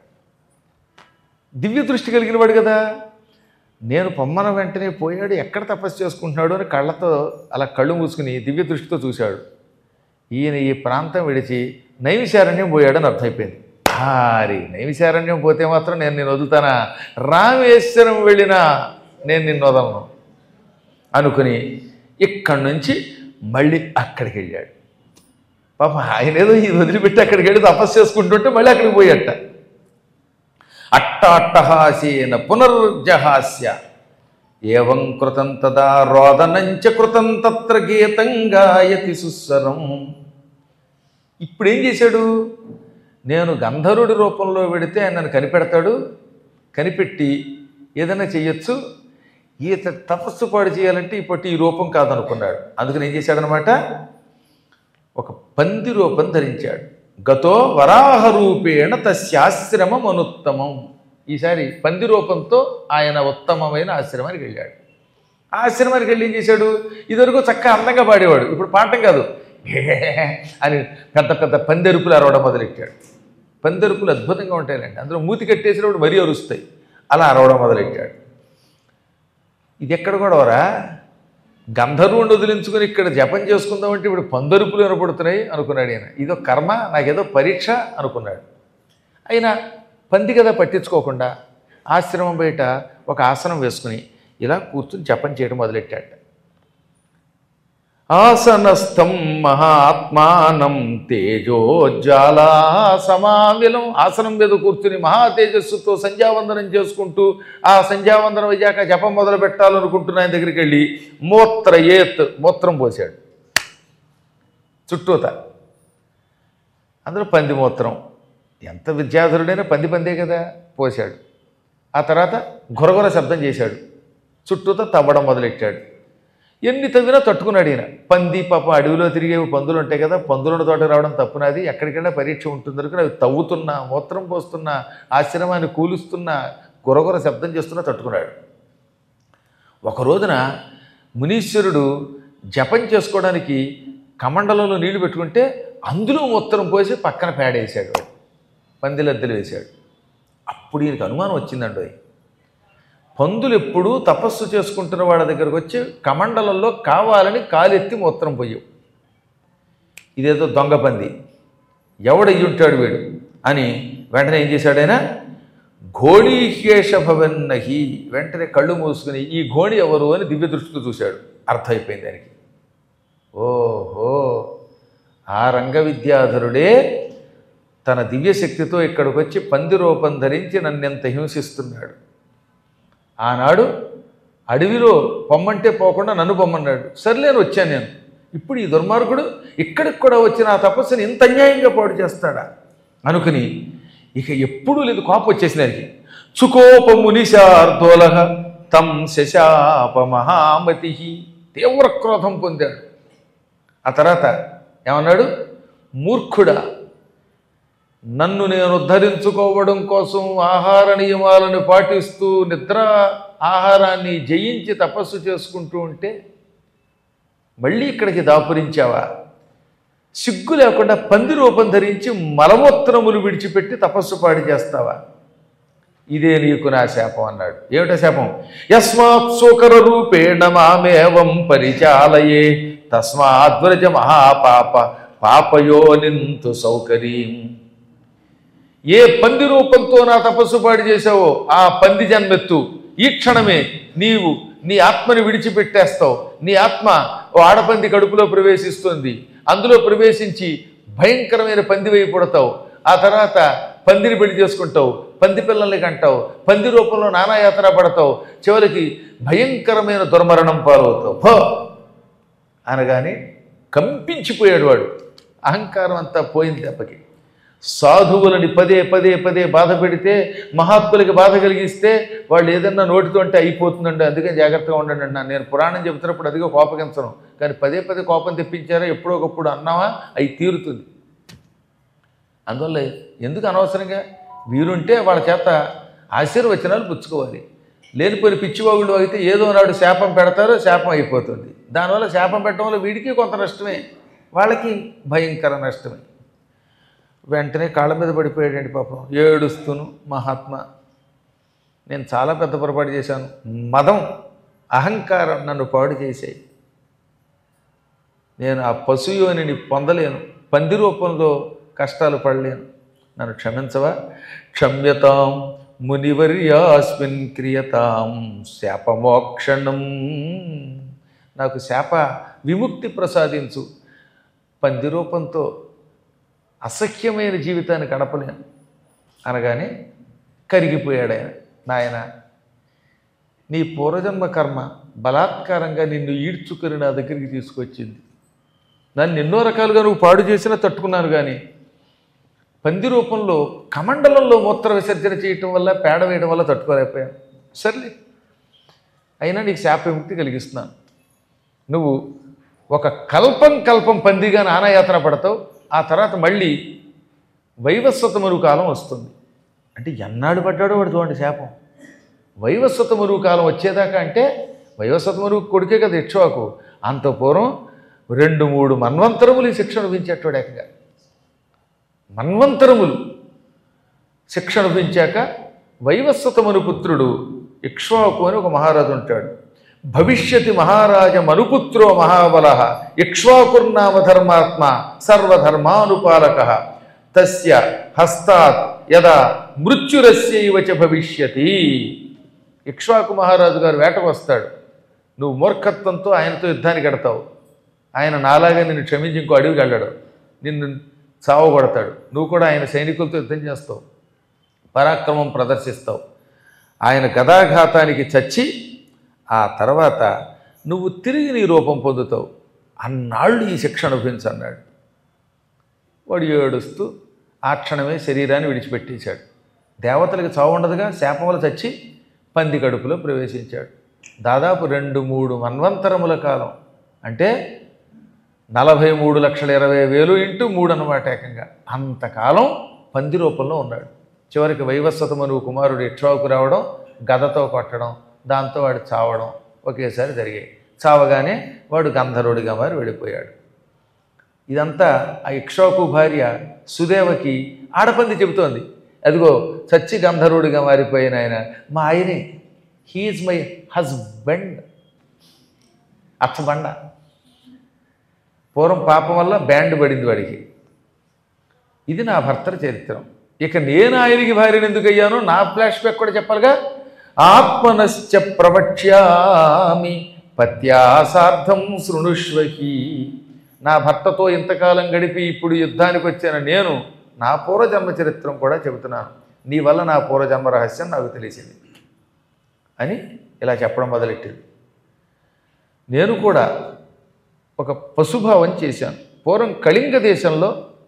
దివ్య దృష్టి కలిగిన వాడు కదా నేను పొమ్మన వెంటనే పోయాడు ఎక్కడ తపస్సు చేసుకుంటున్నాడు అని కళ్ళతో అలా కళ్ళు మూసుకుని దివ్య దృష్టితో చూశాడు ఈయన ఈ ప్రాంతం విడిచి నైమిశారణ్యం పోయాడని అర్థమైపోయింది హారి నైమిశారణ్యం పోతే మాత్రం నేను నేను వదులుతానా రామేశ్వరం వెళ్ళినా నేను నిన్ను వదలను అనుకుని ఇక్కడి నుంచి మళ్ళీ అక్కడికి వెళ్ళాడు పాప ఆయన ఏదో ఇది వదిలిపెట్టి అక్కడికి వెళ్ళి తపస్సు చేసుకుంటుంటే మళ్ళీ అక్కడికి పోయట అట్ట అట్టహాసేన పునర్జహాస్య ఏవం కృతం తదా రోదనంచ కృతం తత్ర గీతం గాయతి సుస్వరం ఇప్పుడేం చేశాడు నేను గంధర్వుడి రూపంలో వెడితే ఆయన నన్ను కనిపెడతాడు కనిపెట్టి ఏదైనా చెయ్యొచ్చు ఈత తపస్సు పాడు చేయాలంటే ఇప్పటి ఈ రూపం కాదనుకున్నాడు అందుకని ఏం చేశాడనమాట ఒక పంది రూపం ధరించాడు గతో వరాహ రూపేణ తస్యాశ్రమం అనుత్తమం ఈసారి పంది రూపంతో ఆయన ఉత్తమమైన ఆశ్రమానికి వెళ్ళాడు ఆ ఆశ్రమానికి వెళ్ళి ఏం చేశాడు ఇదివరకు చక్కగా అందంగా పాడేవాడు ఇప్పుడు పాడటం కాదు అని పెద్ద పెద్ద పందెరుపులు అరవడం మొదలెట్టాడు పందెరుపులు అద్భుతంగా ఉంటాయండి అందులో మూతి కట్టేసినప్పుడు మరీ అరుస్తాయి అలా అరవడం మొదలెట్టాడు ఇది ఎక్కడ గొడవరా గంధర్వుని వదిలించుకుని ఇక్కడ జపం చేసుకుందామంటే ఇప్పుడు పందరుపులు వినపడుతున్నాయి అనుకున్నాడు ఈయన ఇదో కర్మ నాకేదో పరీక్ష అనుకున్నాడు అయినా పంది కదా పట్టించుకోకుండా ఆశ్రమం బయట ఒక ఆసనం వేసుకుని ఇలా కూర్చుని జపం చేయడం మొదలెట్టాడు ఆసనస్థం మహాత్మానం తేజోజ్వాలా సమావిలం ఆసనం మీద కూర్చుని మహా తేజస్సుతో సంధ్యావందనం చేసుకుంటూ ఆ సంధ్యావందనం అయ్యాక జపం మొదలు పెట్టాలనుకుంటున్న ఆయన దగ్గరికి వెళ్ళి మూత్ర ఏత్ మూత్రం పోసాడు చుట్టూత అందులో పంది మూత్రం ఎంత విద్యాధరుడైనా పంది పందే కదా పోశాడు ఆ తర్వాత గురగుర శబ్దం చేశాడు చుట్టూత తవ్వడం మొదలెట్టాడు ఎన్ని తవ్వినా తట్టుకున్నాడు ఈయన పంది పాప అడవిలో తిరిగే పందులు ఉంటాయి కదా పందుల తోట రావడం తప్పునది ఎక్కడికైనా పరీక్ష ఉంటుంది అనుకుని అవి తవ్వుతున్నా మూత్రం పోస్తున్నా ఆశ్రమాన్ని కూలుస్తున్నా గురగుర శబ్దం చేస్తున్నా తట్టుకున్నాడు ఒక రోజున మునీశ్వరుడు జపం చేసుకోవడానికి కమండలంలో నీళ్లు పెట్టుకుంటే అందులో మూత్రం పోసి పక్కన పేడేశాడు వాడు. పందిలద్దెలు వేశాడు అప్పుడు ఈయనకి అనుమానం వచ్చిందండి పందులు ఎప్పుడూ తపస్సు చేసుకుంటున్న వాళ్ళ దగ్గరకు వచ్చి కమండలంలో కావాలని కాలెత్తి మూత్రం పోయవు ఇదేదో దొంగ పంది ఎవడయ్యి ఉంటాడు వీడు అని వెంటనే ఏం చేశాడైనా ఘోణీహేష భవన్నహి వెంటనే కళ్ళు మూసుకుని ఈ ఘోణి ఎవరు అని దివ్య దృష్టితో చూశాడు అర్థమైపోయింది దానికి ఓహో ఆ రంగ విద్యాధరుడే తన దివ్యశక్తితో ఇక్కడికి వచ్చి పంది రూపం ధరించి నన్నెంత హింసిస్తున్నాడు ఆనాడు అడవిలో పొమ్మంటే పోకుండా నన్ను పొమ్మన్నాడు సర్లేని వచ్చాను నేను ఇప్పుడు ఈ దుర్మార్గుడు ఇక్కడికి కూడా వచ్చిన ఆ తపస్సుని ఇంత అన్యాయంగా పాడు చేస్తాడా అనుకుని ఇక ఎప్పుడూ లేదు కోపం వచ్చేసింది ఆయనకి చుకోపము నిశార్దోల తం శశాప మహామతి తీవ్ర క్రోధం పొందాడు ఆ తర్వాత ఏమన్నాడు మూర్ఖుడా నన్ను నేను ఉద్ధరించుకోవడం కోసం ఆహార నియమాలను పాటిస్తూ నిద్ర ఆహారాన్ని జయించి తపస్సు చేసుకుంటూ ఉంటే మళ్ళీ ఇక్కడికి దాపురించావా సిగ్గు లేకుండా పంది రూపం ధరించి మలమూత్రములు విడిచిపెట్టి తపస్సు పాడి చేస్తావా ఇదే నీకు నా శాపం అన్నాడు ఏమిటా శాపం యస్మాత్ సూకర రూపేణ మామేవం పరిచాలయే తస్మాద్వ్రజ మహాపాప పాపయోనింతు సౌకర్యం ఏ పంది రూపంతో నా తపస్సు పాడి చేశావో ఆ పంది జన్మెత్తు ఈ క్షణమే నీవు నీ ఆత్మని విడిచిపెట్టేస్తావు నీ ఆత్మ ఓ ఆడపంది కడుపులో ప్రవేశిస్తుంది అందులో ప్రవేశించి భయంకరమైన పంది వేయి పుడతావు ఆ తర్వాత పందిని పెళ్లి చేసుకుంటావు పంది పిల్లల్ని కంటావు పంది రూపంలో నానాయాతన పడతావు చివరికి భయంకరమైన దుర్మరణం పాలవుతావు భో అనగానే కంపించిపోయాడు వాడు అహంకారం అంతా పోయింది దెబ్బకి సాధువులని పదే పదే పదే బాధ పెడితే మహాత్ములకి బాధ కలిగిస్తే వాళ్ళు ఏదన్నా నోటితో అంటే అయిపోతుందండి అందుకని జాగ్రత్తగా ఉండండి అన్నాను నేను పురాణం చెబుతున్నప్పుడు అదిగా కోపగించను కానీ పదే పదే కోపం తెప్పించారా ఎప్పుడో ఒకప్పుడు అన్నావా అవి తీరుతుంది అందువల్ల ఎందుకు అనవసరంగా వీరుంటే వాళ్ళ చేత ఆశీర్వచనాలు పుచ్చుకోవాలి లేనిపోయిన పిచ్చివాగుళ్ళు అయితే ఏదో నాడు శాపం పెడతారో శాపం అయిపోతుంది దానివల్ల శాపం పెట్టడం వల్ల వీడికి కొంత నష్టమే వాళ్ళకి భయంకర నష్టమే వెంటనే కాళ్ళ మీద పడిపోయాడండి పాపం ఏడుస్తును మహాత్మా నేను చాలా పెద్ద పొరపాటు చేశాను మదం అహంకారం నన్ను పాడు చేశాయి నేను ఆ పశుయోనిని పొందలేను పంది రూపంలో కష్టాలు పడలేను నన్ను క్షమించవా క్షమ్యతాం మునివర్యాస్మిన్ క్రియతాం శాపమోక్షణం నాకు శాప విముక్తి ప్రసాదించు పంది రూపంతో అసఖ్యమైన జీవితాన్ని గడపలేను అనగానే కరిగిపోయాడు ఆయన నాయన నీ పూర్వజన్మ కర్మ బలాత్కారంగా నిన్ను ఈడ్చుకొని నా దగ్గరికి తీసుకొచ్చింది నన్ను ఎన్నో రకాలుగా నువ్వు పాడు చేసినా తట్టుకున్నాను కానీ పంది రూపంలో కమండలంలో మూత్ర విసర్జన చేయటం వల్ల పేడ వేయడం వల్ల తట్టుకోలేకపోయాను సర్లే అయినా నీకు శాప విముక్తి కలిగిస్తున్నాను నువ్వు ఒక కల్పం కల్పం పందిగా నానాయాతన పడతావు ఆ తర్వాత మళ్ళీ వైవస్వత మరువు కాలం వస్తుంది అంటే ఎన్నాడు పడ్డాడో వాడు చూడండి శాపం వైవస్వత మరువు కాలం వచ్చేదాకా అంటే వైవస్వత మరువు కొడుకే కదా ఇక్షవాకు అంత పూర్వం రెండు మూడు మన్వంతరములు ఈ శిక్ష అనుభవించేటవాడు ఏకంగా మన్వంతరములు శిక్ష అనుభవించాక వైవస్వతమను పుత్రుడు ఇక్ష్వాకు అని ఒక మహారాజు ఉంటాడు భవిష్యతి మహారాజ మనుపుత్రో మహాబల ఇక్ష్వాకుర్నామ ధర్మాత్మ సర్వధర్మానుపాలక తస్య హస్తాత్ యదా మృత్యురస్యైవ చ భవిష్యతి ఇక్ష్వాకు మహారాజు గారు వేటకు వస్తాడు నువ్వు మూర్ఖత్వంతో ఆయనతో యుద్ధానికి గడతావు ఆయన నాలాగా నిన్ను క్షమించి ఇంకో అడవికి వెళ్ళాడు నిన్ను చావగొడతాడు నువ్వు కూడా ఆయన సైనికులతో యుద్ధం చేస్తావు పరాక్రమం ప్రదర్శిస్తావు ఆయన గదాఘాతానికి చచ్చి ఆ తర్వాత నువ్వు తిరిగి నీ రూపం పొందుతావు అన్నాళ్ళు ఈ శిక్ష అనుభవించన్నాడు వాడు ఏడుస్తూ ఆ క్షణమే శరీరాన్ని విడిచిపెట్టేశాడు దేవతలకు చావు ఉండదుగా శాపం వల్ల చచ్చి పంది కడుపులో ప్రవేశించాడు దాదాపు రెండు మూడు మన్వంతరముల కాలం అంటే నలభై మూడు లక్షల ఇరవై వేలు ఇంటూ మూడు అన్నమాట ఏకంగా అంతకాలం పంది రూపంలో ఉన్నాడు చివరికి వైవస్వతమను కుమారుడు ఇక్ష్వాకు రావడం గదతో కొట్టడం దాంతో వాడు చావడం ఒకేసారి జరిగాయి చావగానే వాడు గంధర్వుడిగా మారి వెళ్ళిపోయాడు ఇదంతా ఆ ఇక్ష్వాకు భార్య సుదేవకి ఆడపంది చెబుతోంది అదిగో చచ్చి గంధర్వుడిగా మారిపోయిన ఆయన మా ఆయనే హీఈస్ మై హస్బెండ్ అచ్చబండ పూర్వం పాపం వల్ల బ్యాండ్ పడింది వాడికి ఇది నా భర్తల చరిత్రం ఇక నేను ఆయనకి భార్యను ఎందుకు అయ్యానో నా ఫ్లాష్ బ్యాక్ కూడా చెప్పాలిగా ఆత్మనశ్చ ప్రవక్ష్యామి పత్యాసార్థం శృణుష్వహి నా భర్తతో ఇంతకాలం గడిపి ఇప్పుడు యుద్ధానికి వచ్చిన నేను నా పూర్వజన్మ చరిత్రం కూడా చెబుతున్నాను నీ వల్ల నా పూర్వజన్మ రహస్యం నాకు తెలిసింది అని ఇలా చెప్పడం మొదలెట్టింది నేను కూడా ఒక పశుభావం చేశాను పూర్వం కళింగ దేశంలో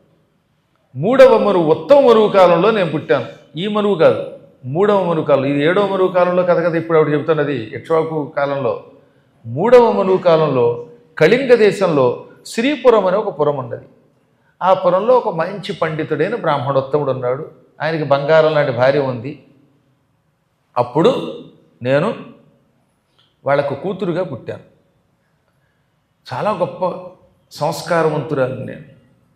మూడవ మరువు ఉత్తమ మరువు కాలంలో నేను పుట్టాను ఈ మరువు కాదు మూడవ మరువు కాలం ఇది ఏడవ మరువు కాలంలో కథ కదా ఇప్పుడు ఆవిడ చెబుతున్నది ఇక్ష్వాకు కాలంలో మూడవ మరువు కాలంలో కళింగ దేశంలో శ్రీపురం అనే ఒక పురం ఉన్నది ఆ పురంలో ఒక మంచి పండితుడైన బ్రాహ్మణోత్తముడు ఉన్నాడు ఆయనకి బంగారం లాంటి భార్య ఉంది అప్పుడు నేను వాళ్ళకు కూతురుగా పుట్టాను చాలా గొప్ప సంస్కారవంతురాలు నేను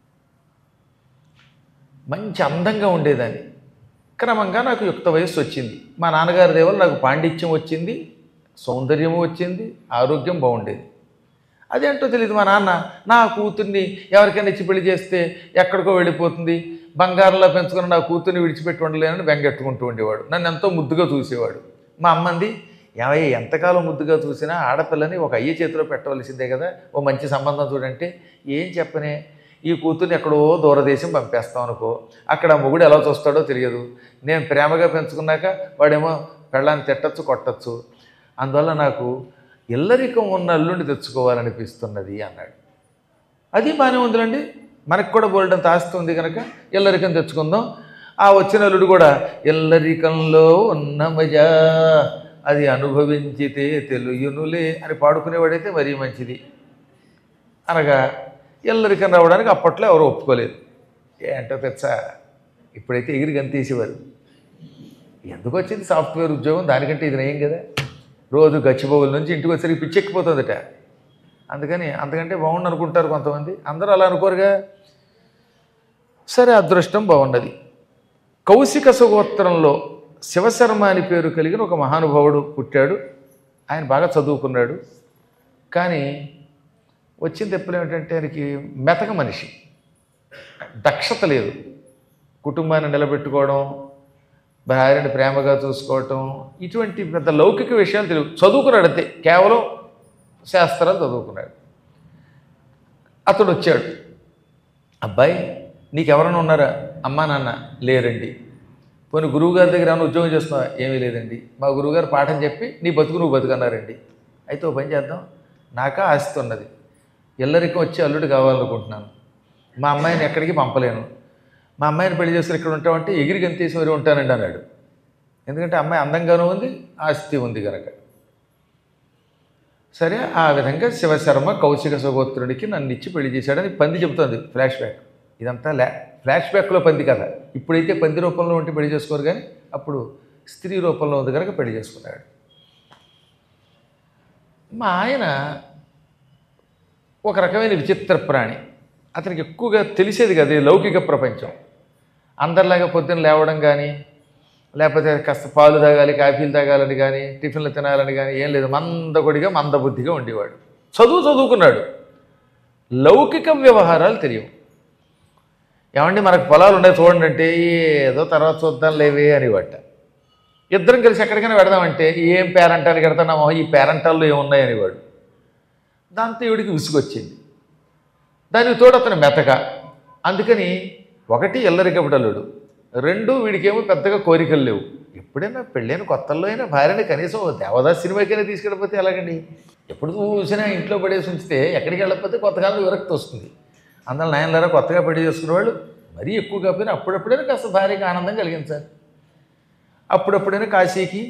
మంచి అందంగా ఉండేదాన్ని క్రమంగా నాకు యుక్త వయస్సు వచ్చింది మా నాన్నగారి దేవల్ల నాకు పాండిత్యం వచ్చింది సౌందర్యము వచ్చింది ఆరోగ్యం బాగుండేది అదేంటో తెలియదు మా నాన్న నా కూతుర్ని ఎవరికైనా ఇచ్చి పెళ్లి చేస్తే ఎక్కడికో వెళ్ళిపోతుంది బంగారంలో పెంచుకున్న నా కూతుర్ని విడిచిపెట్టి ఉండలేనని బెంగెట్టుకుంటూ ఉండేవాడు నన్ను ఎంతో ముద్దుగా చూసేవాడు మా అమ్మంది ఏమయ్య ఎంతకాలం ముద్దుగా చూసినా ఆడపిల్లని ఒక అయ్య చేతిలో పెట్టవలసిందే కదా ఓ మంచి సంబంధం చూడంటే ఏం చెప్పనే ఈ కూతుర్ని ఎక్కడో దూరదేశం పంపేస్తాం అనుకో అక్కడ ఆ మొగుడు ఎలా చూస్తాడో తెలియదు నేను ప్రేమగా పెంచుకున్నాక వాడేమో పెళ్ళాన్ని తిట్టచ్చు కొట్టచ్చు అందువల్ల నాకు ఇల్లరికం ఉన్న అల్లుండి తెచ్చుకోవాలనిపిస్తున్నది అన్నాడు అది బాగానే ఉందిలండి మనకు కూడా బోల్డంత ఆస్తి ఉంది కనుక ఇల్లరికం తెచ్చుకుందాం ఆ వచ్చిన అల్లుడు కూడా ఇల్లరికంలో ఉన్న మజా అది అనుభవించితే తెలుయునులే అని పాడుకునేవాడైతే మరీ మంచిది అనగా ఇల్లరికం రావడానికి అప్పట్లో ఎవరు ఒప్పుకోలేదు ఏంటో తెచ్చ ఇప్పుడైతే ఎగిరి గంతేసేవారు ఎందుకు వచ్చింది సాఫ్ట్వేర్ ఉద్యోగం దానికంటే ఇది నయం కదా రోజు గచ్చిబౌల నుంచి ఇంటికి వచ్చేసరికి పిచ్చెక్కిపోతుందట అందుకని అంతకంటే బాగుండు అనుకుంటారు కొంతమంది అందరూ అలా అనుకోరుగా సరే అదృష్టం బాగున్నది కౌశిక సుగోత్రంలో శివశర్మ అని పేరు కలిగిన ఒక మహానుభావుడు పుట్టాడు ఆయన బాగా చదువుకున్నాడు కానీ వచ్చిన తెప్పులు ఏమిటంటే ఆయనకి మెతక మనిషి దక్షత లేదు కుటుంబాన్ని నిలబెట్టుకోవడం భార్యని ప్రేమగా చూసుకోవటం ఇటువంటి పెద్ద లౌకిక విషయాలు తెలియదు చదువుకున్నాడు అంతే కేవలం శాస్త్రాలు చదువుకున్నాడు అతడు వచ్చాడు అబ్బాయి నీకు ఎవరైనా ఉన్నారా అమ్మా నాన్న లేరండి పోనీ గురువుగారి దగ్గర ఏమైనా ఉద్యోగం చేస్తున్నావా ఏమీ లేదండి మా గురువుగారు పాఠం చెప్పి నీ బతుకు నువ్వు బతుకన్నారండి అయితే ఓ పని చేద్దాం నాకా ఆస్తి ఉన్నది ఎల్లరికం వచ్చి అల్లుడు కావాలనుకుంటున్నాను మా అమ్మాయిని ఎక్కడికి పంపలేను మా అమ్మాయిని పెళ్లి చేసుకుని ఇక్కడ ఉంటామంటే ఎగిరి గంతేసి మరి ఉంటానండి అన్నాడు ఎందుకంటే అమ్మాయి అందంగానూ ఉంది ఆస్తి ఉంది కనుక సరే ఆ విధంగా శివశర్మ కౌశిక సగోత్రుడికి నన్ను ఇచ్చి పెళ్లి చేశాడని పంది చెబుతుంది ఫ్లాష్ బ్యాక్ ఇదంతా ల్యా ఫ్లాష్ బ్యాక్లో పంది కథ ఇప్పుడైతే పంది రూపంలో ఉంటే పెళ్లి చేసుకోరు కానీ అప్పుడు స్త్రీ రూపంలో ఉంది కనుక పెళ్లి చేసుకున్నాడు మా ఆయన ఒక రకమైన విచిత్ర ప్రాణి అతనికి ఎక్కువగా తెలిసేది కదా ఈ లౌకిక ప్రపంచం అందరిలాగా పొద్దున్న లేవడం కానీ లేకపోతే కాస్త పాలు తాగాలి కాఫీలు తాగాలని కానీ టిఫిన్లు తినాలని కానీ ఏం లేదు మందకొడిగా మందబుద్ధిగా ఉండేవాడు చదువు చదువుకున్నాడు లౌకిక వ్యవహారాలు తెలియవు ఏమండి మనకు పొలాలు ఉన్నాయి చూడండి అంటే ఏదో తర్వాత చూద్దాం లేవే అనేవాట ఇద్దరం కలిసి ఎక్కడికైనా పెడదామంటే ఏం పేరంటాలు కడతామో ఈ పేరంటాల్లో ఏమున్నాయి అనేవాడు దాంతో ఈవిడికి విసుగొచ్చింది దానికి తోడు అతను మెతక అందుకని ఒకటి ఎల్లరికపడలుడు రెండు వీడికేమో పెద్దగా కోరికలు లేవు ఎప్పుడైనా పెళ్ళైన కొత్తల్లో అయినా భార్యని కనీసం ఓ దేవదాస్ సినిమాకైనా తీసుకెళ్ళిపోతే ఎలాగండి ఎప్పుడు చూసినా ఇంట్లో పడేసి ఉంచితే ఎక్కడికి వెళ్ళకపోతే కొత్తకాలం విరక్తి వస్తుంది అందులో నాయనలారా కొత్తగా పెళ్లి చేసుకునే వాళ్ళు మరీ ఎక్కువ కాకపోయినా అప్పుడప్పుడైనా కాస్త భార్యకి ఆనందం కలిగించాలి అప్పుడప్పుడైనా కాశీకి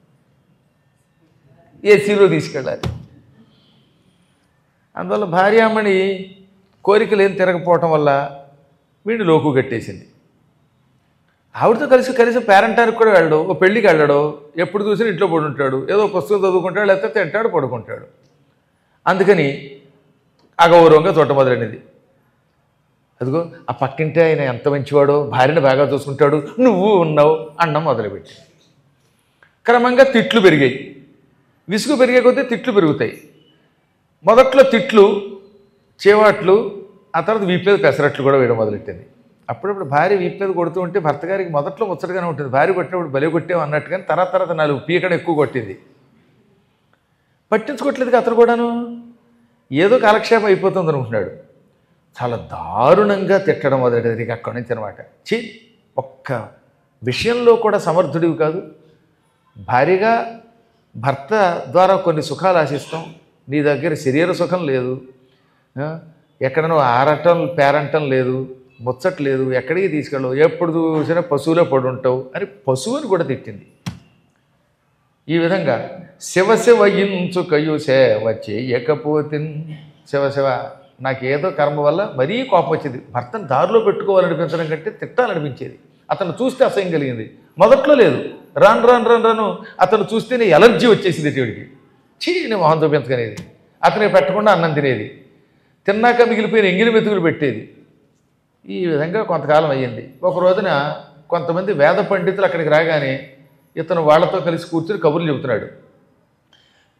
ఏసీలో తీసుకెళ్ళాలి అందువల్ల భార్యామణి కోరికలు ఏం తిరగపోవటం వల్ల వీడిని లోకు కట్టేసింది ఆవిడతో కలిసి కలిసి పేరెంటానికి కూడా వెళ్ళడు ఓ పెళ్ళికి వెళ్ళడు ఎప్పుడు చూసినా ఇంట్లో పడి ఉంటాడు ఏదో పుస్తకం చదువుకుంటాడు లేకపోతే తింటాడు పడుకుంటాడు అందుకని అగౌరవంగా చూడటం మొదలైనది అదిగో ఆ పక్కింటే ఆయన ఎంత మంచివాడో భార్యని బాగా చూసుకుంటాడు నువ్వు ఉన్నావు అన్నం మొదలుపెట్టి క్రమంగా తిట్లు పెరిగాయి విసుగు పెరిగే కొద్దీ తిట్లు పెరుగుతాయి మొదట్లో తిట్లు చేవాట్లు ఆ తర్వాత వీపు మీద పెసరట్లు కూడా వేయడం మొదలెట్టింది అప్పుడప్పుడు భార్య వీపు మీద కొడుతూ ఉంటే భర్త గారికి మొదట్లో ముచ్చటగానే ఉంటుంది భార్య కొట్టినప్పుడు బలి కొట్టేవు అన్నట్టు కానీ తర్వాత తర్వాత నాలుగు పీకడ ఎక్కువ కొట్టింది పట్టించుకోవట్లేదు అతను కూడాను ఏదో కాలక్షేపం అయిపోతుంది అనుకుంటున్నాడు చాలా దారుణంగా తిట్టడం మొదలెట్టేది నీకు అక్కడి నుంచి అనమాట చి ఒక్క విషయంలో కూడా సమర్థుడివి కాదు భారీగా భర్త ద్వారా కొన్ని సుఖాలు ఆశిస్తాం నీ దగ్గర శరీర సుఖం లేదు ఆ, ఎక్కడనో ఆరటం పేరంటం లేదు ముచ్చట లేదు ఎక్కడికి తీసుకెళ్ళవు ఎప్పుడు చూసినా పశువులో పడి ఉంటావు అని పశువుని కూడా తిట్టింది ఈ విధంగా శివ శివ ఇంచుకయు సేవ చేయకపోతే శివ శివ నాకేదో కర్మ వల్ల మరీ కోపం వచ్చింది భర్తను దారిలో పెట్టుకోవాలనిపించడం కంటే తిట్టాలనిపించేది అతను చూస్తే అసహ్యం కలిగింది మొదట్లో లేదు రాను రాను రాను రాను అతను చూస్తేనే ఎలర్జీ వచ్చేసింది దేవుడికి చీ నేను మొహం చూపించగనేది అతనికి పెట్టకుండా అన్నం తినేది తిన్నాక మిగిలిపోయిన ఎంగిలి మెతుకులు పెట్టేది ఈ విధంగా కొంతకాలం అయ్యింది ఒక రోజున కొంతమంది వేద పండితులు అక్కడికి రాగానే ఇతను వాళ్ళతో కలిసి కూర్చుని కబుర్లు చెబుతున్నాడు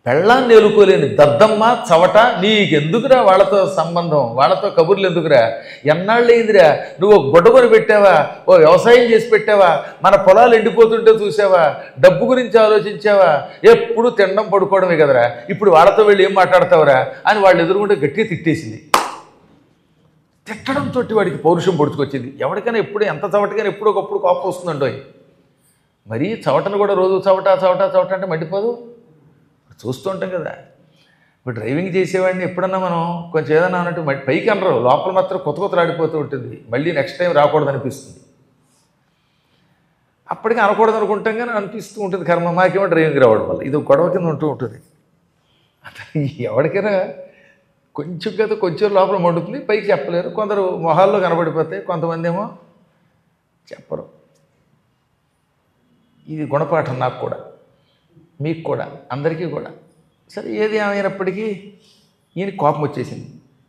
పెళ్ళాన్ని ఎలుకోలేని దద్దమ్మ చవట నీకెందుకురా వాళ్ళతో సంబంధం వాళ్ళతో కబుర్లు ఎందుకురా ఎన్నాళ్ళయిందిరా నువ్వు ఒక గుడ్డ కొని పెట్టావా ఓ వ్యవసాయం చేసి పెట్టావా మన పొలాలు ఎండిపోతుంటే చూసావా డబ్బు గురించి ఆలోచించావా ఎప్పుడు తినడం పడుకోవడమే కదరా ఇప్పుడు వాళ్ళతో వెళ్ళి ఏం మాట్లాడతావురా అని వాళ్ళు ఎదురుకుంటే గట్టిగా తిట్టేసింది తిట్టడంతో వాడికి పౌరుషం పొడుచుకొచ్చింది ఎవరికైనా ఎప్పుడు ఎంత చవటకైనా ఎప్పుడో ఒకప్పుడు కోపం వస్తుందండో మరీ చవటను కూడా రోజు చవట చవట చవట అంటే మండిపోదు చూస్తూ ఉంటాం కదా ఇప్పుడు డ్రైవింగ్ చేసేవాడిని ఎప్పుడన్నా మనం కొంచెం ఏదన్నా అన్నట్టు మళ్ళీ పైకి అనరు లోపల మాత్రం కొత్త కొత్త ఆడిపోతూ ఉంటుంది మళ్ళీ నెక్స్ట్ టైం రాకూడదు అనిపిస్తుంది అప్పటికి అనకూడదు అనుకుంటాం కానీ అనిపిస్తూ ఉంటుంది కర్మ మాకేమో డ్రైవింగ్ రావడం వల్ల ఇది ఒక గొడవ కింద ఉంటూ ఉంటుంది అతను ఎవరికైనా కొంచెం కదా కొంచెం లోపల మండుతుంది పైకి చెప్పలేరు కొందరు మొహాల్లో కనబడిపోతాయి కొంతమంది ఏమో చెప్పరు ఇది గుణపాఠం నాకు కూడా మీకు కూడా అందరికీ కూడా సరే ఏది ఏమైనప్పటికీ ఈయన కోపం వచ్చేసింది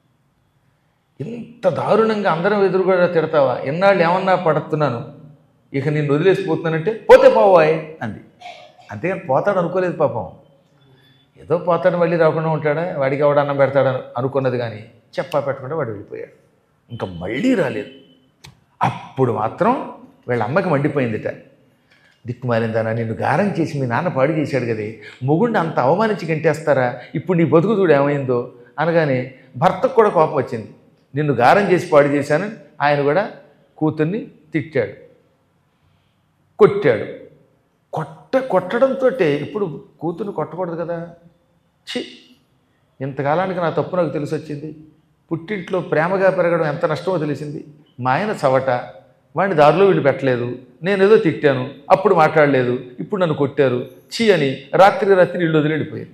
ఇంత దారుణంగా అందరం ఎదురుగా తిడతావా ఎన్నాళ్ళు ఏమన్నా పడుతున్నాను ఇక నేను వదిలేసిపోతున్నానంటే పోతే పోవాయ్ అంది అంతేగాని పోతాడు అనుకోలేదు పాపం ఏదో పోతాడు మళ్ళీ రాకుండా ఉంటాడా వాడికి ఎవడు అన్నం పెడతాడని అనుకున్నది కానీ చెప్పా పెట్టకుండా వాడు వెళ్ళిపోయాడు ఇంకా మళ్ళీ రాలేదు అప్పుడు మాత్రం వీళ్ళ అమ్మకి మండిపోయిందిట దిక్కుమాలిందానా నిన్ను గారం చేసి మీ నాన్న పాడు చేశాడు కదే మొగుడిని అంత అవమానించి గంటేస్తారా ఇప్పుడు నీ బతుకు చూడు ఏమైందో అనగానే భర్తకు కూడా కోపం వచ్చింది నిన్ను గారం చేసి పాడు చేశాను ఆయన కూడా కూతుర్ని తిట్టాడు కొట్టాడు కొట్ట కొట్టడంతో ఇప్పుడు కూతుర్ని కొట్టకూడదు కదా ఛీ ఇంతకాలానికి నా తప్పు నాకు తెలిసి వచ్చింది పుట్టింట్లో ప్రేమగా పెరగడం ఎంత నష్టమో తెలిసింది మా ఆయన చవట వాడిని దారిలో వీళ్ళు పెట్టలేదు నేను ఏదో తిట్టాను అప్పుడు మాట్లాడలేదు ఇప్పుడు నన్ను కొట్టారు చీ అని రాత్రి రాత్రి ఇల్లు వదిలి వెళ్ళిపోయారు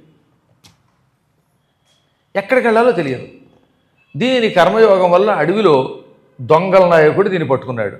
ఎక్కడికి వెళ్ళాలో తెలియదు దీని కర్మయోగం వల్ల అడవిలో దొంగల నాయకుడు దీన్ని పట్టుకున్నాడు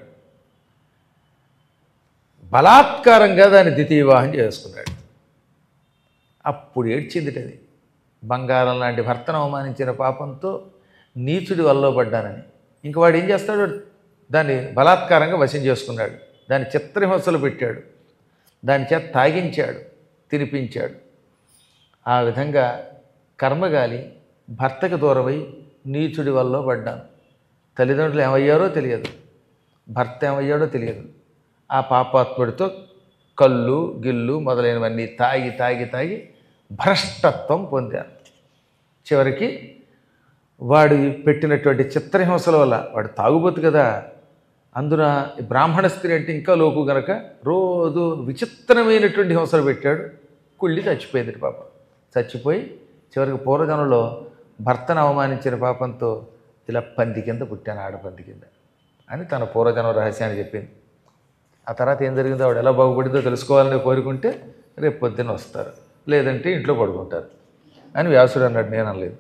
బలాత్కారంగా దాన్ని ద్వితీయ వివాహం చేసుకున్నాడు అప్పుడు ఏడ్చిందిటది బంగారం లాంటి భర్తను అవమానించిన పాపంతో నీచుడి వల్ల పడ్డానని ఇంక వాడు ఏం చేస్తాడు దాన్ని బలాత్కారంగా వశం చేసుకున్నాడు దాన్ని చిత్రహింసలు పెట్టాడు దాని చేత తాగించాడు తినిపించాడు ఆ విధంగా కర్మగాలి భర్తకు దూరమై నీచుడి వల్ల పడ్డాను తల్లిదండ్రులు ఏమయ్యారో తెలియదు భర్త ఏమయ్యాడో తెలియదు ఆ పాపాత్ముడితో కళ్ళు గిల్లు మొదలైనవన్నీ తాగి తాగి తాగి భ్రష్టత్వం పొందారు చివరికి వాడు పెట్టినటువంటి చిత్రహింసల వల్ల వాడు తాగుబోతు కదా అందున ఈ బ్రాహ్మణ స్త్రీ అంటే ఇంకా లోకు గనక రోజు విచిత్రమైనటువంటి హింసలు పెట్టాడు కుళ్ళి చచ్చిపోయింది పాపం చచ్చిపోయి చివరికి పూర్వజనంలో భర్తను అవమానించిన పాపంతో ఇలా పంది కింద పుట్టాను ఆడపంది కింద అని తన పూర్వజనం రహస్యాన్ని చెప్పింది ఆ తర్వాత ఏం జరిగిందో ఆవిడ ఎలా బాగుపడిందో తెలుసుకోవాలని కోరుకుంటే రేపు పొద్దున్న వస్తారు లేదంటే ఇంట్లో పడుకుంటారు అని వ్యాసుడు అన్నాడు నేను అనలేదు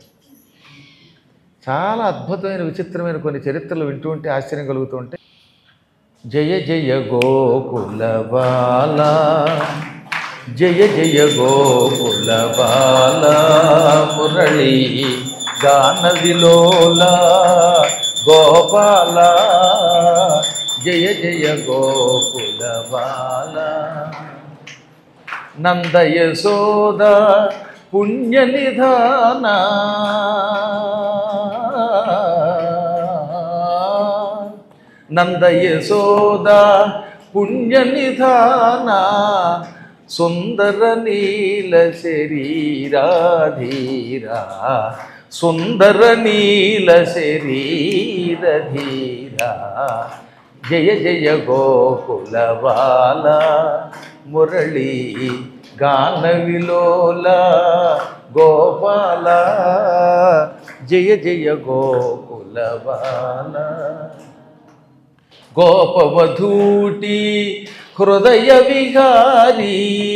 చాలా అద్భుతమైన విచిత్రమైన కొన్ని చరిత్రలు వింటూ ఉంటే ఆశ్చర్యం కలుగుతూ ఉంటే జయ జయ గోకుల బాల జయ జయ గోకుల బాల మురళి గాన విలోల గోపాల జయ జయ గోకుల బాల నంద యశోద పుణ్య నిధాన నంద యశోద పుణ్య నిధాన సుందర నీల శరీరాధీరా సుందర నీల శరీరధీరా జయ జయ గోకుల బాల మురళి గాన విలోల గోపాల జయ జయ గోకుల బాల గోపవధూటి హృదయ విహారీ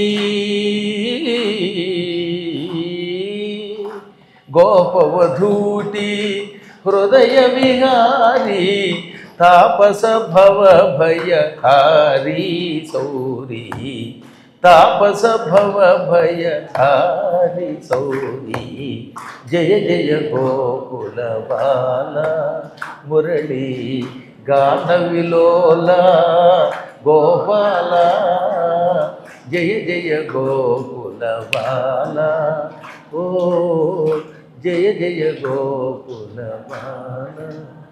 గోపవధూటి హృదయ విహారీ తాపస భవ భయ హారీ సౌరీ తాపస భవ భయ హారి సౌరీ జయ జయ గోకుల బాల మురళి గాన విలోల గోపాల జయ జయ గోకుల బాల ఓ జయ జయ గోకుల బాల